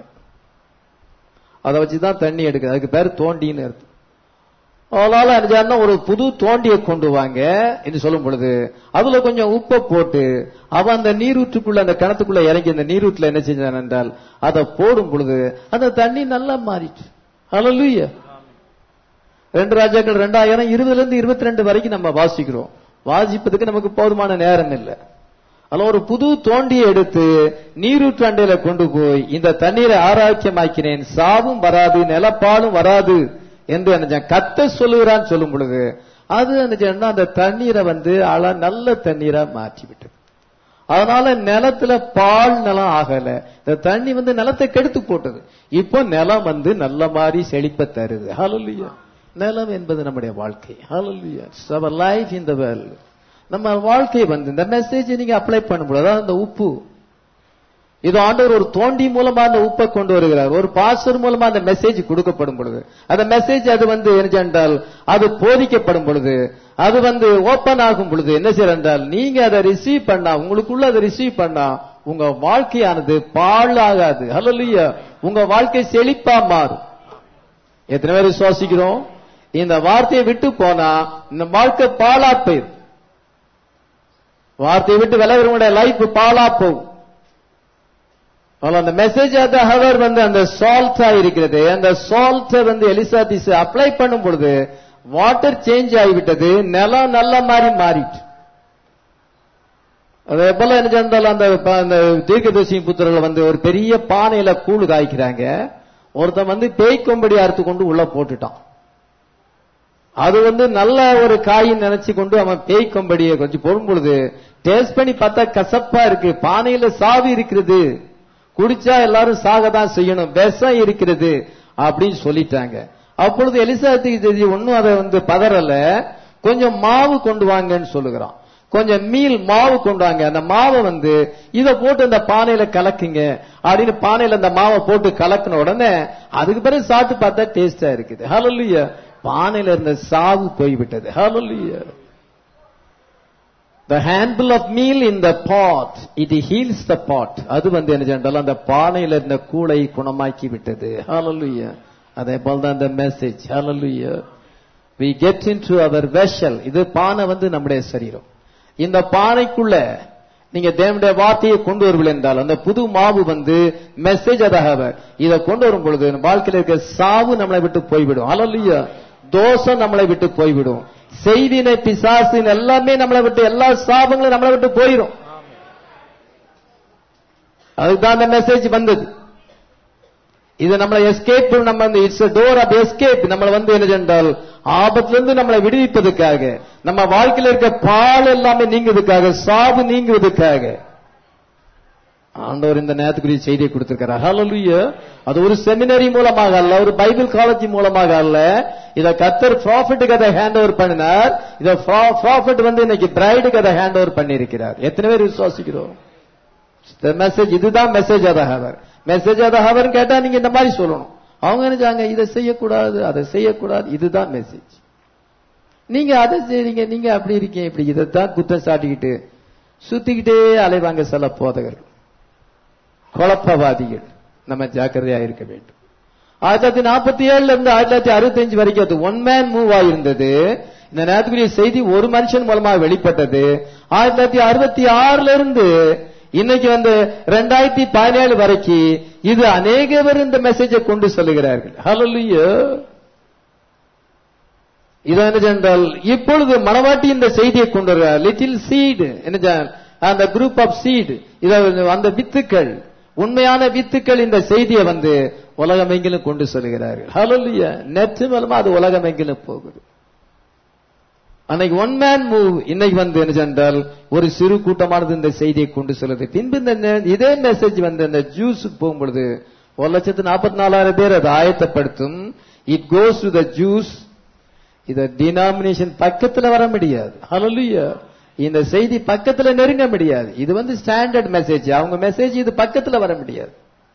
அதை வச்சு தான் தண்ணி எடுக்குது அதுக்கு பேர் தோண்டின்னு அர்த்தம் அதனால என்ன செய்யறாருன்னா ஒரு புது தோண்டியை கொண்டு வாங்க என்று சொல்லும் பொழுது அதுல கொஞ்சம் உப்பை போட்டு அவன் அந்த நீரூற்றுக்குள்ள அந்த கிணத்துக்குள்ள இறங்கி அந்த நீரூற்றுல என்ன செஞ்சான் என்றால் அதை போடும் பொழுது அந்த தண்ணி நல்லா மாறிட்டு ஹalleluya ரெண்டு ராஜாக்கள் ரெண்டாயிரம் இருபதுல இருந்து இருபத்தி ரெண்டு வரைக்கும் நம்ம வாசிக்கிறோம் வாசிப்பதுக்கு நமக்கு போதுமான நேரம் இல்லை அதுல ஒரு புது தோண்டியை எடுத்து நீரூற்றாண்டையில கொண்டு போய் இந்த தண்ணீரை ஆரோக்கியமாக்கினேன் சாவும் வராது நிலப்பாலும் வராது என்று என்ன கத்த சொல்லுகிறான்னு சொல்லும் பொழுது அது என்ன செய்யணும்னா அந்த தண்ணீரை வந்து அழ நல்ல தண்ணீரா மாற்றி விட்டது அதனால நிலத்துல பால் நிலம் ஆகல இந்த தண்ணி வந்து நிலத்தை கெடுத்து போட்டது இப்போ நிலம் வந்து நல்ல மாதிரி செழிப்ப தருது ஹalleluya நிலம் என்பது நம்முடைய வாழ்க்கை hallelujah it's our life in the world நம்ம வாழ்க்கை வந்து இந்த மெசேஜ் நீங்க அப்ளை பண்ணும்போது அதாவது அந்த உப்பு இது ஆண்டவர் ஒரு தோண்டி மூலமா அந்த உப்பை கொண்டு வருகிறார் ஒரு பாஸ்டர் மூலமா அந்த மெசேஜ் கொடுக்கப்படும் பொழுது அந்த மெசேஜ் அது வந்து என்ன என்றால் அது போதிக்கப்படும் பொழுது அது வந்து ஓபன் ஆகும் பொழுது என்ன செய்ய என்றால் நீங்க அதை ரிசீவ் பண்ணா உங்களுக்குள்ள அதை ரிசீவ் பண்ணா உங்க வாழ்க்கையானது பாழாகாது ஹalleluya உங்க வாழ்க்கை செழிப்பா மாறும் எத்தனை பேர் விசுவாசிக்கிறோம் இந்த வார்த்தையை விட்டு போனா இந்த வாழ்க்கை பாழா போயிரும் வார்த்தையை விட்டு விலகிறவங்களுடைய லைஃப் பாழா போகும் ஆனால் அந்த மெசேஜ் ஆஃப் ஹவர் வந்து அந்த சால்ட்டா இருக்கிறது அந்த சால்ட்டை வந்து எலிசாதிஸ் அப்ளை பண்ணும் பொழுது வாட்டர் சேஞ்ச் ஆகிவிட்டது நிலம் நல்ல மாதிரி மாறிட்டு அதே போல என்ன செஞ்சாலும் அந்த ப- அந்த தீர்க்கதரிசி புத்திரர்கள் வந்து ஒரு பெரிய பானையில கூழ் காய்க்கிறாங்க ஒருத்தன் வந்து பேய் கொம்படி அறுத்து கொண்டு உள்ள போட்டுட்டான் அது வந்து நல்ல ஒரு காயின்னு நினைச்சு கொண்டு அவன் பேய் கொம்படியை கொஞ்சம் போடும் பொழுது டேஸ்ட் பண்ணி பார்த்தா கசப்பா இருக்கு பானையில சாவி இருக்கிறது குடிச்சா எல்லாரும் சாக தான் செய்யணும் விஷம் இருக்கிறது அப்படின்னு சொல்லிட்டாங்க அப்பொழுது எலிசாத்துக்கு தெரிஞ்சு ஒன்னும் அதை வந்து பதறல கொஞ்சம் மாவு கொண்டு வாங்கன்னு சொல்லுகிறான் கொஞ்சம் மீல் மாவு கொண்டு வாங்க அந்த மாவை வந்து இத போட்டு அந்த பானையில கலக்குங்க அப்படின்னு பானையில அந்த மாவை போட்டு கலக்கின உடனே அதுக்கு பிறகு சாப்பிட்டு பார்த்தா டேஸ்டா இருக்குது ஹalleluya பானையில இருந்த சாவு போய்விட்டது ஹalleluya The handful of meal in the pot, it heals the pot. அது வந்து என்ன சென்றால் அந்த பானையில இருந்த கூளை குணமாக்கி விட்டது ஹalleluya அதே போல தான் அந்த message hallelujah we get into our vessel இது பானை வந்து நம்முடைய சரீரம் இந்த பானைக்குள்ள நீங்க தேவனுடைய வார்த்தையை கொண்டு வருவீர்கள் என்றால் அந்த புது மாவு வந்து மெசேஜ் அதாக இதை கொண்டு வரும் பொழுது வாழ்க்கையில இருக்க சாவு நம்மளை விட்டு போய்விடும் ஹalleluya தோஷம் நம்மளை விட்டு போய்விடும் செய்தினை பிசாசின் எல்லாமே நம்மளை விட்டு எல்லா சாபங்களும் நம்மளை விட்டு போயிடும் அதுதான் அந்த மெசேஜ் வந்தது இது நம்மளை எஸ்கேப் நம்ம இட்ஸ் டோர் ஆஃப் எஸ்கேப் நம்மளை வந்து என்ன சென்றால் ஆபத்திலிருந்து நம்மளை விடுவிப்பதற்காக நம்ம வாழ்க்கையில இருக்க பால் எல்லாமே நீங்குவதற்காக சாவு நீங்குவதற்காக ஆண்டவர் இந்த நேரத்துக்குரிய செய்தியை கொடுத்திருக்கிறார் ஹalleluya அது ஒரு செமினரி மூலமாக அல்ல ஒரு பைபிள் காலேஜ் மூலமாக அல்ல இத கத்தர் ப்ராஃபிட்டுக்கு அதை ஹேண்ட் ஓவர் பண்ணினார் இத ப்ராஃபிட் வந்து இன்னைக்கு பிரைடுக்கு அதை ஹேண்ட் ஓவர் பண்ணியிருக்கிறார் எத்தனை பேர் விசுவாசிக்கிறோம் மெசேஜ் இதுதான் மெசேஜ் அத ஹவர் மெசேஜ் அத ஹவர் கேட்டா நீங்க இந்த மாதிரி சொல்லணும் அவங்க நினைச்சாங்க இதை செய்யக்கூடாது அதை செய்யக்கூடாது இதுதான் மெசேஜ் நீங்க அதை செய்றீங்க நீங்க அப்படி இருக்கீங்க இப்படி இதைத்தான் குற்றம் சாட்டிக்கிட்டு சுத்திக்கிட்டே அலைவாங்க சில போதகர்கள் குழப்பவாதிகள் நம்ம ஜாக்கிரதையா இருக்க வேண்டும் ஆயிரத்தி தொள்ளாயிரத்தி நாற்பத்தி ஏழுல இருந்து ஆயிரத்தி தொள்ளாயிரத்தி அறுபத்தி அஞ்சு வரைக்கும் அது ஒன் மேன் மூவ் ஆயிருந்தது இந்த நேரத்துக்குரிய செய்தி ஒரு மனுஷன் மூலமா வெளிப்பட்டது ஆயிரத்தி தொள்ளாயிரத்தி அறுபத்தி ஆறுல இருந்து இன்னைக்கு வந்து ரெண்டாயிரத்தி பதினேழு வரைக்கும் இது அநேக பேர் இந்த மெசேஜை கொண்டு சொல்லுகிறார்கள் ஹalleluya இது என்ன சென்றால் இப்பொழுது மணவாட்டி இந்த செய்தியை கொண்டு வருகிறார் லிட்டில் சீடு என்ன சென்றால், அந்த குரூப் ஆஃப் சீடு அந்த வித்துக்கள் உண்மையான வித்துக்கள் இந்த செய்தியை வந்து உலகமெங்கிலும் கொண்டு செல்கிறார்கள் ஹalleluya நெட் மூலமா அது உலகமெங்கிலும் போகுது அன்னைக்கு ஒன் மேன் மூவ் இன்னைக்கு வந்து என்ன சென்றால் ஒரு சிறு கூட்டமானது இந்த செய்தியை கொண்டு செல்லுது பின்பு இந்த நெ- இதே மெசேஜ் வந்து அந்த ஜூஸுக்கு போகும்பொழுது ஒரு லட்சத்து நாற்பத்தி நாலாயிரம் பேர் அதை ஆயத்தப்படுத்தும் it goes to the Jews இத டினாமினேஷன் பக்கத்துல வர முடியாது ஹalleluya இந்த செய்தி பக்கத்துல நெருங்க முடியாது இது வந்து ஸ்டாண்டர்ட் மெசேஜ் அவங்க மெசேஜ் இது பக்கத்துல வர முடியாது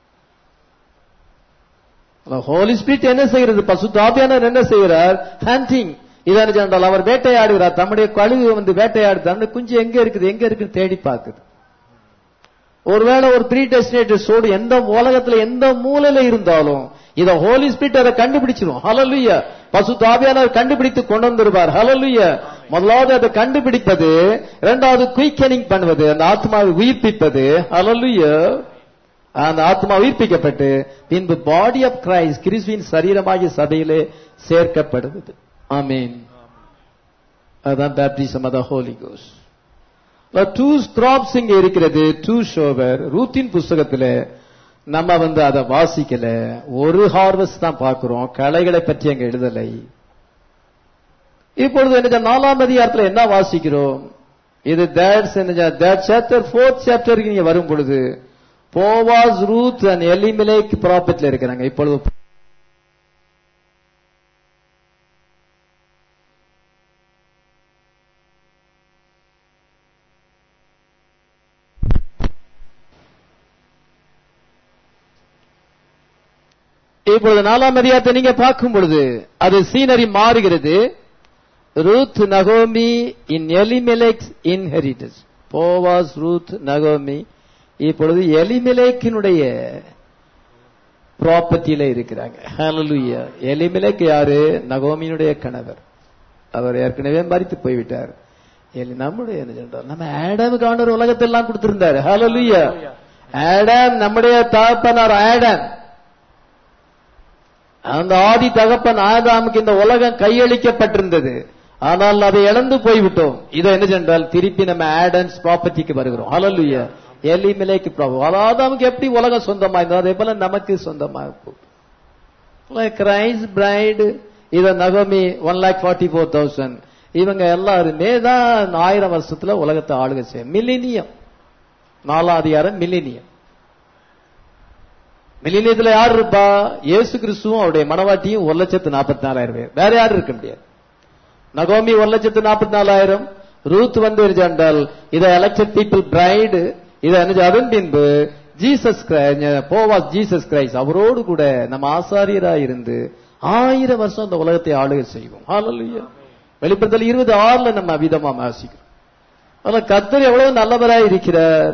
ஹோலி ஸ்பிரிட் என்ன செய்கிறது பசுத்தாபியானவர் என்ன செய்கிறார் ஹண்டிங் இதான் சொன்னால் அவர் வேட்டையாடுகிறார் தம்முடைய கழுகு வந்து வேட்டையாடு தன்னுடைய குஞ்சு எங்க இருக்குது எங்க இருக்குன்னு தேடி பார்க்குது ஒருவேளை ஒரு ப்ரீ டெஸ்டினேட்டட் சோடு எந்த உலகத்துல எந்த மூலையில இருந்தாலும் இத ஹோலி ஸ்பிரிட் அதை கண்டுபிடிச்சிரும் ஹalleluya பசு தாபியானவர் கண்டுபிடித்து கொண்டு வந்துருவார் ஹalleluya முதலாவது அதை கண்டுபிடிப்பது இரண்டாவது குயிக்கனிங் பண்ணுவது அந்த ஆத்மாவை உயிர்ப்பிப்பது ஹalleluya அந்த ஆத்மா உயிர்ப்பிக்கப்பட்டு பின்பு பாடி ஆஃப் கிரைஸ்ட் கிறிஸ்துவின் சரீரமாகிய சபையிலே சேர்க்கப்படுவது ஆமென் அதான் பேப்டிசம் அதான் ஹோலி கோஸ் டூ ஸ்கிராப்ஸ் இங்க இருக்கிறது டூ ஷோவர் ரூத்தின் புஸ்தகத்துல நம்ம வந்து அதை வாசிக்கல ஒரு ஹார்வெஸ்ட் தான் பார்க்கிறோம் கலைகளை பற்றி அங்க எழுதலை இப்பொழுது என்ன நாலாம் அதிகாரத்துல என்ன வாசிக்கிறோம் இது தேட்ஸ் என்ன தேட் சாப்டர் ஃபோர்த் சாப்டருக்கு நீங்க வரும் பொழுது போவாஸ் ரூத் அண்ட் எலிமிலேக் ப்ராப்பர்ட்ல இருக்கிறாங்க இப்பொழுது இப்பொழுது நாலாம் அதிகாரத்தை நீங்க பார்க்கும் பொழுது அது சீனரி மாறுகிறது ரூத் நகோமி இன் எலிமெலெக்ஸ் இன்ஹெரிட்டஸ் போவாஸ் ரூத் நகோமி இப்பொழுது எலிமெலேக்கினுடைய ப்ராப்பர்ட்டியில இருக்கிறாங்க ஹalleluya எலிமெலேக் யாரு நகோமியினுடைய கணவர் அவர் ஏற்கனவே மறித்து போய்விட்டார் எலி நம்முடைய என்ன சொல்றார் நம்ம ஆடாமுக்கு ஆண்டவர் உலகத்தெல்லாம் கொடுத்திருந்தாரு ஹalleluya ஆடாம் நம்முடைய தகப்பனார் ஆடம் அந்த ஆதி தகப்பன் ஆதாமுக்கு இந்த உலகம் கையளிக்கப்பட்டிருந்தது ஆனால் அதை இழந்து போய்விட்டோம் இதை என்ன சென்றால் திருப்பி நம்ம ஆடன்ஸ் ப்ராப்பர்ட்டிக்கு வருகிறோம் ஹalleluya எலிமெலேக்கு ப்ராப்பர்ட்டி ஆதாமுக்கு எப்படி உலகம் சொந்தமா இருந்தது அதே போல நமக்கு சொந்தமாக போகும் கிரைஸ் பிரைடு இத நகமி one lakh forty four thousand இவங்க எல்லாருமே தான் ஆயிரம் வருஷத்துல உலகத்தை ஆளுகை செய்ய மில்லினியம் நாலாம் அதிகாரம் மில்லினியம் மில்லினியத்துல யார் இருப்பா இயேசு கிறிஸ்துவும் அவருடைய மனவாட்டியும் ஒரு லட்சத்து நாற்பத்தி நாலாயிரம் பேர் வேற யாரும் இருக்க முடியாது நகோமி ஒரு லட்சத்து நாற்பத்தி நாலாயிரம் ரூத் வந்து என்றால் இத எலெக்டட் பீப்புள் பிரைடு இத என்ன அதன் பின்பு ஜீசஸ் போவாஸ் ஜீசஸ் கிரைஸ்ட் அவரோடு கூட நம்ம ஆசாரியரா இருந்து ஆயிரம் வருஷம் அந்த உலகத்தை ஆளுகை செய்வோம் ஹalleluya வெளிப்படுத்தல் இருபது ஆறுல நம்ம அவிதமா வாசிக்கிறோம் அதனால கர்த்தர் எவ்வளவு நல்லவராய் இருக்கிறார்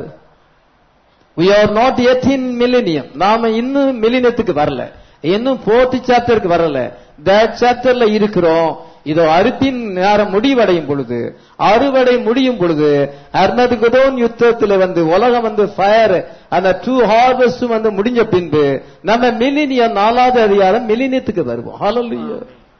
we are not yet in millennium நாம இன்னும் மில்லினியத்துக்கு வரல இன்னும் போர்த் சாப்டருக்கு வரல that சாப்டர்ல இருக்கிறோம் இதோ அறுப்பின் நேரம் முடிவடையும் பொழுது அறுவடை முடியும் பொழுது அர்மதுகதோன் யுத்தத்துல வந்து உலகம் வந்து ஃபயர் அந்த டூ ஹார்வெஸ்ட் வந்து முடிஞ்ச பின்பு நம்ம மில்லினியம் நாலாவது அதிகாரம் மில்லினியத்துக்கு வருவோம் ஹalleluya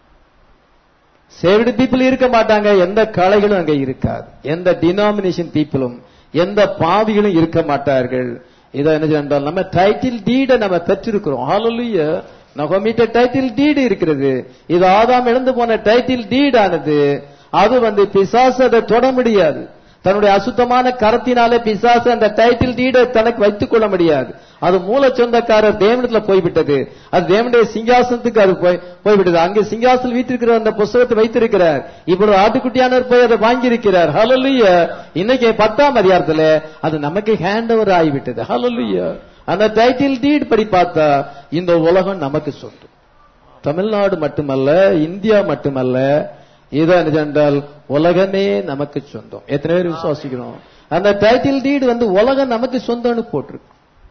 சேவ்டு பீப்புள் இருக்க மாட்டாங்க எந்த கலைகளும் அங்க இருக்காது எந்த டினாமினேஷன் பீப்புளும் எந்த பாவிகளும் இருக்க மாட்டார்கள் இதை என்ன என்றால் நம்ம டைட்டில் டீட நம்ம பெற்றிருக்கிறோம் ஹalleluya நகோமிட்ட டைட்டில் டீடு இருக்கிறது இது ஆதாம் இழந்து போன டைட்டில் டீட் ஆனது அது வந்து பிசாசு அதை தொட முடியாது தன்னுடைய அசுத்தமான கரத்தினாலே பிசாசு அந்த டைட்டில் டீடை தனக்கு வைத்துக் கொள்ள முடியாது அது மூல சொந்தக்காரர் தேவனத்துல போய்விட்டது அது தேவனுடைய சிங்காசனத்துக்கு அது போய் போய்விட்டது அங்கே சிங்காசனம் வீட்டிருக்கிற அந்த புஸ்தகத்தை வைத்திருக்கிறார் இப்பொழுது ஆட்டுக்குட்டியானவர் போய் அதை வாங்கியிருக்கிறார் ஹalleluya இன்னைக்கு பத்தாம் அதிகாரத்துல அது நமக்கு ஹேண்ட் ஓவர் ஆகிவிட்டது ஹalleluya அந்த டைட்டில் டீட் படி பார்த்தா இந்த உலகம் நமக்கு சொந்தம் தமிழ்நாடு மட்டுமல்ல இந்தியா மட்டுமல்ல இது என்றால் உலகமே நமக்கு சொந்தம் எத்தனை பேர் விசுவாசிக்கிறோம் அந்த டைட்டில் டீடு வந்து உலகம் நமக்கு சொந்தம்னு போட்டிருக்கு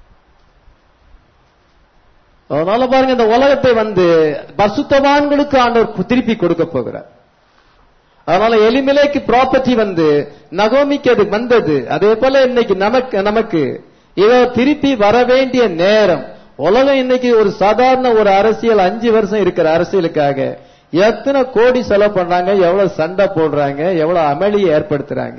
அதனால பாருங்க இந்த உலகத்தை வந்து பசுத்தவான்களுக்கு ஆண்டவர் திருப்பி கொடுக்க போகிறார் அதனால எலிமிலேக்கு ப்ராப்பர்ட்டி வந்து நகோமிக்கு அது வந்தது அதே போல இன்னைக்கு நமக்கு நமக்கு இதை திருப்பி வர வேண்டிய நேரம் உலகம் இன்னைக்கு ஒரு சாதாரண ஒரு அரசியல் அஞ்சு வருஷம் இருக்கிற அரசியலுக்காக எத்தனை கோடி செலவு பண்றாங்க எவ்வளவு சண்டை போடுறாங்க எவ்வளவு அமளியை ஏற்படுத்துறாங்க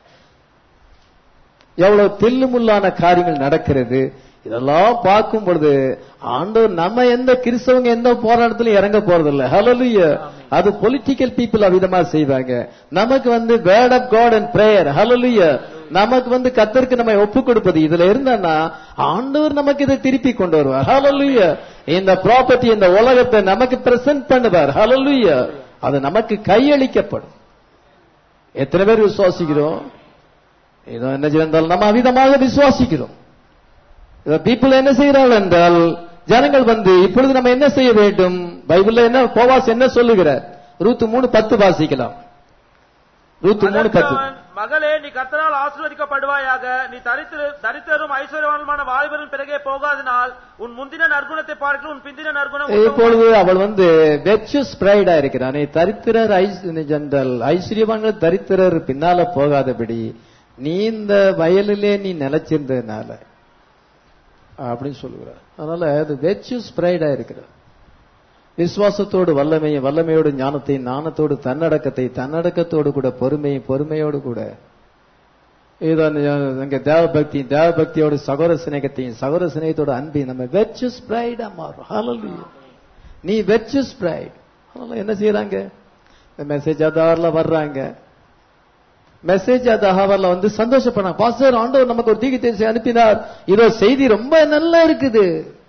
எவ்வளவு தில்லுமுள்ளான காரியங்கள் நடக்கிறது இதெல்லாம் பார்க்கும் பொழுது ஆண்டவர் நம்ம எந்த கிறிஸ்தவங்க எந்த போராட்டத்திலும் இறங்க போறதில்ல ஹalleluya அது பொலிட்டிக்கல் பீப்புள் அவிதமா செய்வாங்க நமக்கு வந்து word of God and prayer hallelujah நமக்கு வந்து கத்தருக்கு நம்ம ஒப்பு கொடுப்பது இதுல இருந்தான்னா ஆண்டவர் நமக்கு இதை திருப்பி கொண்டு வருவார் ஹalleluya இந்த ப்ராப்பர்ட்டி இந்த உலகத்தை நமக்கு பிரசன்ட் பண்ணுவார் ஹalleluya அது நமக்கு கையளிக்கப்படும் எத்தனை பேர் விசுவாசிக்கிறோம் இதோ என்ன செய்தால் நம்ம அவிதமாக விசுவாசிக்கிறோம் பீப்புள் என்ன செய்கிறார்கள் என்றால் ஜனங்கள் வந்து இப்பொழுது நம்ம என்ன செய்ய வேண்டும் பைபிள்ல என்ன போவாஸ் என்ன சொல்லுகிறார் ரூத்து மூணு பத்து வாசிக்கலாம் ரூத்து மூணு அதற்கு பத்து அவன், மகளே நீ கர்த்தரால் ஆசீர்வதிக்கப்படுவாயாக நீ தரித்திரு தரித்திரும் ஐஸ்வர்யவானுமான வாலிபரின் பிறகே போகாதனால் உன் முந்தின நற்குணத்தை பார்க்க உன் பிந்தின நற்குணம் உத்தமமானது. இப்பொழுது அவள் வந்து வெச்சஸ் பிரைடா இருக்கிறான் நீ தரித்திரர் ஐஸ்- ஜென்ரல் ஐஸ்வர்யவான்கள் தரித்திரர் பின்னால போகாதபடி நீ இந்த வயலிலே நீ நிலைச்சிருந்ததுனால அப்படின்னு சொல்லுகிறார் அதனால அது வெச்சஸ் பிரைடா இருக்கிறார் விசுவாசத்தோடு வல்லமையை வல்லமையோடு ஞானத்தை ஞானத்தோடு தன்னடக்கத்தை தன்னடக்கத்தோடு கூட பொறுமையை பொறுமையோடு கூட இதோ அங்க தேவ பக்தி தேவ பக்தியோட சகோதர சிநேகத்தையும் சகோதர சிநேகத்தோட அன்பையும் நம்ம வெச்சஸ் பிரைடா மாறும் ஹalleluya நீ வெச்சஸ் பிரைட் அதனால என்ன செய்யறாங்க மெசேஜ் அதாரில் வர்றாங்க மெசேஜ் அதாவர்ல வந்து சந்தோஷப்படாங்க பாஸ்டர் ஆண்டவர் நமக்கு ஒரு தீக்கு தேசி அனுப்பினார் இதோ செய்தி ரொம்ப நல்லா இருக்குது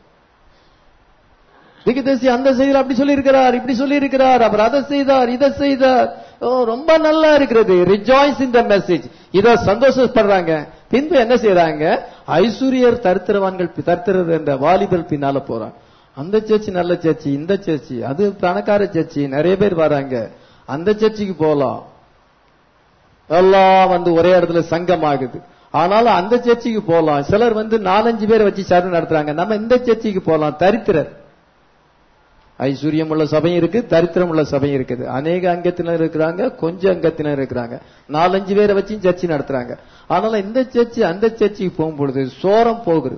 திகதேசி அந்த செய்தியில் அப்படி சொல்லி இருக்கிறார் இப்படி சொல்லி இருக்கிறார் அவர் அதை செய்தார் இதை செய்தார் ஓ ரொம்ப நல்லா இருக்கிறது ரிஜாய்ஸ் இன் த மெசேஜ் இத சந்தோஷப்படுறாங்க பின்பு என்ன செய்யறாங்க ஐஸ்வர்யர் தரித்திரவான்கள் பி- தரித்திரர் என்ற வாலிபர் பின்னால போறாங்க அந்த சர்ச்சு நல்ல சர்ச்சு இந்த சர்ச்சு அது பணக்கார சர்ச்சு நிறைய பேர் வராங்க அந்த சர்ச்சுக்கு போலாம் எல்லாம் வந்து ஒரே இடத்துல சங்கம் ஆகுது ஆனாலும் அந்த சர்ச்சுக்கு போலாம் சிலர் வந்து நாலஞ்சு பேரை வச்சு சரண் நடத்துறாங்க நம்ம இந்த சர்ச்சுக்கு போலாம் தரித்திரர் ஐஸ்வர்யம் உள்ள சபையும் இருக்கு தரித்திரம் உள்ள சபையும் இருக்குது அநேக அங்கத்தினர் இருக்கிறாங்க கொஞ்சம் அங்கத்தினர் இருக்கிறாங்க நாலஞ்சு பேரை வச்சு சர்ச்சை நடத்துறாங்க ஆனாலும் இந்த சர்ச்சு அந்த சர்ச்சுக்கு போகும்பொழுது சோரம் போகிறது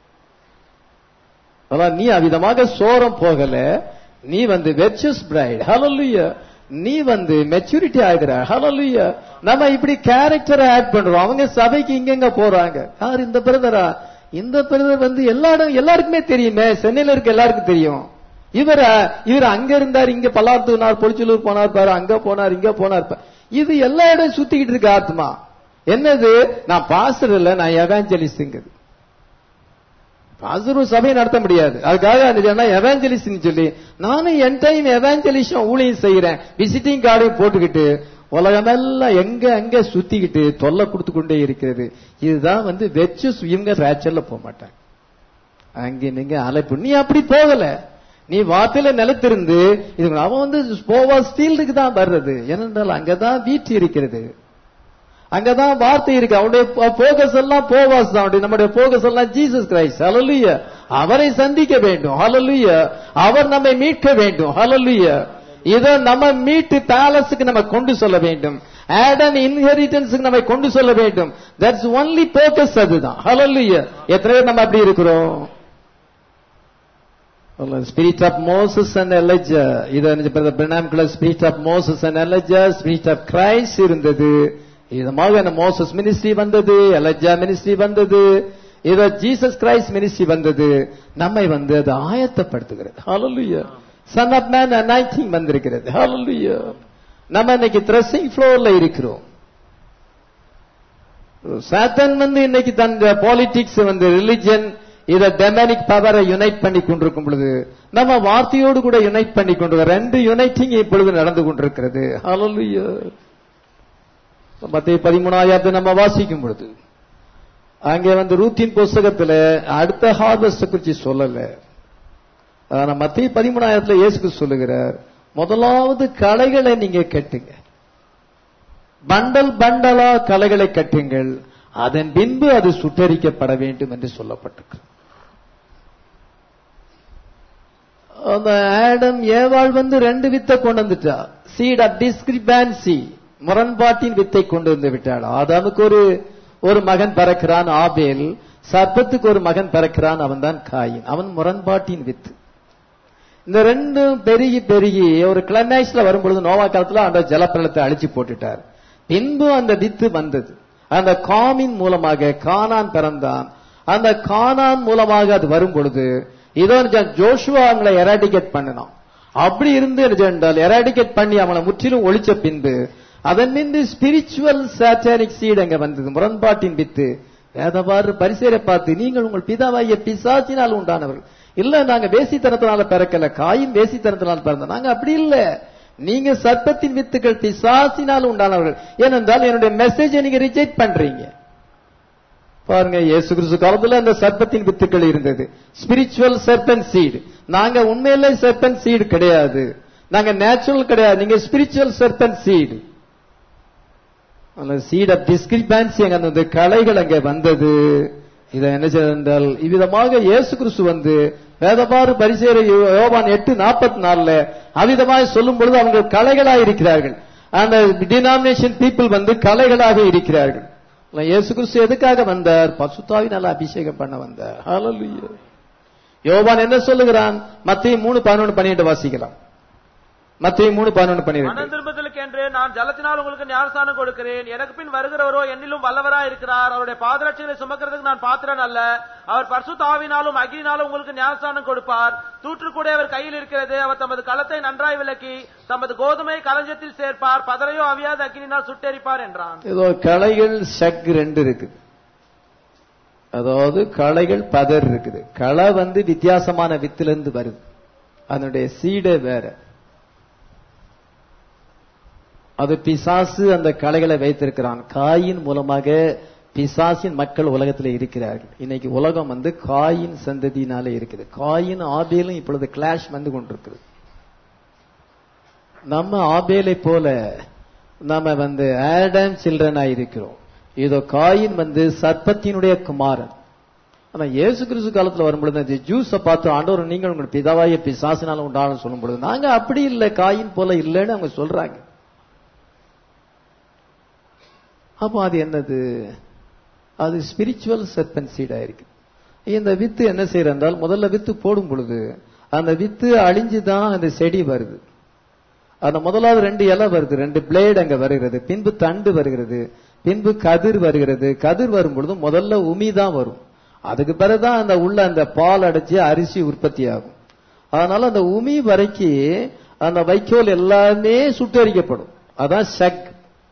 அதான் நீ அவ்விதமாக சோரம் போகல நீ வந்து வெச்சஸ் பிரைட் ஹalleluya நீ வந்து மெச்சூரிட்டி ஆகிற ஹalleluya நம்ம இப்படி கேரக்டரை ஆட் பண்றோம் அவங்க சபைக்கு இங்கங்க போறாங்க யார் இந்த பிரதரா இந்த பிரதர் வந்து எல்லா இடம் எல்லாருக்குமே தெரியுமே சென்னையில இருக்க எல்லாருக்கும் தெரியும் இவர இவர் அங்க இருந்தார் இங்க பல்லாத்தூனார் பொலிச்சலூர் போனார் பாரு அங்க போனார் இங்க போனார் பாரு. இது எல்லா இடம் சுத்திக்கிட்டு இருக்கு ஆத்மா என்னது நான் பாஸ்டர் இல்ல நான் எவாஞ்சலிஸ்ட்ங்கிறது பாஸ்டர் ஒரு சபையை நடத்த முடியாது அதுக்காக எவாஞ்சலிஸ்ட் சொல்லி நானும் என் டைம் எவாஞ்சலிஸ்டும் ஊழியம் செய்யறேன் விசிட்டிங் கார்டையும் போட்டுக்கிட்டு உலகமெல்லாம் எங்க அங்க சுத்திக்கிட்டு தொல்லை கொடுத்து கொண்டே இருக்கிறது இதுதான் வந்து வெச்சு இவங்க ரேச்சல்ல போக மாட்டாங்க அங்க நீங்க அழைப்பு நீ அப்படி போகல நீ வார்த்தையில நிலைத்திருந்து இது அவன் வந்து போவா ஸ்டீல்டுக்கு தான் வர்றது ஏனென்றால் அங்கதான் வீட்டு இருக்கிறது அங்கதான் வார்த்தை இருக்கு அவனுடைய போகஸ் எல்லாம் போவாஸ் தான் அவனுடைய நம்முடைய போகஸ் எல்லாம் ஜீசஸ் கிரைஸ்ட் ஹalleluya அவரை சந்திக்க வேண்டும் ஹalleluya அவர் நம்மை மீட்க வேண்டும் ஹalleluya இத நம்ம மீட்டு பேலஸுக்கு நம்ம கொண்டு சொல்ல வேண்டும் ஆடன் இன்ஹெரிட்டன்ஸுக்கு நம்ம கொண்டு சொல்ல வேண்டும் தட்ஸ் ஒன்லி பர்பஸ் அதுதான் ஹalleluya எத்தனை பேர் நம்ம அப்படி இருக்கிறோம் spirit of Moses and Elijah இது பிரணாம்குள்ள spirit of Moses and Elijah spirit of Christ இருந்தது இதமாக அந்த மோசஸ் மினிஸ்ட்ரி வந்தது எலஜா மினிஸ்ட்ரி வந்தது இத ஜீசஸ் கிரைஸ்ட் மினிஸ்ட்ரி வந்தது நம்மை வந்து அது ஆயத்தப்படுத்துகிறது hallelujah son of man anointing வந்திருக்கிறது ஹalleluya நம்ம இன்னைக்கு த்ரெஸ்ஸிங் ஃப்ளோர்ல இருக்கிறோம் சாத்தன் வந்து இன்னைக்கு தன் பாலிடிக்ஸ் வந்து ரிலிஜன் இத டெமனிக் பவரை யுனைட் பண்ணி கொண்டிருக்கும் பொழுது நம்ம வார்த்தையோடு கூட யுனைட் பண்ணி கொண்டு ரெண்டு யுனைட்டிங் இப்பொழுது நடந்து கொண்டிருக்கிறது ஹalleluya மத்திய பதிமூணாயிரத்தை நம்ம வாசிக்கும் பொழுது அங்கே வந்து ரூத்தின் புஸ்தகத்துல அடுத்த ஹார்வெஸ்ட் குறிச்சு சொல்லல ஆனா மத்திய பதிமூணாயிரத்துல இயேசுக்கு சொல்லுகிறார் முதலாவது கலைகளை நீங்க கட்டுங்க பண்டல் பண்டலா கலைகளை கட்டுங்கள் அதன் பின்பு அது சுட்டரிக்கப்பட வேண்டும் என்று சொல்லப்பட்டிருக்கு அந்த ஆடம் ஏவாள் வந்து ரெண்டு வித்தை கொண்டு வந்துட்டா சீட் ஆஃப் டிஸ்கிரிபான்சி முரண்பாட்டின் வித்தை கொண்டு வந்து விட்டாள் ஆதாமுக்கு ஒரு ஒரு மகன் பிறக்கிறான் ஆபேல் சர்ப்பத்துக்கு ஒரு மகன் பிறக்கிறான் அவன் தான் காயின் அவன் முரண்பாட்டின் வித்து இந்த ரெண்டும் பெருகி பெருகி ஒரு கிளைமேக்ஸ்ல வரும்பொழுது நோவா காலத்துல அந்த ஜலப்பிரளத்தை அழிச்சு போட்டுட்டார் பின்பு அந்த வித்து வந்தது அந்த காமின் மூலமாக கானான் பிறந்தான் அந்த கானான் மூலமாக அது வரும் பொழுது இதோ ஜோஷுவா அவங்களை எராடிகேட் பண்ணினான் அப்படி இருந்து என்றால் எராடிகேட் பண்ணி அவனை முற்றிலும் ஒழிச்ச பின்பு அதன் மீது ஸ்பிரிச்சுவல் சாட்டானிக் சீட் அங்க வந்தது முரண்பாட்டின் வித்து வேதவாறு பரிசேரை பார்த்து நீங்கள் உங்கள் பிதாவாகிய பிசாசினால் உண்டானவர்கள் இல்ல நாங்க வேசித்தனத்தினால பிறக்கல காயின் வேசித்தனத்தினால பிறந்த நாங்க அப்படி இல்ல நீங்க சர்ப்பத்தின் வித்துக்கள் பிசாசினால் உண்டானவர்கள் ஏனென்றால் என்னுடைய மெசேஜை நீங்க ரிஜெக்ட் பண்றீங்க பாருங்க இயேசு கிறிஸ்து காலத்துல அந்த சர்ப்பத்தின் வித்துக்கள் இருந்தது ஸ்பிரிச்சுவல் சர்பன் சீடு நாங்க உண்மையிலே சர்பன் சீடு கிடையாது நாங்க நேச்சுரல் கிடையாது நீங்க ஸ்பிரிச்சுவல் சர்பன் சீடு அந்த சீட் ஆஃப் டிஸ்கிரிபன்சி அங்க அந்த கலைகள் அங்க வந்தது இதை என்ன செய்தால் இவ்விதமாக இயேசு கிறிஸ்து வந்து வேதபாறு பரிசேர யோவான் எட்டு நாற்பத்தி நாலுல அவ்விதமாக சொல்லும் பொழுது அவங்க கலைகளாக இருக்கிறார்கள் அந்த டினாமினேஷன் பீப்புள் வந்து கலைகளாக இருக்கிறார்கள் இயேசு கிறிஸ்து எதுக்காக வந்தார் பசுத்தாவினால அபிஷேகம் பண்ண வந்தார் ஹalleluya யோவான் என்ன சொல்லுகிறான் மத்திய மூணு பதினொன்று பன்னிரெண்டு வாசிக்கலாம் மத்திய மூணு பதினொன்று பன்னிரெண்டு மனம் திரும்புதலுக்கு என்று நான் ஜலத்தினால் உங்களுக்கு ஞானஸ்தானம் கொடுக்கிறேன் எனக்கு பின் வருகிறவரோ என்னிலும் வல்லவரா இருக்கிறார் அவருடைய பாதரட்சிகளை சுமக்கிறதுக்கு நான் பாத்திரன் அல்ல அவர் பரிசுத்தாவினாலும் அக்னினாலும் உங்களுக்கு ஞானஸ்தானம் கொடுப்பார் தூற்றுக்கூட அவர் கையில் இருக்கிறது அவர் தமது களத்தை நன்றாய் விளக்கி தமது கோதுமை களஞ்சத்தில் சேர்ப்பார் பதரையோ அவியாத அக்னினால் சுட்டெரிப்பார் என்றான் ஏதோ களைகள் ஷக் ரெண்டு இருக்குது அதாவது களைகள் பதர் இருக்குது களை வந்து வித்தியாசமான வித்திலிருந்து வருது அதனுடைய சீடே வேற அது பிசாசு அந்த கலைகளை வைத்திருக்கிறான் காயின் மூலமாக பிசாசின் மக்கள் உலகத்தில் இருக்கிறார்கள் இன்னைக்கு உலகம் வந்து காயின் சந்ததியினாலே இருக்குது காயின் ஆபேலும் இப்பொழுது கிளாஷ் வந்து கொண்டிருக்குது நம்ம ஆபேலை போல நம்ம வந்து ஆடம் சில்ட்ரனா இருக்கிறோம் இதோ காயின் வந்து சர்ப்பத்தினுடைய குமாரன் ஆனா இயேசு கிறிஸ்து காலத்துல வரும்பொழுது அந்த ஜூஸ பார்த்து ஆண்டவர் நீங்கள் உங்கள் பிதாவாய பிசாசினால உண்டான சொல்லும் பொழுது நாங்க அப்படி இல்லை காயின் போல இல்லைன்னு அவங்க சொல்றாங்க அப்போ அது என்னது அது ஸ்பிரிச்சுவல் சர்பன்சீடா இருக்கு இந்த வித்து என்ன செய்யறால் முதல்ல வித்து போடும் பொழுது அந்த வித்து அழிஞ்சுதான் அந்த செடி வருது அந்த முதலாவது ரெண்டு இலை வருது ரெண்டு பிளேடு அங்க வருகிறது பின்பு தண்டு வருகிறது பின்பு கதிர் வருகிறது கதிர் வரும் பொழுது முதல்ல உமி தான் வரும் அதுக்கு பிறகுதான் அந்த உள்ள அந்த பால் அடைச்சு அரிசி உற்பத்தி ஆகும் அதனால அந்த உமி வரைக்கும் அந்த வைக்கோல் எல்லாமே சுட்டரிக்கப்படும் அதான் ஷக்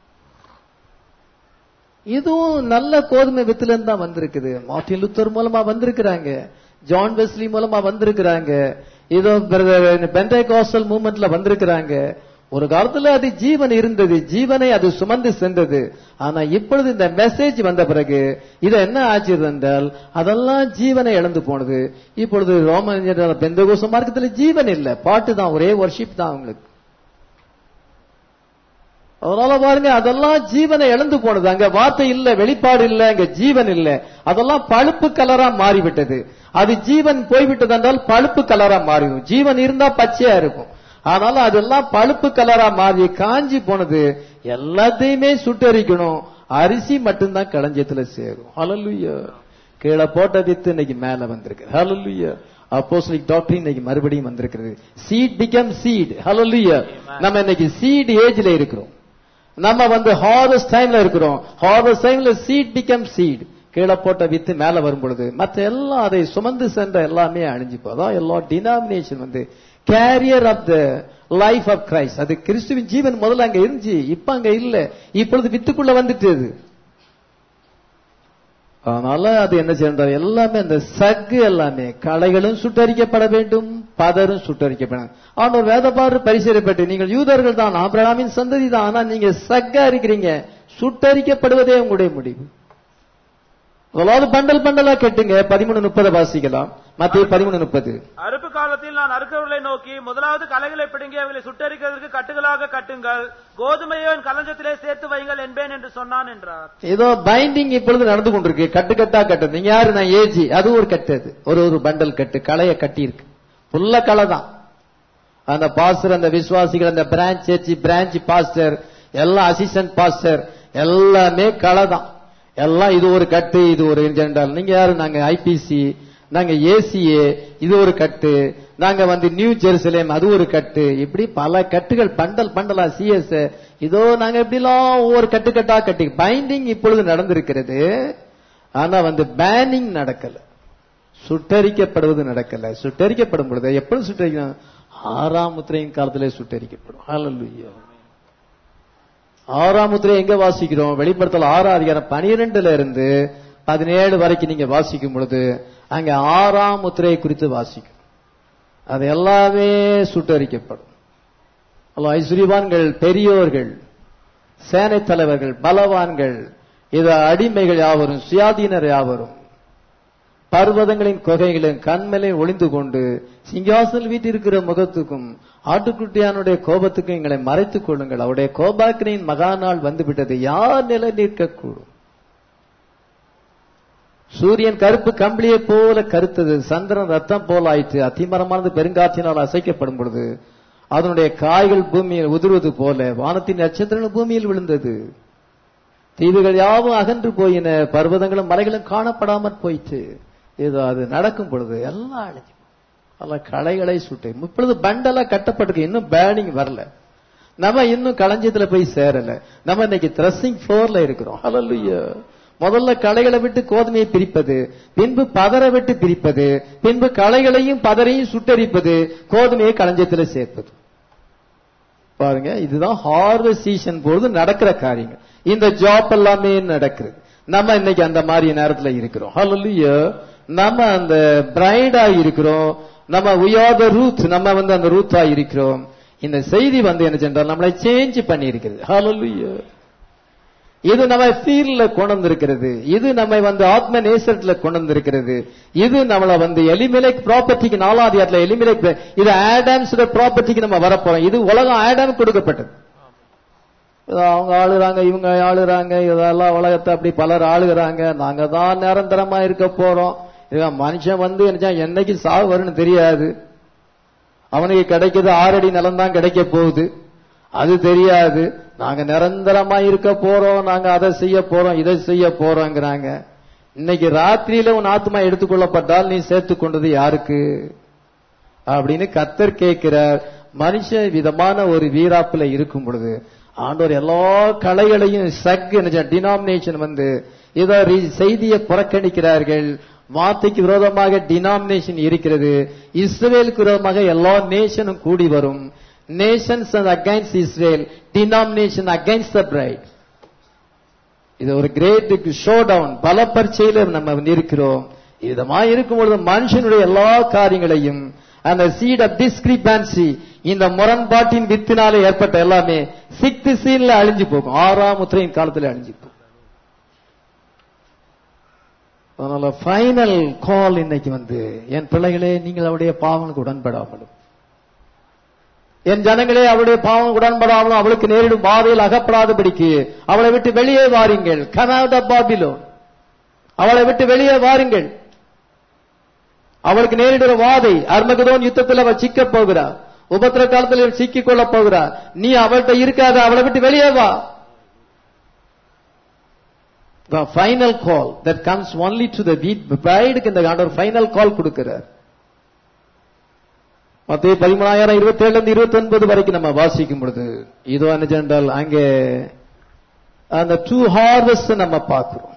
இதுவும் நல்ல கோதுமை வித்துல இருந்து தான் வந்திருக்குது மார்டின் லுத்தர் மூலமா வந்திருக்கிறாங்க ஜான் வெஸ்லி மூலமா வந்திருக்கிறாங்க இதோ பென்டேகாஸ்டல் மூவ்மெண்ட்ல வந்திருக்கிறாங்க ஒரு காலத்துல அது ஜீவன் இருந்தது ஜீவனை அது சுமந்து சென்றது ஆனா இப்பொழுது இந்த மெசேஜ் வந்த பிறகு இது என்ன ஆச்சு என்றால் அதெல்லாம் ஜீவனை இழந்து போனது இப்பொழுது ரோம பெந்தகோச மார்க்கத்துல ஜீவன் இல்ல பாட்டு தான் ஒரே வர்ஷிப் தான் அவங்களுக்கு அதனால பாருங்க அதெல்லாம் ஜீவனை இழந்து போனது அங்க வார்த்தை இல்ல வெளிப்பாடு இல்ல அங்க ஜீவன் இல்ல அதெல்லாம் பழுப்பு கலரா மாறிவிட்டது அது ஜீவன் போய்விட்டது என்றால் பழுப்பு கலரா மாறிடும் ஜீவன் இருந்தா பச்சையா இருக்கும் அதனால அதெல்லாம் பழுப்பு கலரா மாறி காஞ்சி போனது எல்லாத்தையுமே சுட்டரிக்கணும் அரிசி மட்டும்தான் களஞ்சியத்துல சேரும் ஹalleluya கீழே போட்ட வித்து இன்னைக்கு மேல வந்திருக்கு ஹalleluya அப்போஸ்லிக் டாக்டர் இன்னைக்கு மறுபடியும் வந்திருக்கிறது சீட் பிகம் சீட் ஹalleluya நம்ம இன்னைக்கு சீட் ஏஜ்ல இருக்கிறோம் நம்ம வந்து ஹார்வெஸ்ட் டைம்ல இருக்கிறோம் ஹார்வெஸ்ட் டைம்ல சீட் பிகம் சீட் கீழே போட்ட வித்து மேல வரும் பொழுது மற்ற எல்லாம் அதை சுமந்து சென்ற எல்லாமே அழிஞ்சு போதும் எல்லா டினாமினேஷன் வந்து carrier of the life of Christ அது கிறிஸ்துவின் ஜீவன் முதல்ல அங்க இருந்துச்சு இப்ப அங்க இல்ல இப்பொழுது வித்துக்குள்ள வந்துட்டு அது அதனால அது என்ன செய்யறாரு எல்லாமே அந்த சக்கு எல்லாமே களைகளும் சுட்டரிக்கப்பட வேண்டும் பதரும் சுட்டரிக்கப்பட வேண்டும் ஆனால் வேதபாறு பரிசீலிப்பட்டு நீங்கள் யூதர்கள் தான் ஆபிரகாமின் சந்ததி தான் ஆனா நீங்க சக்கா இருக்கிறீங்க சுட்டரிக்கப்படுவதே உங்களுடைய முடிவு முதலாவது பண்டல் பண்டலா கேட்டுங்க பதிமூணு முப்பதை வாசிக்கலாம் மத்திய பதிமூணு முப்பது அறுப்பு காலத்தில் நான் அறுக்கிறவர்களை நோக்கி முதலாவது கலைகளை பிடுங்கி அவர்களை சுட்டரிக்கிறதற்கு கட்டுகளாக கட்டுங்கள் கோதுமையை என் களஞ்சத்திலே சேர்த்து வைங்கள் என்பேன் என்று சொன்னான் என்றார் ஏதோ பைண்டிங் இப்பொழுது நடந்து கொண்டிருக்கு கட்டு கட்டா கட்டு நீங்க யாரு நான் ஏஜி அது ஒரு கட்டு அது ஒரு ஒரு பண்டல் கட்டு களைய கட்டி இருக்கு புல்ல களை தான் அந்த பாஸ்டர் அந்த விசுவாசிகள் அந்த பிரான்ச் சேர்ச்சி பிரான்ச் பாஸ்டர் எல்லாம் அசிஸ்டன்ட் பாஸ்டர் எல்லாமே களை தான் எல்லாம் இது ஒரு கட்டு இது ஒரு ஜெனரல் நீங்க யாரு நாங்க ஐபிசி நாங்க ஏசிஏ இது ஒரு கட்டு நாங்க வந்து நியூ ஜெருசலேம் அது ஒரு கட்டு இப்படி பல கட்டுகள் பண்டல் பண்டலா சிஎஸ் இதோ நாங்க எப்படிலாம் ஒவ்வொரு கட்டு கட்டா கட்டி பைண்டிங் இப்பொழுது நடந்திருக்கிறது ஆனா வந்து பேனிங் நடக்கல சுட்டரிக்கப்படுவது நடக்கல சுட்டரிக்கப்படும் பொழுது எப்பொழுது சுட்டரிக்கணும் ஆறாம் முத்திரையின் காலத்திலே சுட்டரிக்கப்படும் ஹalleluya ஆறாம் முத்திரை எங்க வாசிக்கிறோம் வெளிப்படுத்தல் ஆறாம் அதிகாரம் பனிரெண்டுல இருந்து பதினேழு வரைக்கும் நீங்க வாசிக்கும் பொழுது அங்க ஆறாம் முத்திரையை குறித்து வாசிக்கும் அது எல்லாமே சுட்டரிக்கப்படும் அல்ல ஐஸ்வர்யவான்கள் பெரியோர்கள் சேனை தலைவர்கள் பலவான்கள் இது அடிமைகள் யாவரும் சுயாதீனர் யாவரும் பர்வதங்களின் கொகைகளின் கண்மலை ஒளிந்து கொண்டு சிங்காசல் வீட்டிருக்கிற முகத்துக்கும் ஆட்டுக்குட்டியானுடைய கோபத்துக்கும் எங்களை மறைத்துக் கொள்ளுங்கள் அவருடைய கோபாக்கினின் மகா நாள் வந்துவிட்டது யார் நிலை நிற்கக்கூடும் சூரியன் கருப்பு கம்பளியை போல கருத்தது சந்திரன் ரத்தம் போல ஆயிற்று அதிமரமானது பெருங்காற்றினால் அசைக்கப்படும் பொழுது அதனுடைய காய்கள் பூமியில் உதிர்வது போல வானத்தின் நட்சத்திரங்கள் பூமியில் விழுந்தது தீவுகள் யாவும் அகன்று போயின பர்வதங்களும் மலைகளும் காணப்படாமற் போயிற்று ஏதோ அது நடக்கும் பொழுது எல்லாம் அழிஞ்சு அல்ல களைகளை சுட்டு இப்பொழுது பண்டலா கட்டப்பட்டிருக்கு இன்னும் பேனிங் வரல நம்ம இன்னும் களஞ்சியத்துல போய் சேரல நம்ம இன்னைக்கு த்ரெஸ்ஸிங் ஃப்ளோர்ல இருக்கிறோம் ஹalleluya முதல்ல களைகளை விட்டு கோதுமையை பிரிப்பது பின்பு பதரை விட்டு பிரிப்பது பின்பு களைகளையும் பதரையும் சுட்டரிப்பது கோதுமையை களஞ்சியத்துல சேர்ப்பது பாருங்க இதுதான் ஹார்வெஸ்ட் சீசன் பொழுது நடக்கிற காரியங்கள் இந்த ஜாப் எல்லாமே நடக்குது நம்ம இன்னைக்கு அந்த மாதிரி நேரத்துல இருக்கிறோம் ஹalleluya நம்ம அந்த பிரைடா இருக்கிறோம் நம்ம we are the ரூத் நம்ம வந்து அந்த ரூத்தா இருக்கிறோம் இந்த செய்தி வந்து என்ன சென்றால் நம்மளை சேஞ்ச் பண்ணி இருக்கிறது ஹalleluya இது நம்ம ஃபீல்ட்ல கொண்டு வந்திருக்கிறது இது நம்மை வந்து ஆத்ம நேசத்துல கொண்டு வந்திருக்கிறது இது நம்மள வந்து எலிமிலேக் ப்ராப்பர்ட்டிக்கு நாலாவது இடத்துல எலிமிலேக் இது ஆடம்ஸ் ப்ராப்பர்ட்டிக்கு நம்ம வரப்போறோம் இது உலகம் ஆடம் கொடுக்கப்பட்டது இதோ அவங்க ஆளுறாங்க இவங்க ஆளுறாங்க இதெல்லாம் உலகத்தை அப்படி பலர் ஆளுகிறாங்க நாங்க தான் நிரந்தரமா இருக்க போறோம் இவன் மனுஷன் வந்து என்ன என்னைக்கு சாவு வரும்னு தெரியாது அவனுக்கு கிடைக்கிறது ஆறடி நிலம் தான் கிடைக்க போகுது அது தெரியாது நாங்க நிரந்தரமா இருக்க போறோம் நாங்க அதை செய்ய போறோம் இதை செய்ய போறோங்கிறாங்க இன்னைக்கு ராத்திரியில உன் ஆத்மா எடுத்துக்கொள்ளப்பட்டால் நீ சேர்த்து கொண்டது யாருக்கு அப்படின்னு கத்தர் கேட்கிறார் மனுஷ விதமான ஒரு வீராப்புல இருக்கும் பொழுது ஆண்டவர் எல்லா கலைகளையும் சக் டினாமினேஷன் வந்து இதோ ரி- செய்தியை புறக்கணிக்கிறார்கள் வார்த்தைக்கு விரோதமாக டினாமினேஷன் இருக்கிறது இஸ்ரேலுக்கு விரோதமாக எல்லா நேஷனும் கூடி வரும் nations against Israel denomination against the bride இது ஒரு கிரேட் ஷோ டவுன் பல பரீட்சையில நம்ம வந்து இருக்கிறோம் இதமா இருக்கும் பொழுது மனுஷனுடைய எல்லா காரியங்களையும் அந்த சீட் ஆஃப் டிஸ்கிரிபன்சி இந்த முரண்பாட்டின் வித்தினாலே ஏற்பட்ட எல்லாமே சிக்ஸ்த் சீன்ல அழிஞ்சு போகும் ஆறாம் முத்திரையின் காலத்துல அழிஞ்சு போகும் அதனால ஃபைனல் கால் இன்னைக்கு வந்து என் பிள்ளைகளே நீங்கள் அவருடைய பாவனுக்கு உடன்படாமலும் என் ஜனங்களே அவளுடைய பாவம் உடன்படாமலும் அவளுக்கு நேரிடும் பாதையில் அகப்படாதபடிக்கு அவளை விட்டு வெளியே வாருங்கள் கனாத பாபிலோன் அவளை விட்டு வெளியே வாருங்கள் அவளுக்கு நேரிடுற வாதை அர்மகதோன் யுத்தத்தில் அவள் சிக்க போகிறார் உபத்திர காலத்தில் இவள் சிக்கிக் கொள்ளப் போகிறார் நீ அவள்கிட்ட இருக்காத அவளை விட்டு வெளியே வா The final call that comes only to the bride இந்த ஆண்டவர் ஃபைனல் கால் கொடுக்கிறார் மத்திய பதிமூணாயிரம் இருபத்தி ஏழுல இருந்து இருபத்தி ஒன்பது வரைக்கும் நம்ம வாசிக்கும் பொழுது இதோ என்ன என்றால் அங்கே அந்த டூ ஹார்வெஸ்ட் நம்ம பார்க்கிறோம்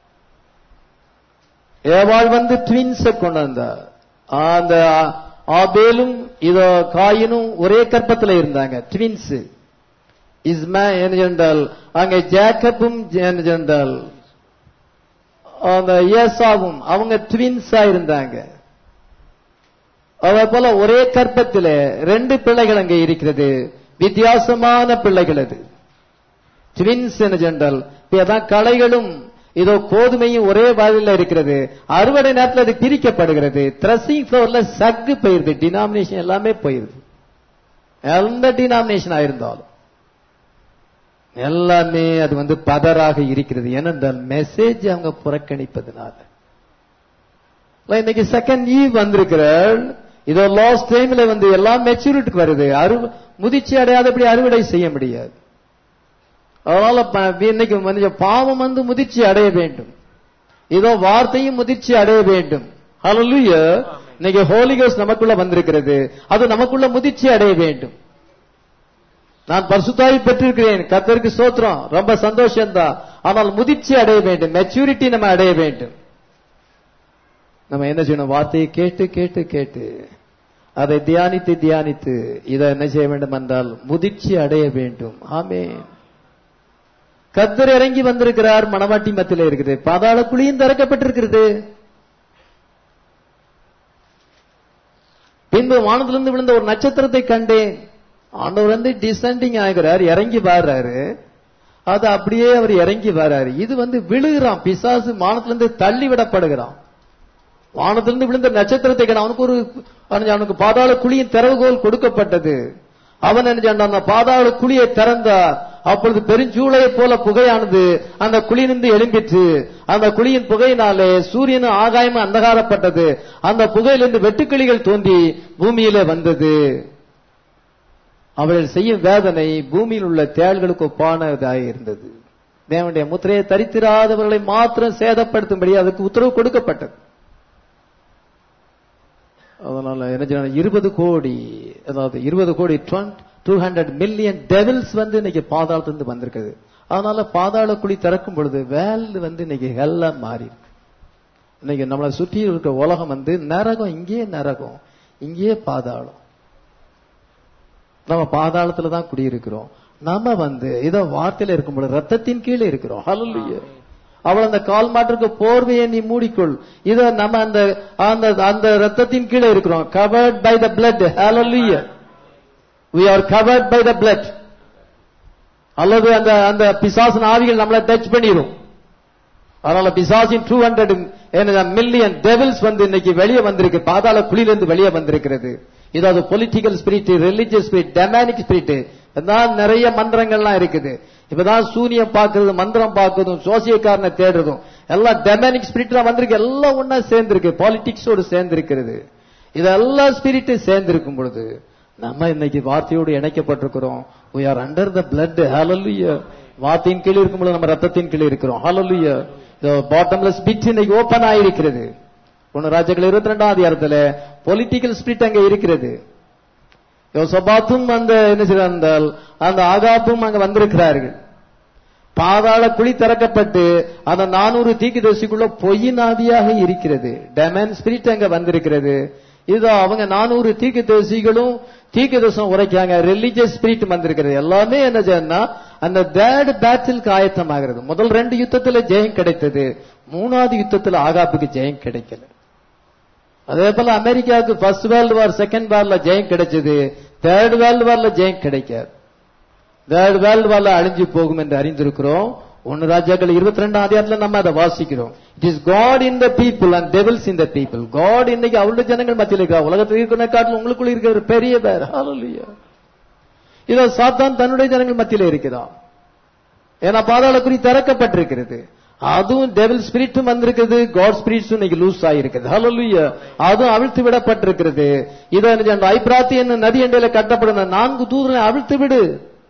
ஏவாள் வந்து ட்வின்ஸ கொண்டு வந்தா அந்த ஆபேலும் இதோ காயினும் ஒரே கற்பத்துல இருந்தாங்க ட்வின்ஸ் இஸ்மா என்ன என்றால் அங்கே ஜேக்கப்பும் என்ன என்றால் அந்த ஏசாவும் அவங்க ட்வின்ஸா இருந்தாங்க அதே போல ஒரே கற்பத்தில் ரெண்டு பிள்ளைகள் அங்கே இருக்கிறது வித்தியாசமான பிள்ளைகள் அது ட்வின்ஸ் என்று சொன்னால் அதான் கலைகளும் இதோ கோதுமையும் ஒரே வாயில இருக்கிறது அறுவடை நேரத்தில் அது பிரிக்கப்படுகிறது த்ரெஸ்ஸிங் ஃப்ளோர்ல சக்கு போயிருது டினாமினேஷன் எல்லாமே போயிருது எந்த டினாமினேஷன் ஆயிருந்தாலும் எல்லாமே அது வந்து பதராக இருக்கிறது ஏனென்றால் மெசேஜ் அவங்க புறக்கணிப்பதனால இன்னைக்கு செகண்ட் ஈவ் வந்திருக்கிறாள் இதோ லாஸ்ட் டைம்ல வந்து எல்லாம் மெச்சூரிட்டிக்கு வருது அறு முதிர்ச்சி அடையாதபடி அறுவடை செய்ய முடியாது அதனால ப- இன்னைக்கு மனித பாவம் வந்து முதிர்ச்சி அடைய வேண்டும் இதோ வார்த்தையும் முதிர்ச்சி அடைய வேண்டும் ஹalleluya இன்னைக்கு ஹோலிகோஸ் நமக்குள்ள வந்திருக்கிறது அது நமக்குள்ள முதிர்ச்சி அடைய வேண்டும் நான் பரிசுத்தாவி பெற்றிருக்கிறேன் கத்தருக்கு சோத்திரம் ரொம்ப சந்தோஷம்தான் ஆனால் முதிர்ச்சி அடைய வேண்டும் மெச்சூரிட்டி நம்ம அடைய வேண்டும் நம்ம என்ன செய்யணும் வார்த்தையை கேட்டு கேட்டு கேட்டு அதை தியானித்து தியானித்து இதை என்ன செய்ய வேண்டும் என்றால் முதிர்ச்சி அடைய வேண்டும் ஆமே கத்தர் இறங்கி வந்திருக்கிறார் மணவாட்டி மத்தியில இருக்குது பாதாள குழியும் திறக்கப்பட்டிருக்கிறது பின்பு வானத்திலிருந்து விழுந்த ஒரு நட்சத்திரத்தை கண்டேன் ஆண்டவர் வந்து டிசெண்டிங் ஆகிறார் இறங்கி வர்றாரு அது அப்படியே அவர் இறங்கி வர்றாரு இது வந்து விழுகிறான் பிசாசு வானத்திலிருந்து தள்ளி விடப்படுகிறான் வானத்திலிருந்து விழுந்த நட்சத்திரத்தை கண்டு அவனுக்கு ஒரு அவனுக்கு பாதாள குழியின் திறவுகோல் கொடுக்கப்பட்டது அவன் என்ன செய்தான், அந்த பாதாள குழியை திறந்தார் அப்பொழுது பெருஞ்சூளையை போல புகையானது அந்த குழியிலிருந்து எழும்பிற்று அந்த குழியின் புகையினாலே சூரியனும் ஆகாயமும் அந்தகாரப்பட்டது அந்த புகையிலிருந்து வெட்டுக்கிளிகள் தோன்றி பூமியிலே வந்தது அவர்கள் செய்யும் வேதனை பூமியில் உள்ள தேள்களுக்கு ஒப்பானதாக இருந்தது தேவனுடைய முத்திரையை தரித்திராதவர்களை மாத்திரம் சேதப்படுத்தும்படி அதுக்கு உத்தரவு கொடுக்கப்பட்டது அதனால என்ன செய்யணும் இருபது கோடி அதாவது இருபது கோடி டூ ஹண்ட்ரட் மில்லியன் டெவில்ஸ் வந்து இன்னைக்கு பாதாளத்திலிருந்து வந்திருக்குது அதனால பாதாள குழி திறக்கும் பொழுது வேல் வந்து இன்னைக்கு ஹெல்லா மாறி இருக்கு இன்னைக்கு நம்மளை சுற்றி இருக்க உலகம் வந்து நரகம் இங்கேயே நரகம் இங்கேயே பாதாளம் நம்ம பாதாளத்துல தான் குடியிருக்கிறோம் நம்ம வந்து இதோ வார்த்தையில இருக்கும் பொழுது ரத்தத்தின் கீழே இருக்கிறோம் ஹalleluya அவள் அந்த கால் மாற்றுக்கு போர்வையை நீ மூடிக்கொள் இத நம்ம அந்த அந்த அந்த ரத்தத்தின் கீழே இருக்கிறோம் covered by the blood hallelujah we are covered by the blood அல்லது அந்த அந்த பிசாசின் ஆவிகள் நம்மளை டச் பண்ணிரும் அதனால பிசாசின் டூ ஹண்ட்ரட் மில்லியன் டெவில்ஸ் வந்து இன்னைக்கு வெளியே வந்திருக்கு பாதாள குழியிலிருந்து வெளியே வந்திருக்கிறது இதாவது political spirit religious spirit demonic spirit தான் நிறைய மந்திரங்கள்லாம் இருக்குது இப்பதான் சூனியம் பார்க்கறது மந்திரம் பார்க்கறதும் சோசியக்காரனை தேடுறதும் எல்லாம் டெமானிக் ஸ்பிரிட்ல வந்திருக்கு எல்லாம் ஒன்னா சேர்ந்திருக்கு பாலிடிக்ஸோடு சேர்ந்திருக்கிறது இதெல்லாம் ஸ்பிரிட் சேர்ந்திருக்கும் பொழுது நம்ம இன்னைக்கு வார்த்தையோடு இணைக்கப்பட்டிருக்கிறோம் we are under the blood hallelujah வார்த்தையின் கீழ் இருக்கும் பொழுது நம்ம ரத்தத்தின் கீழ் இருக்கிறோம் hallelujah பாட்டம்லெஸ் பிட் இன்னைக்கு ஓபன் ஆயிருக்கிறது ஒன்னு ராஜாக்கள் இருபத்தி ரெண்டாம் அதிகாரத்துல பொலிட்டிக்கல் ஸ்பிரிட் அங்க இருக்கிறது யோசபாத்தும் அந்த என்ன செய்தால் அந்த ஆகாப்பும் அங்க வந்திருக்கிறார்கள் பாதாள குழி திறக்கப்பட்டு அந்த நானூறு தீக்கு தோசிக்குள்ள பொய்யின் ஆவியாக இருக்கிறது டெமன் ஸ்பிரிட் அங்க வந்திருக்கிறது இதோ அவங்க நானூறு தீக்கு தோசிகளும் தீக்கு தோசம் உரைக்காங்க ரிலிஜியஸ் ஸ்பிரிட் வந்திருக்கிறது எல்லாமே என்ன செய்யணும்னா அந்த தேர்ட் பேட்டிலுக்கு ஆயத்தமாகிறது முதல் ரெண்டு யுத்தத்துல ஜெயம் கிடைத்தது மூணாவது யுத்தத்துல ஆகாப்புக்கு ஜெயம் கிடைக்கல அதே போல அமெரிக்காவுக்கு ஃபர்ஸ்ட் வேர்ல்டு வார் செகண்ட் வார்ல ஜெயம் கிடைச்சது தேர்ட் வேர்ல்டு வார்ல ஜெயம் கிடைக்காது தேர்ட் வேர்ல்டு வார்ல அழிஞ்சு போகும் என்று அறிந்திருக்கிறோம் ஒன்னு ராஜாக்கள் இருபத்தி ரெண்டாம் அதிகாரத்துல நம்ம அதை வாசிக்கிறோம் it is God in the people and devils in the people God இன்னைக்கு அவருடைய ஜனங்கள் மத்தியில் இருக்கிறார் உலகத்தில் இருக்கிற காட்டில் உங்களுக்குள்ள இருக்கிற ஒரு பெரிய பேர் ஹalleluya இதோ சாத்தான் தன்னுடைய ஜனங்கள் மத்தியில் இருக்கிறார் ஏன்னா பாதாள குறி திறக்கப்பட்டிருக்கிறது அதுவும் டெவில் ஸ்பிரிட்டும் வந்திருக்கிறது காட் ஸ்பிரிட்ஸும் இன்னைக்கு லூஸ் ஆயிருக்கிறது ஹalleluya அதுவும் அவிழ்த்து விடப்பட்டிருக்கிறது இதோ என்ன ஐப்ராத்தி என்ன நதி எண்டையில கட்டப்படுன நான்கு தூதரை அவிழ்த்து விடு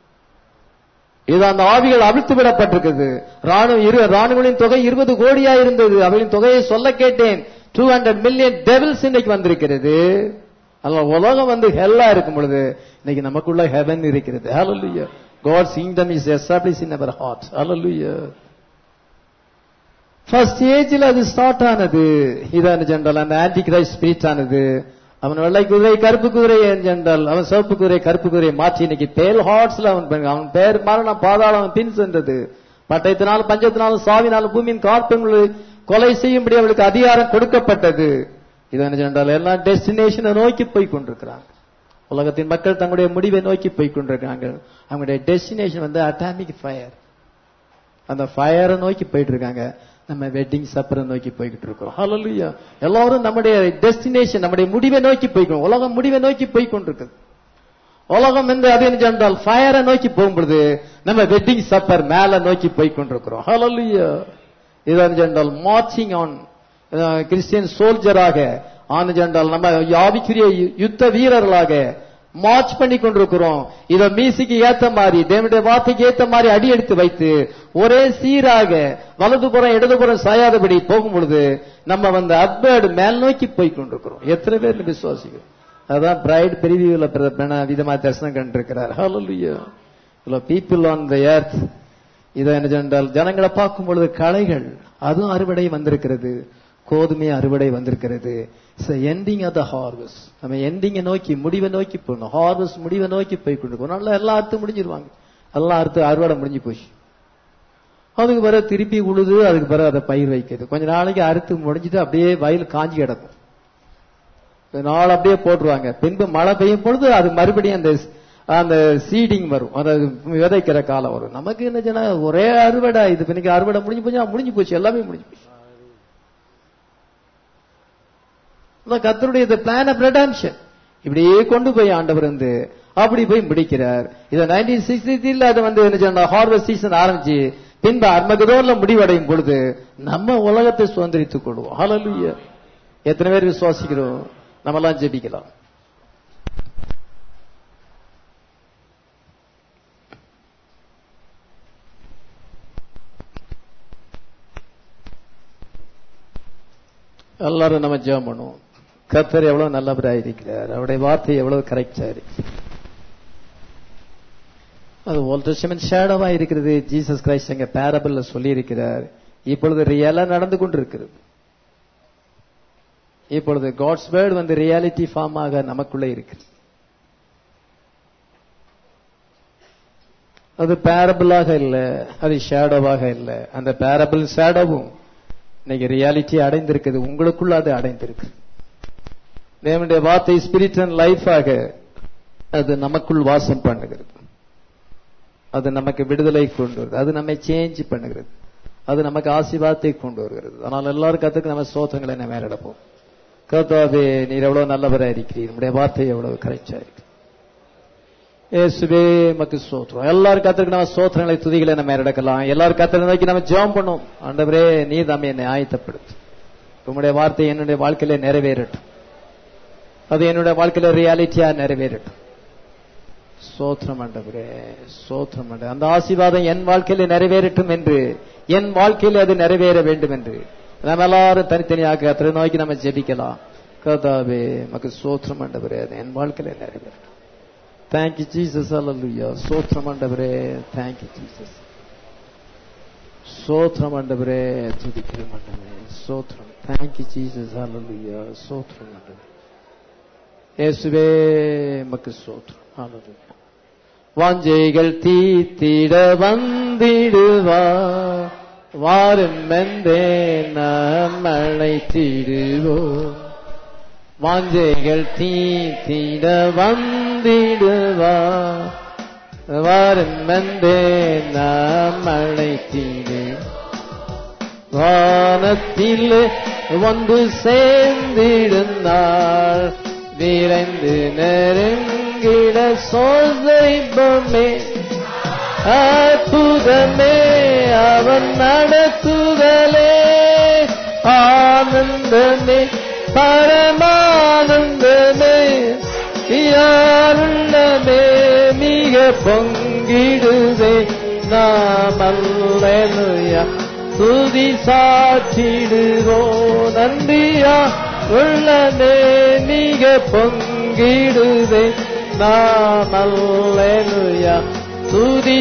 இது அந்த ஆவிகள் அவிழ்த்து விடப்பட்டிருக்கிறது ராணுவ இரு ராணுவங்களின் தொகை இருபது கோடியா இருந்தது அவளின் தொகையை சொல்ல கேட்டேன் டூ ஹண்ட்ரட் மில்லியன் டெவில்ஸ் இன்னைக்கு வந்திருக்கிறது அதனால உலகம் வந்து ஹெல்லா இருக்கும் பொழுது இன்னைக்கு நமக்குள்ள ஹெவன் இருக்கிறது hallelujah God's kingdom is established in our heart hallelujah first ஏஜ்ல அது ஸ்டார்ட் ஆனது இதான் ஜென்ரல் அந்த ஆன்டி கிரைஸ்ட் ஸ்பிரிட் ஆனது அவன் வெள்ளை குதிரை கருப்பு குதிரை என்றால் அவன் சிவப்பு குதிரை கருப்பு குதிரை மாற்றி இன்னைக்கு பேல் ஹார்ட்ஸ்ல அவன் பண்ணி- அவன் பேர் மரணம் பாதாளம் அவன் பின் சென்றது பட்டயத்தினாலும் பஞ்சத்தினாலும் சாவினாலும் பூமியின் கார்ப்பங்களை கொலை செய்யும்படி அவளுக்கு அதிகாரம் கொடுக்கப்பட்டது இது என்ன என்றால் எல்லாம் டெஸ்டினேஷனை நோக்கி போய் கொண்டிருக்கிறாங்க உலகத்தின் மக்கள் தங்களுடைய முடிவை நோக்கி போய் கொண்டிருக்காங்க அவங்களுடைய டெஸ்டினேஷன் வந்து அட்டாமிக் ஃபயர் அந்த ஃபயரை நோக்கி போயிட்டு இருக்காங்க நம்ம வெட்டிங் சப்பரை நோக்கி போய்கிட்டு இருக்கோம் ஹalleluya எல்லாரும் நம்முடைய டெஸ்டினேஷன் நம்முடைய முடிவை நோக்கி போய்க்கணும் உலகம் முடிவை நோக்கி போய் கொண்டிருக்குது உலகம் என்று அது என்ன என்றால் ஃபயரை நோக்கி போகும்பொழுது நம்ம வெட்டிங் சப்பர் மேல நோக்கி போய் கொண்டிருக்கிறோம் ஹalleluya இதான் என்றால் மார்ச்சிங் ஆன் கிறிஸ்டியன் சோல்ஜராக ஆனது என்றால் நம்ம ஆவிக்குரிய யு- யுத்த வீரர்களாக மார்ச் பண்ணி கொண்டிருக்கிறோம் இத மீசிக்கு ஏத்த மாதிரி தேவனுடைய வார்த்தைக்கு ஏத்த மாதிரி அடி எடுத்து வைத்து ஒரே சீராக வலதுபுறம் இடதுபுறம் சாயாதபடி போகும் பொழுது நம்ம வந்து அப்வேர்டு மேல் நோக்கி போய் கொண்டிருக்கிறோம் எத்தனை பேர் விசுவாசிக்கிறோம் அதான் பிரைட் பிரிவியூல விதமா தரிசனம் கண்டிருக்கிறார் hallelujah people on the earth இதை என்ன சொன்னால் ஜனங்களை பார்க்கும் பொழுது களைகள் அதுவும் அறுவடை வந்திருக்கிறது கோதுமை அறுவடை வந்திருக்கிறது எண்டிங் ஆஃப் த ஹார்வெஸ்ட் நம்ம எண்டிங்கை நோக்கி முடிவை நோக்கி போகணும் ஹார்வெஸ்ட் முடிவை நோக்கி போய் கொண்டு நல்லா எல்லா அறுத்து முடிஞ்சிருவாங்க எல்லா அறுத்து அறுவடை முடிஞ்சு போச்சு அதுக்கு பிறகு திருப்பி உழுது அதுக்கு பிறகு அதை பயிர் வைக்கிறது கொஞ்ச நாளைக்கு அறுத்து முடிஞ்சிட்டு அப்படியே வயல் காஞ்சி கிடக்கும் கொஞ்ச நாள் அப்படியே போட்டுருவாங்க பின்பு மழை பெய்யும் பொழுது அது மறுபடியும் அந்த அந்த சீடிங் வரும் அதாவது விதைக்கிற காலம் வரும் நமக்கு என்ன சொன்னா ஒரே அறுவடை இது இன்னைக்கு அறுவடை முடிஞ்சு போச்சு முடிஞ்சு போச்சு எல்லாமே முடிஞ்சு போச்சு கத்தருடைய பிளான் ஆஃப் ரெடம்ஷன் இப்படியே கொண்டு போய் ஆண்டவர் வந்து அப்படி போய் முடிக்கிறார் இத நைன்டீன் சிக்ஸ்டி த்ரீல அது வந்து என்ன சொன்னா ஹார்வெஸ்ட் சீசன் ஆரம்பிச்சு பின்பு அர்மகதோன்ல முடிவடையும் பொழுது நம்ம உலகத்தை சுதந்திரித்துக் கொள்வோம் ஹalleluya எத்தனை பேர் விசுவாசிக்கிறோம் நம்ம எல்லாம் ஜெபிக்கலாம் எல்லாரும் நம்ம ஜெபம் பண்ணுவோம் கத்தர் எவ்வளவு நல்லவராக இருக்கிறார் அவருடைய வார்த்தை எவ்வளவு கரெக்டா இருக்கு அது ஓல்ட் டெஸ்டமென்ட் ஷேடோவா இருக்கிறது ஜீசஸ் கிரைஸ்ட் எங்க பேரபிள்ல சொல்லி இருக்கிறார் இப்பொழுது ரியலா நடந்து கொண்டிருக்கிறது இப்பொழுது காட்ஸ் வேர்ட் வந்து ரியாலிட்டி ஃபார்ம் ஆக நமக்குள்ள இருக்கு அது பேரபிளாக இல்ல அது ஷேடோவாக இல்ல அந்த பேரபிள் ஷேடோவும் இன்னைக்கு ரியாலிட்டி அடைந்திருக்குது உங்களுக்குள்ள அது அடைந்திருக்கு தேவனுடைய வார்த்தை ஸ்பிரிட் அண்ட் லைஃபாக அது நமக்குள் வாசம் பண்ணுகிறது அது நமக்கு விடுதலை கொண்டு வருது அது நம்மை சேஞ்ச் பண்ணுகிறது அது நமக்கு ஆசீர்வாதத்தை கொண்டு வருகிறது ஆனால் எல்லாரும் கத்துக்கு நம்ம சோத்தங்களை நம்ம மேலிடப்போம் கர்த்தாவே நீர் எவ்வளவு நல்லவராக இருக்கிறீர் நம்முடைய வார்த்தை எவ்வளவு கரெக்டா இருக்கு ஏசுவே மக்கு சோத்திரம் எல்லாரும் கத்திற்கு நம்ம சோத்திரங்களை துதிகளை நம்ம எடுக்கலாம் எல்லாரும் கத்திர நோக்கி நம்ம ஜெபம் பண்ணும் ஆண்டவரே நீ தம்மை என்னை ஆயத்தப்படுத்து உங்களுடைய வார்த்தை என்னுடைய வாழ்க்கையில நிறைவேறட்டும் அது என்னுடைய வாழ்க்கையில ரியாலிட்டியா நிறைவேறட்டும் சோத்திரம் ஆண்டவரே சோத்திரம் ஆண்டவர் அந்த ஆசீர்வாதம் என் வாழ்க்கையில நிறைவேறட்டும் என்று என் வாழ்க்கையில அது நிறைவேற வேண்டும் என்று நம்ம எல்லாரும் தனித்தனியாக கத்திர நோக்கி நம்ம ஜெபிக்கலாம் கதாவே மக்கு சோத்திரம் ஆண்டவரே அது என் வாழ்க்கையில நிறைவேறட்டும் தேங்க்யூ ஜீசஸ் அல்லா சோத்திரம் ஆண்டவரே தேங்க்யூ ஜீசஸ் சோத்திரம் ஆண்டவரே துதிக்கிறோம் ஆண்டவரே சோத்திரம் தேங்க்யூ ஜீசஸ் அல்லா சோத்திரம் ஆண்டவரே இயேசுவே மக்கு சோத்திரம் அல்லா வாஞ்சைகள் தீத்திட வந்திடுவா வாரும் மெந்தே நாம் அழைத்திடுவோம் வாஞ்சைகள் தீத்திட வந்திடுவா வாரும் மெந்தே நாம் அழைத்திடு வானத்தில் வந்து சேர்ந்திடுந்தாள் விரைந்து நெருங்கிட சோசைப்பமே அற்புதமே அவன் நடத்துதலே ஆனந்தமே பரமானந்தமே யாருள்ளமே மிக பொங்கிடுதே நாம் அல்லேலுயா துதி சாற்றிடுவோ நன்றியா உள்ளமே மிக பொங்கிடுதே நாம் அல்லேலுயா துதி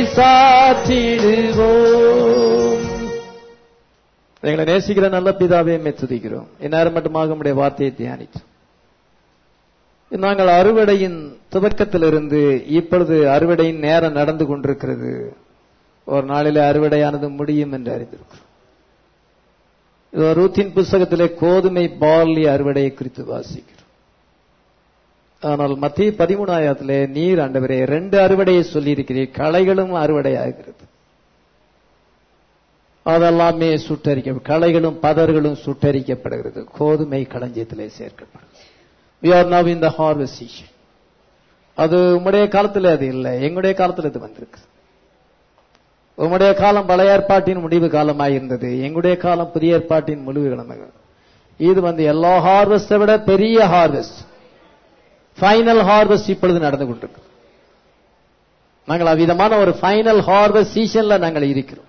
சாற்றிடுவோம் எங்களை நேசிக்கிற நல்ல பிதாவே துதிக்கிறோம் இந்நேரம் மட்டுமாக நம்முடைய வார்த்தையை தியானித்தோம் நாங்கள் அறுவடையின் துவக்கத்திலிருந்து இப்பொழுது அறுவடையின் நேரம் நடந்து கொண்டிருக்கிறது ஒரு நாளிலே அறுவடையானது முடியும் என்று அறிந்திருக்கிறோம் இது ரூத்தின் புஸ்தகத்திலே கோதுமை பார்லி அறுவடையை குறித்து வாசிக்கிறோம் ஆனால் மத்திய பதிமூணாயிரத்திலே நீர் ஆண்டவரே ரெண்டு அறுவடையை சொல்லி இருக்கிறீர் களைகளும் அறுவடை ஆகிறது அதெல்லாமே சுட்டரிக்க களைகளும் பதர்களும் சுட்டரிக்கப்படுகிறது கோதுமை களஞ்சியத்திலே சேர்க்கப்படுகிறது we are now in the harvest season அது உம்முடைய காலத்தில் அது இல்லை எங்களுடைய காலத்தில் இது வந்திருக்கு உம்முடைய காலம் பழைய ஏற்பாட்டின் முடிவு காலமாக இருந்தது எங்களுடைய காலம் புதிய ஏற்பாட்டின் முடிவு காலமாக இது வந்து எல்லா ஹார்வெஸ்டை விட பெரிய ஹார்வெஸ்ட் ஃபைனல் ஹார்வெஸ்ட் இப்பொழுது நடந்து கொண்டிருக்கு நாங்கள் அவ்விதமான ஒரு ஃபைனல் ஹார்வெஸ்ட் சீசன்ல நாங்கள் இருக்கிறோம்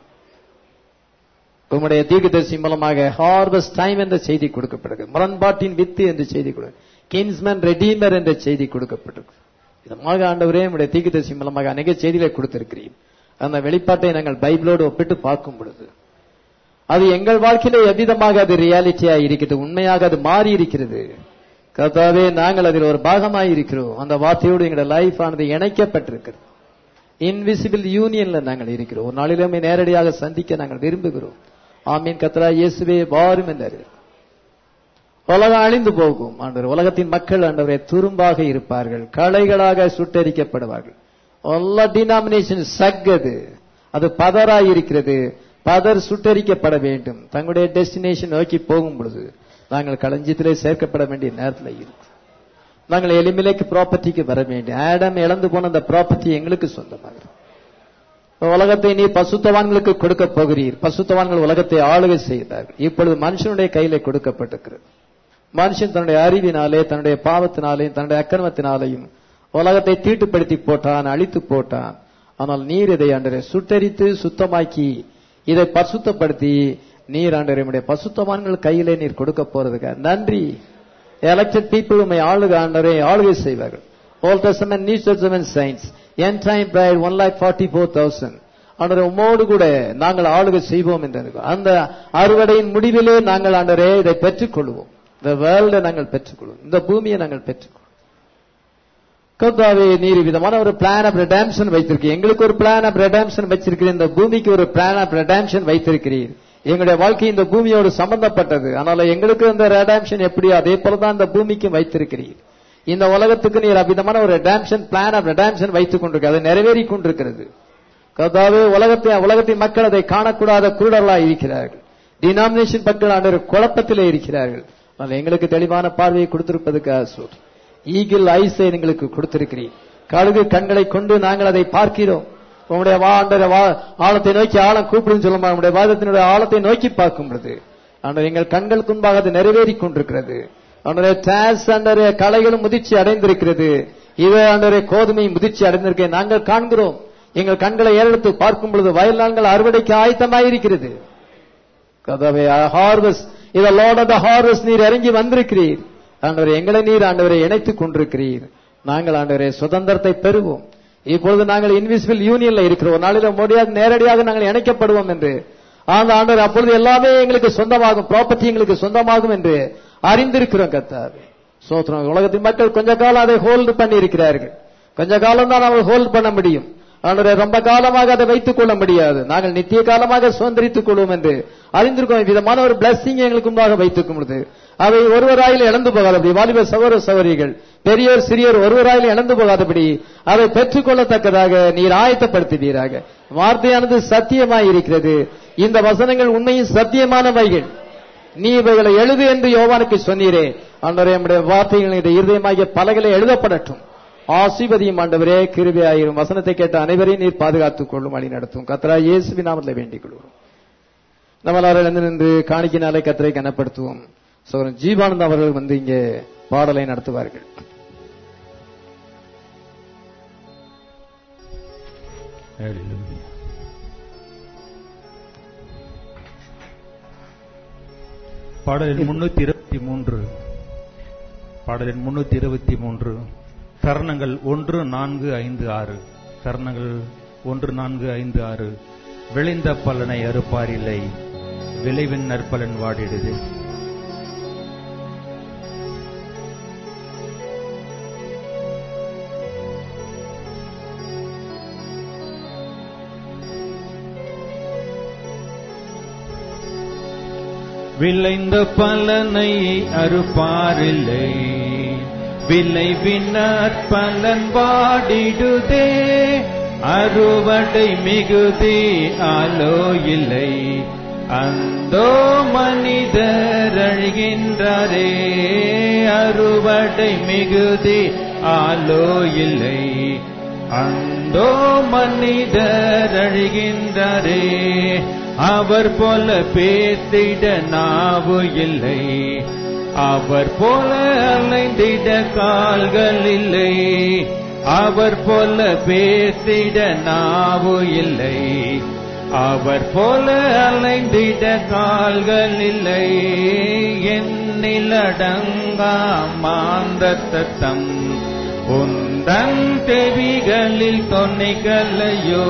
உம்முடைய தீர்க்கதரிசி மூலமாக ஹார்வெஸ்ட் டைம் என்ற செய்தி கொடுக்கப்படுகிறது முரண்பாட்டின் வித்து என்று செய்தி கொடு கின்ஸ்மேன் ரெடீமர் என்ற செய்தி கொடுக்கப்பட்டிருக்கு இதமாக ஆண்டவரே உம்முடைய தீர்க்கதரிசி மூலமாக அநேக செய்திகளை கொடுத்திருக்கிறீர் அந்த வெளிப்பாட்டை நாங்கள் பைபிளோடு ஒப்பிட்டு பார்க்கும் பொழுது அது எங்கள் வாழ்க்கையில எவ்விதமாக அது ரியாலிட்டியா இருக்கிறது உண்மையாக அது மாறி இருக்கிறது கர்த்தாவே நாங்கள் அதில் ஒரு பாகமாய் இருக்கிறோம் அந்த வார்த்தையோடு எங்களுடைய லைஃப் ஆனது இணைக்கப்பட்டிருக்கிறது இன்விசிபிள் யூனியன்ல நாங்கள் இருக்கிறோம் ஒரு நாளிலுமே நேரடியாக சந்திக்க நாங்கள் விரும்புகிறோம் ஆமீன் கத்ரா இயேசுவே வாரும் என்றார் உலகம் அழிந்து போகும் ஆண்டவர் உலகத்தின் மக்கள் ஆண்டவரை துரும்பாக இருப்பார்கள் களைகளாக சுட்டரிக்கப்படுவார்கள் எல்லா டினாமினேஷன் சக்கது அது பதராய் இருக்கிறது பதர் சுட்டரிக்கப்பட வேண்டும் தங்களுடைய டெஸ்டினேஷன் நோக்கி போகும் பொழுது நாங்கள் களஞ்சியத்திலே சேர்க்கப்பட வேண்டிய நேரத்தில் இருக்கும் நாங்கள் எளிமிலைக்கு ப்ராப்பர்ட்டிக்கு வர வேண்டும் ஆடம் இழந்து போன அந்த ப்ராப்பர்ட்டி எங்களுக்கு சொந்தமாகிறது உலகத்தை நீ பசுத்தவான்களுக்கு கொடுக்க போகிறீர் பசுத்தவான்கள் உலகத்தை ஆளுகை செய்தார்கள் இப்பொழுது மனுஷனுடைய கையில கொடுக்கப்பட்டிருக்கிறது மனுஷன் தன்னுடைய அறிவினாலே தன்னுடைய பாவத்தினாலே தன்னுடைய அக்கிரமத்தினாலேயும் உலகத்தை தீட்டுப்படுத்தி போட்டான் அழித்து போட்டான் ஆனால் நீர் இதை அன்றரை சுட்டரித்து சுத்தமாக்கி இதை பசுத்தப்படுத்தி நீர் ஆண்டவரை பசுத்தவான்கள் கையிலே நீர் கொடுக்க போறதுக்கு நன்றி எலெக்டட் பீப்புள் உண்மை ஆளுக ஆண்டவரை ஆளுகை செய்வார்கள் old testament new testament science என் time bride one lakh forty four thousand ஆண்டவரை உம்மோடு கூட நாங்கள் ஆளுகை செய்வோம் என்று அந்த அறுவடையின் முடிவிலே நாங்கள் ஆண்டவரே இதை பெற்றுக்கொள்வோம் இந்த வேர்ல்டை நாங்கள் பெற்றுக்கொள்வோம் இந்த பூமியை நாங்கள் பெற்றுக்கொள்வோம் கர்த்தாவே நீர் விதமான ஒரு பிளான் ஆஃப் ரெடாம்ஷன் வைத்திருக்கீர் எங்களுக்கு ஒரு பிளான் ஆஃப் ரெடாம்ஷன் வச்சிருக்கிறீர் இந்த பூமிக்கு ஒரு பிளான் ஆஃப் ரெடாம்ஷன் வைத்திருக்கிறீர் எங்களுடைய வாழ்க்கை இந்த பூமியோடு சம்பந்தப்பட்டது அதனால எங்களுக்கு இந்த ரெடாம்ஷன் எப்படியோ அதே போலதான் இந்த பூமிக்கும் வைத்திருக்கிறீர் இந்த உலகத்துக்கு நீர் அவ்விதமான ஒரு ரெடாம்ஷன் பிளான் ஆஃப் ரெடாம்ஷன் வைத்துக் கொண்டிருக்க அது நிறைவேறி கொண்டிருக்கிறது கர்த்தாவே உலகத்தை உலகத்தின் மக்கள் அதை காணக்கூடாத குருடர்களாக இருக்கிறார்கள் டினாமினேஷன் மக்கள் ஆண்டு குழப்பத்திலே இருக்கிறார்கள் ஆனால் எங்களுக்கு தெளிவான பார்வையை கொடுத்திருப்பதுக்காக சொல் ஈகிள் ஐஸை எங்களுக்கு கொடுத்திருக்கிறீர் கழுகு கண்களை கொண்டு நாங்கள் அதை பார்க்கிறோம் உங்களுடைய வாண்டர ஆழத்தை நோக்கி ஆழம் கூப்பிடும் சொல்லுமா உங்களுடைய வாதத்தினுடைய ஆழத்தை நோக்கி பார்க்கும் பொழுது ஆனால் எங்கள் கண்களுக்கு முன்பாக அது நிறைவேறி கொண்டிருக்கிறது அவனுடைய டாஸ் அண்டரே கலைகளும் முதிர்ச்சி அடைந்திருக்கிறது இவை அண்டரே கோதுமை முதிர்ச்சி அடைந்திருக்க நாங்கள் காண்கிறோம் எங்கள் கண்களை ஏறெடுத்து பார்க்கும் பொழுது வயல் நாங்கள் அறுவடைக்கு ஆயத்தமாயிருக்கிறது கதவை ஹார்வெஸ்ட் இத லார்ட் ஆஃப் த ஹார்வெஸ்ட் நீர் இறங்கி வந்திருக்கிறீர் ஆண்டவரை எங்களை நீர் ஆண்டவரை இணைத்துக் கொண்டிருக்கிறீர் நாங்கள் ஆண்டவரை சுதந்திரத்தை பெறுவோம் இப்பொழுது நாங்கள் இன்விசிபிள் யூனியன்ல இருக்கிறோம் ஒரு நாளில் மோடியாக நேரடியாக நாங்கள் இணைக்கப்படுவோம் என்று அந்த ஆண்டவர் அப்பொழுது எல்லாமே எங்களுக்கு சொந்தமாகும் ப்ராப்பர்ட்டி எங்களுக்கு சொந்தமாகும் என்று அறிந்திருக்கிறோம் கத்தாவே சோத்திரம் உலகத்தின் மக்கள் கொஞ்ச காலம் அதை ஹோல்டு பண்ணி இருக்கிறார்கள் கொஞ்ச காலம் தான் அவர்கள் ஹோல்ட் பண்ண முடியும் ஆண்டவரை ரொம்ப காலமாக அதை வைத்துக் கொள்ள முடியாது நாங்கள் நித்திய காலமாக சுதந்திரித்துக் கொள்வோம் என்று அறிந்திருக்கோம் விதமான ஒரு பிளஸ்ஸிங் எங்களுக்கு முன்பாக வைத்துக் கொள்வது அவை ஒருவராயில் இழந்து போகாதபடி வாலிப சகோதர சகோதரிகள் பெரியோர் சிறியோர் ஒருவராயில் இழந்து போகாதபடி அதை பெற்றுக் கொள்ளத்தக்கதாக நீர் ஆயத்தப்படுத்துவீராக வார்த்தையானது சத்தியமாய் இருக்கிறது இந்த வசனங்கள் உண்மையும் சத்தியமானவைகள் நீ இவைகளை எழுது என்று யோவானுக்கு சொன்னீரே ஆண்டவரே நம்முடைய வார்த்தைகள் இருதயமாகிய பலகளை எழுதப்படட்டும் ஆசிபதியும் ஆண்டவரே கிருபையாயிரும் வசனத்தை கேட்ட அனைவரையும் நீர் பாதுகாத்துக் கொள்ளும் வழி நடத்தும் கத்ரா இயேசுவி நாமத்தில் வேண்டிக் கொள்வோம் நம்மளால் எழுந்து நின்று காணிக்கினாலே கத்தரை கனப்படுத்துவோம் சோரன் ஜீவானந்த் அவர்கள் வந்து இங்கே பாடலை நடத்துவார்கள் பாடலின் முன்னூத்தி இருபத்தி மூன்று பாடலின் முன்னூத்தி இருபத்தி மூன்று சரணங்கள் ஒன்று நான்கு ஐந்து ஆறு சரணங்கள் ஒன்று நான்கு ஐந்து ஆறு விளைந்த பலனை அறுப்பாரில்லை விளைவின் நற்பலன் வாடிடுது விளைந்த பலனை அறுப்பாரில்லை விளைவினர் பலன் வாடிடுதே அறுவடை மிகுதி ஆலோ இல்லை அந்தோ மனிதர் அழுகின்றாரே அறுவடை மிகுதி ஆலோ இல்லை அந்தோ மனிதர் அழுகின்றாரே அவர் போல பேசிட நாவு இல்லை அவர் போல அலைந்திட கால்கள் இல்லை அவர் போல பேசிட நாவு இல்லை அவர் போல அலைந்திட கால்கள் இல்லை என்னிலடங்கா மாந்த தத்தம் உந்தன் தெவிகளில் தொன்னைகளையோ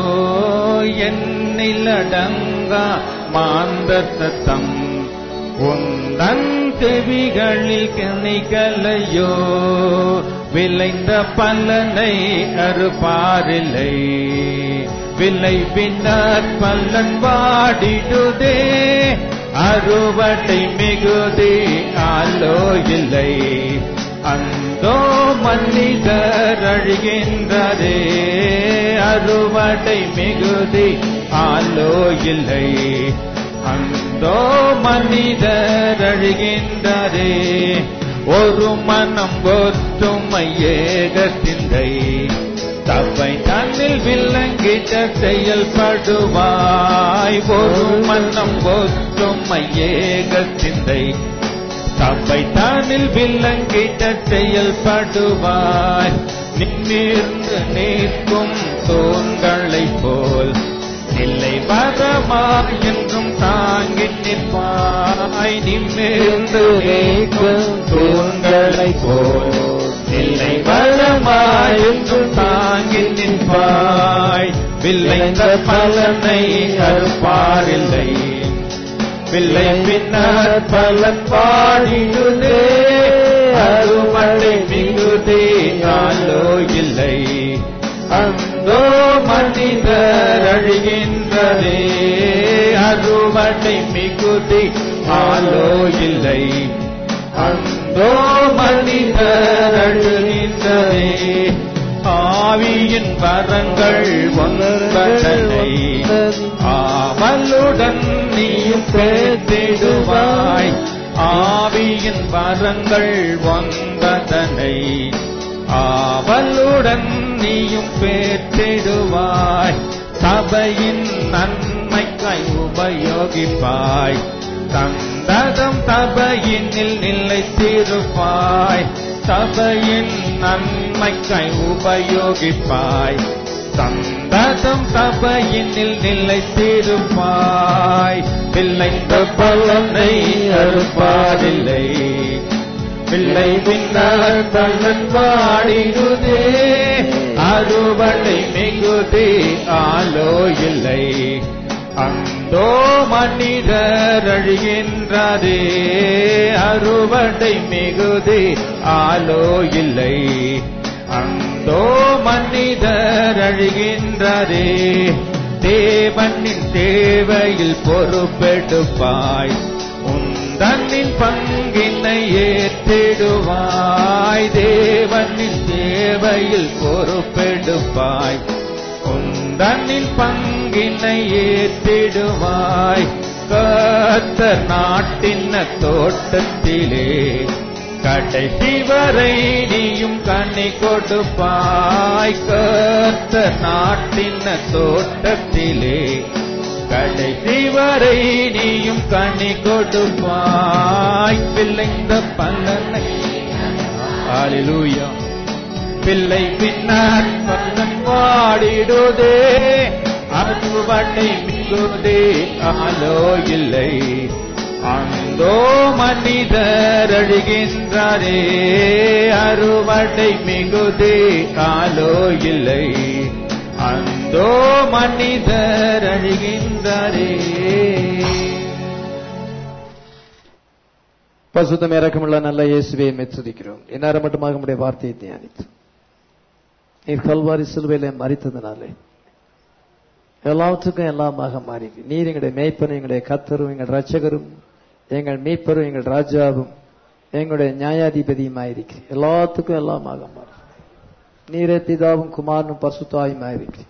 என்னிலடங்கா மாந்த தத்தம் உந்தன் தெவிகளில் கிணைகளையோ விளைந்த பலனை அறுப்பாரில்லை விலை பின்னர் பல்லன் வாடிடுதே அறுவடை மிகுதி ஆலோ இல்லை அந்தோ மனிதர் அழுகின்றதே அறுவடை மிகுதி ஆலோ இல்லை அந்தோ மனிதர் அழுகின்றதே ஒரு மனம் ஒற்றுமை ஏக சிந்தை தப்பை தன்னில் வில்லங்கிட்ட செயல்படுவாய் ஒரு மனம் ஒற்றுமை ஏக சிந்தை தப்பை தானில் வில்லங்கிட்ட செயல்படுவாய் நிமிர்ந்து நிற்கும் தூண்களைப் போல் இல்லை வரமா என்றும் தாங்கி நிற்பாய் நிமிர்ந்து நிற்கும் தூண்களைப் போல் இல்லை வரமா என்றும் தாங்கி நிற்பாய் வில்லைந்த பலனை அறுப்பாரில்லை பிள்ளை பின்னர் பலன் பாடிடுதே அருமழை மிகுதே ஆலோ இல்லை அந்தோ மனிதர் அழுகின்றதே அருமழை மிகுதி ஆலோ இல்லை அந்தோ மனிதர் அழுகின்றதே ஆவியின் வரங்கள் ஒன்பதனை ஆவலுடன் நீயும் பேசிடுவாய் ஆவியின் வரங்கள் ஒன்பதனை ஆவலுடன் நீயும் பேசிடுவாய் சபையின் நன்மைக்காய் உபயோகிப்பாய் தந்ததம் சபையினில் நிலைத்திருப்பாய் சபையின் நன்மைக்காய் உபயோகிப்பாய் சந்ததம் சபையினில் நிலைத்திருப்பாய் பிள்ளைந்த பலனை அறுப்பாரில்லை பிள்ளை பின்னர் தள்ளன் பாடிடுதே அறுவடை மிகுதே ஆலோ இல்லை அந்தோ மனிதர் அழுகின்றதே அறுவடை மிகுதி ஆலோ இல்லை அந்தோ மனிதர் அழுகின்றதே தேவனின் தேவையில் பொறுப்பெடுப்பாய் உந்தன்னின் பங்கினை ஏற்றிடுவாய் தேவனின் தேவையில் பொறுப்பெடுப்பாய் உந்தன்னின் பங்கினை ஏற்றிடுவாய் கத்தர் நாட்டின தோட்டத்திலே கடைசி வரை நீயும் கண்ணி கொடுப்பாய் கத்தர் நாட்டின தோட்டத்திலே கடைசி வரை நீயும் கண்ணி கொடுப்பாய் பிள்ளைந்த பல்லனை Hallelujah. பிள்ளை பின்னர் பல்லன் பாடிடுதே அறுவடை மிகுதே ஆலோ இல்லை அந்தோ மனிதர் அழுகின்றாரே அறுவடை மிகுதே ஆலோ இல்லை அந்தோ மனிதர் அழுகின்றாரே பசுத்தம் இறக்கமுள்ள நல்ல இயேசுவை மெச்சுதிக்கிறோம் இந்நேரம் மட்டுமாக நம்முடைய வார்த்தையை தியானித்து நீர் கல்வாரி சிலுவையில மறித்ததுனாலே எல்லாவற்றுக்கும் எல்லாமாக மாறி நீர் எங்களுடைய மேய்ப்பனும் எங்களுடைய கத்தரும் எங்கள் ரட்சகரும் எங்கள் மீட்பரும் எங்கள் ராஜாவும் எங்களுடைய நியாயாதிபதியுமாயிருக்கு எல்லாத்துக்கும் எல்லாமாக மாறி நீரே பிதாவும் குமாரனும் பசுத்தாயுமாயிருக்கு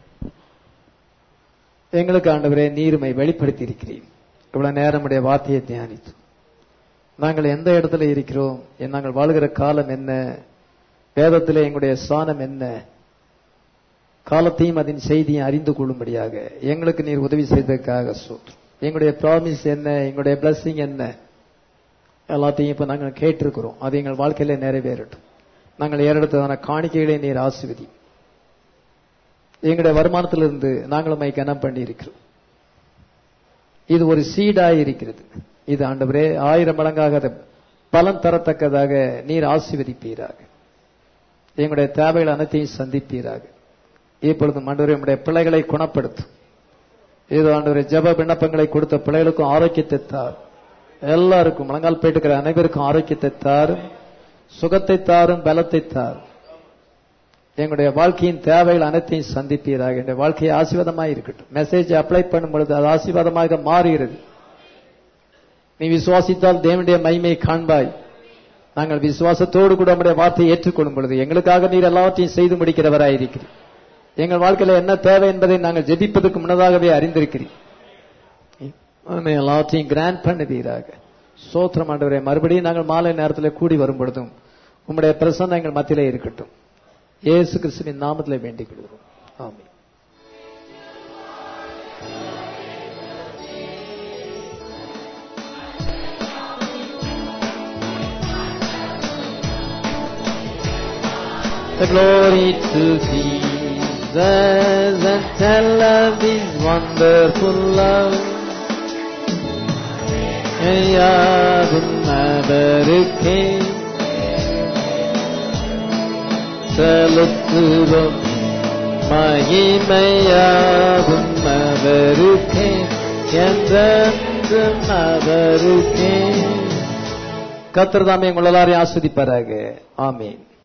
எங்களுக்கு ஆண்டவரே நீருமை வெளிப்படுத்தி இருக்கிறீர் இவ்வளவு நேரம் உடைய வார்த்தையை தியானித்து நாங்கள் எந்த இடத்துல இருக்கிறோம் என் நாங்கள் வாழ்கிற காலம் என்ன வேதத்திலே எங்களுடைய ஸ்தானம் என்ன காலத்தையும் அதன் செய்தியும் அறிந்து கொள்ளும்படியாக எங்களுக்கு நீர் உதவி செய்ததற்காக சோத்ரம் எங்களுடைய ப்ராமிஸ் என்ன எங்களுடைய பிளஸிங் என்ன எல்லாத்தையும் இப்ப நாங்கள் கேட்டிருக்கிறோம் அது எங்கள் வாழ்க்கையில நிறைவேறட்டும் நாங்கள் ஏறெடுத்ததான காணிக்கைகளை நீர் ஆசிர்வதி எங்களுடைய வருமானத்திலிருந்து நாங்களும் மை கனம் பண்ணி இருக்கிறோம் இது ஒரு சீடாய் இருக்கிறது இது ஆண்டவரே ஆயிரம் மடங்காக அது பலன் தரத்தக்கதாக நீர் ஆசீர்வதிப்பீராக எங்களுடைய தேவைகள் அனைத்தையும் சந்திப்பீராக இப்பொழுது ஆண்டவரே நம்முடைய பிள்ளைகளை குணப்படுத்தும் இது ஆண்டவரே ஜெப விண்ணப்பங்களை கொடுத்த பிள்ளைகளுக்கும் ஆரோக்கியத்தை தார் எல்லாருக்கும் முழங்கால் போயிட்டு அனைவருக்கும் ஆரோக்கியத்தை தாரும் சுகத்தை தாரும் பலத்தை தாரும் எங்களுடைய வாழ்க்கையின் தேவைகள் அனைத்தையும் சந்திப்பீராக எங்களுடைய வாழ்க்கை ஆசீர்வாதமாக இருக்கட்டும் மெசேஜ் அப்ளை பண்ணும் பொழுது அது ஆசீர்வாதமாக மாறுகிறது நீ விசுவாசித்தால் தேவனுடைய மகிமையை காண்பாய் நாங்கள் விசுவாசத்தோடு கூட நம்முடைய வார்த்தையை ஏற்றுக்கொள்ளும் பொழுது எங்களுக்காக நீர் எல்லாவற்றையும் செய்து முடிக்கிறவராய் இருக்கிறீர் எங்கள் வாழ்க்கையில என்ன தேவை என்பதை நாங்கள் ஜெபிப்பதற்கு முன்னதாகவே அறிந்திருக்கிறீர் ஆமே, எல்லாவற்றையும் கிராண்ட் பண்ணுவீராக சோத்திரம் ஆண்டவரே மறுபடியும் நாங்கள் மாலை நேரத்தில் கூடி வரும் பொழுதும் உம்முடைய பிரசன்னம் எங்கள் மத்தியிலே இருக்கட்டும் இயேசு கிறிஸ்துவின் நாமத்தில் வேண்டிக் கொள்கிறோம் ஆமென் The glory to Jesus and tell of His wonderful love. யாவும் அவருக்கே செலுத்துவோம் மகிமையாவும் அவருக்கே என்றென்றும் அவருக்கே கத்திரதாமே உங்கள் எல்லாரையும் ஆஸ்வதிப்பாராக ஆமீன்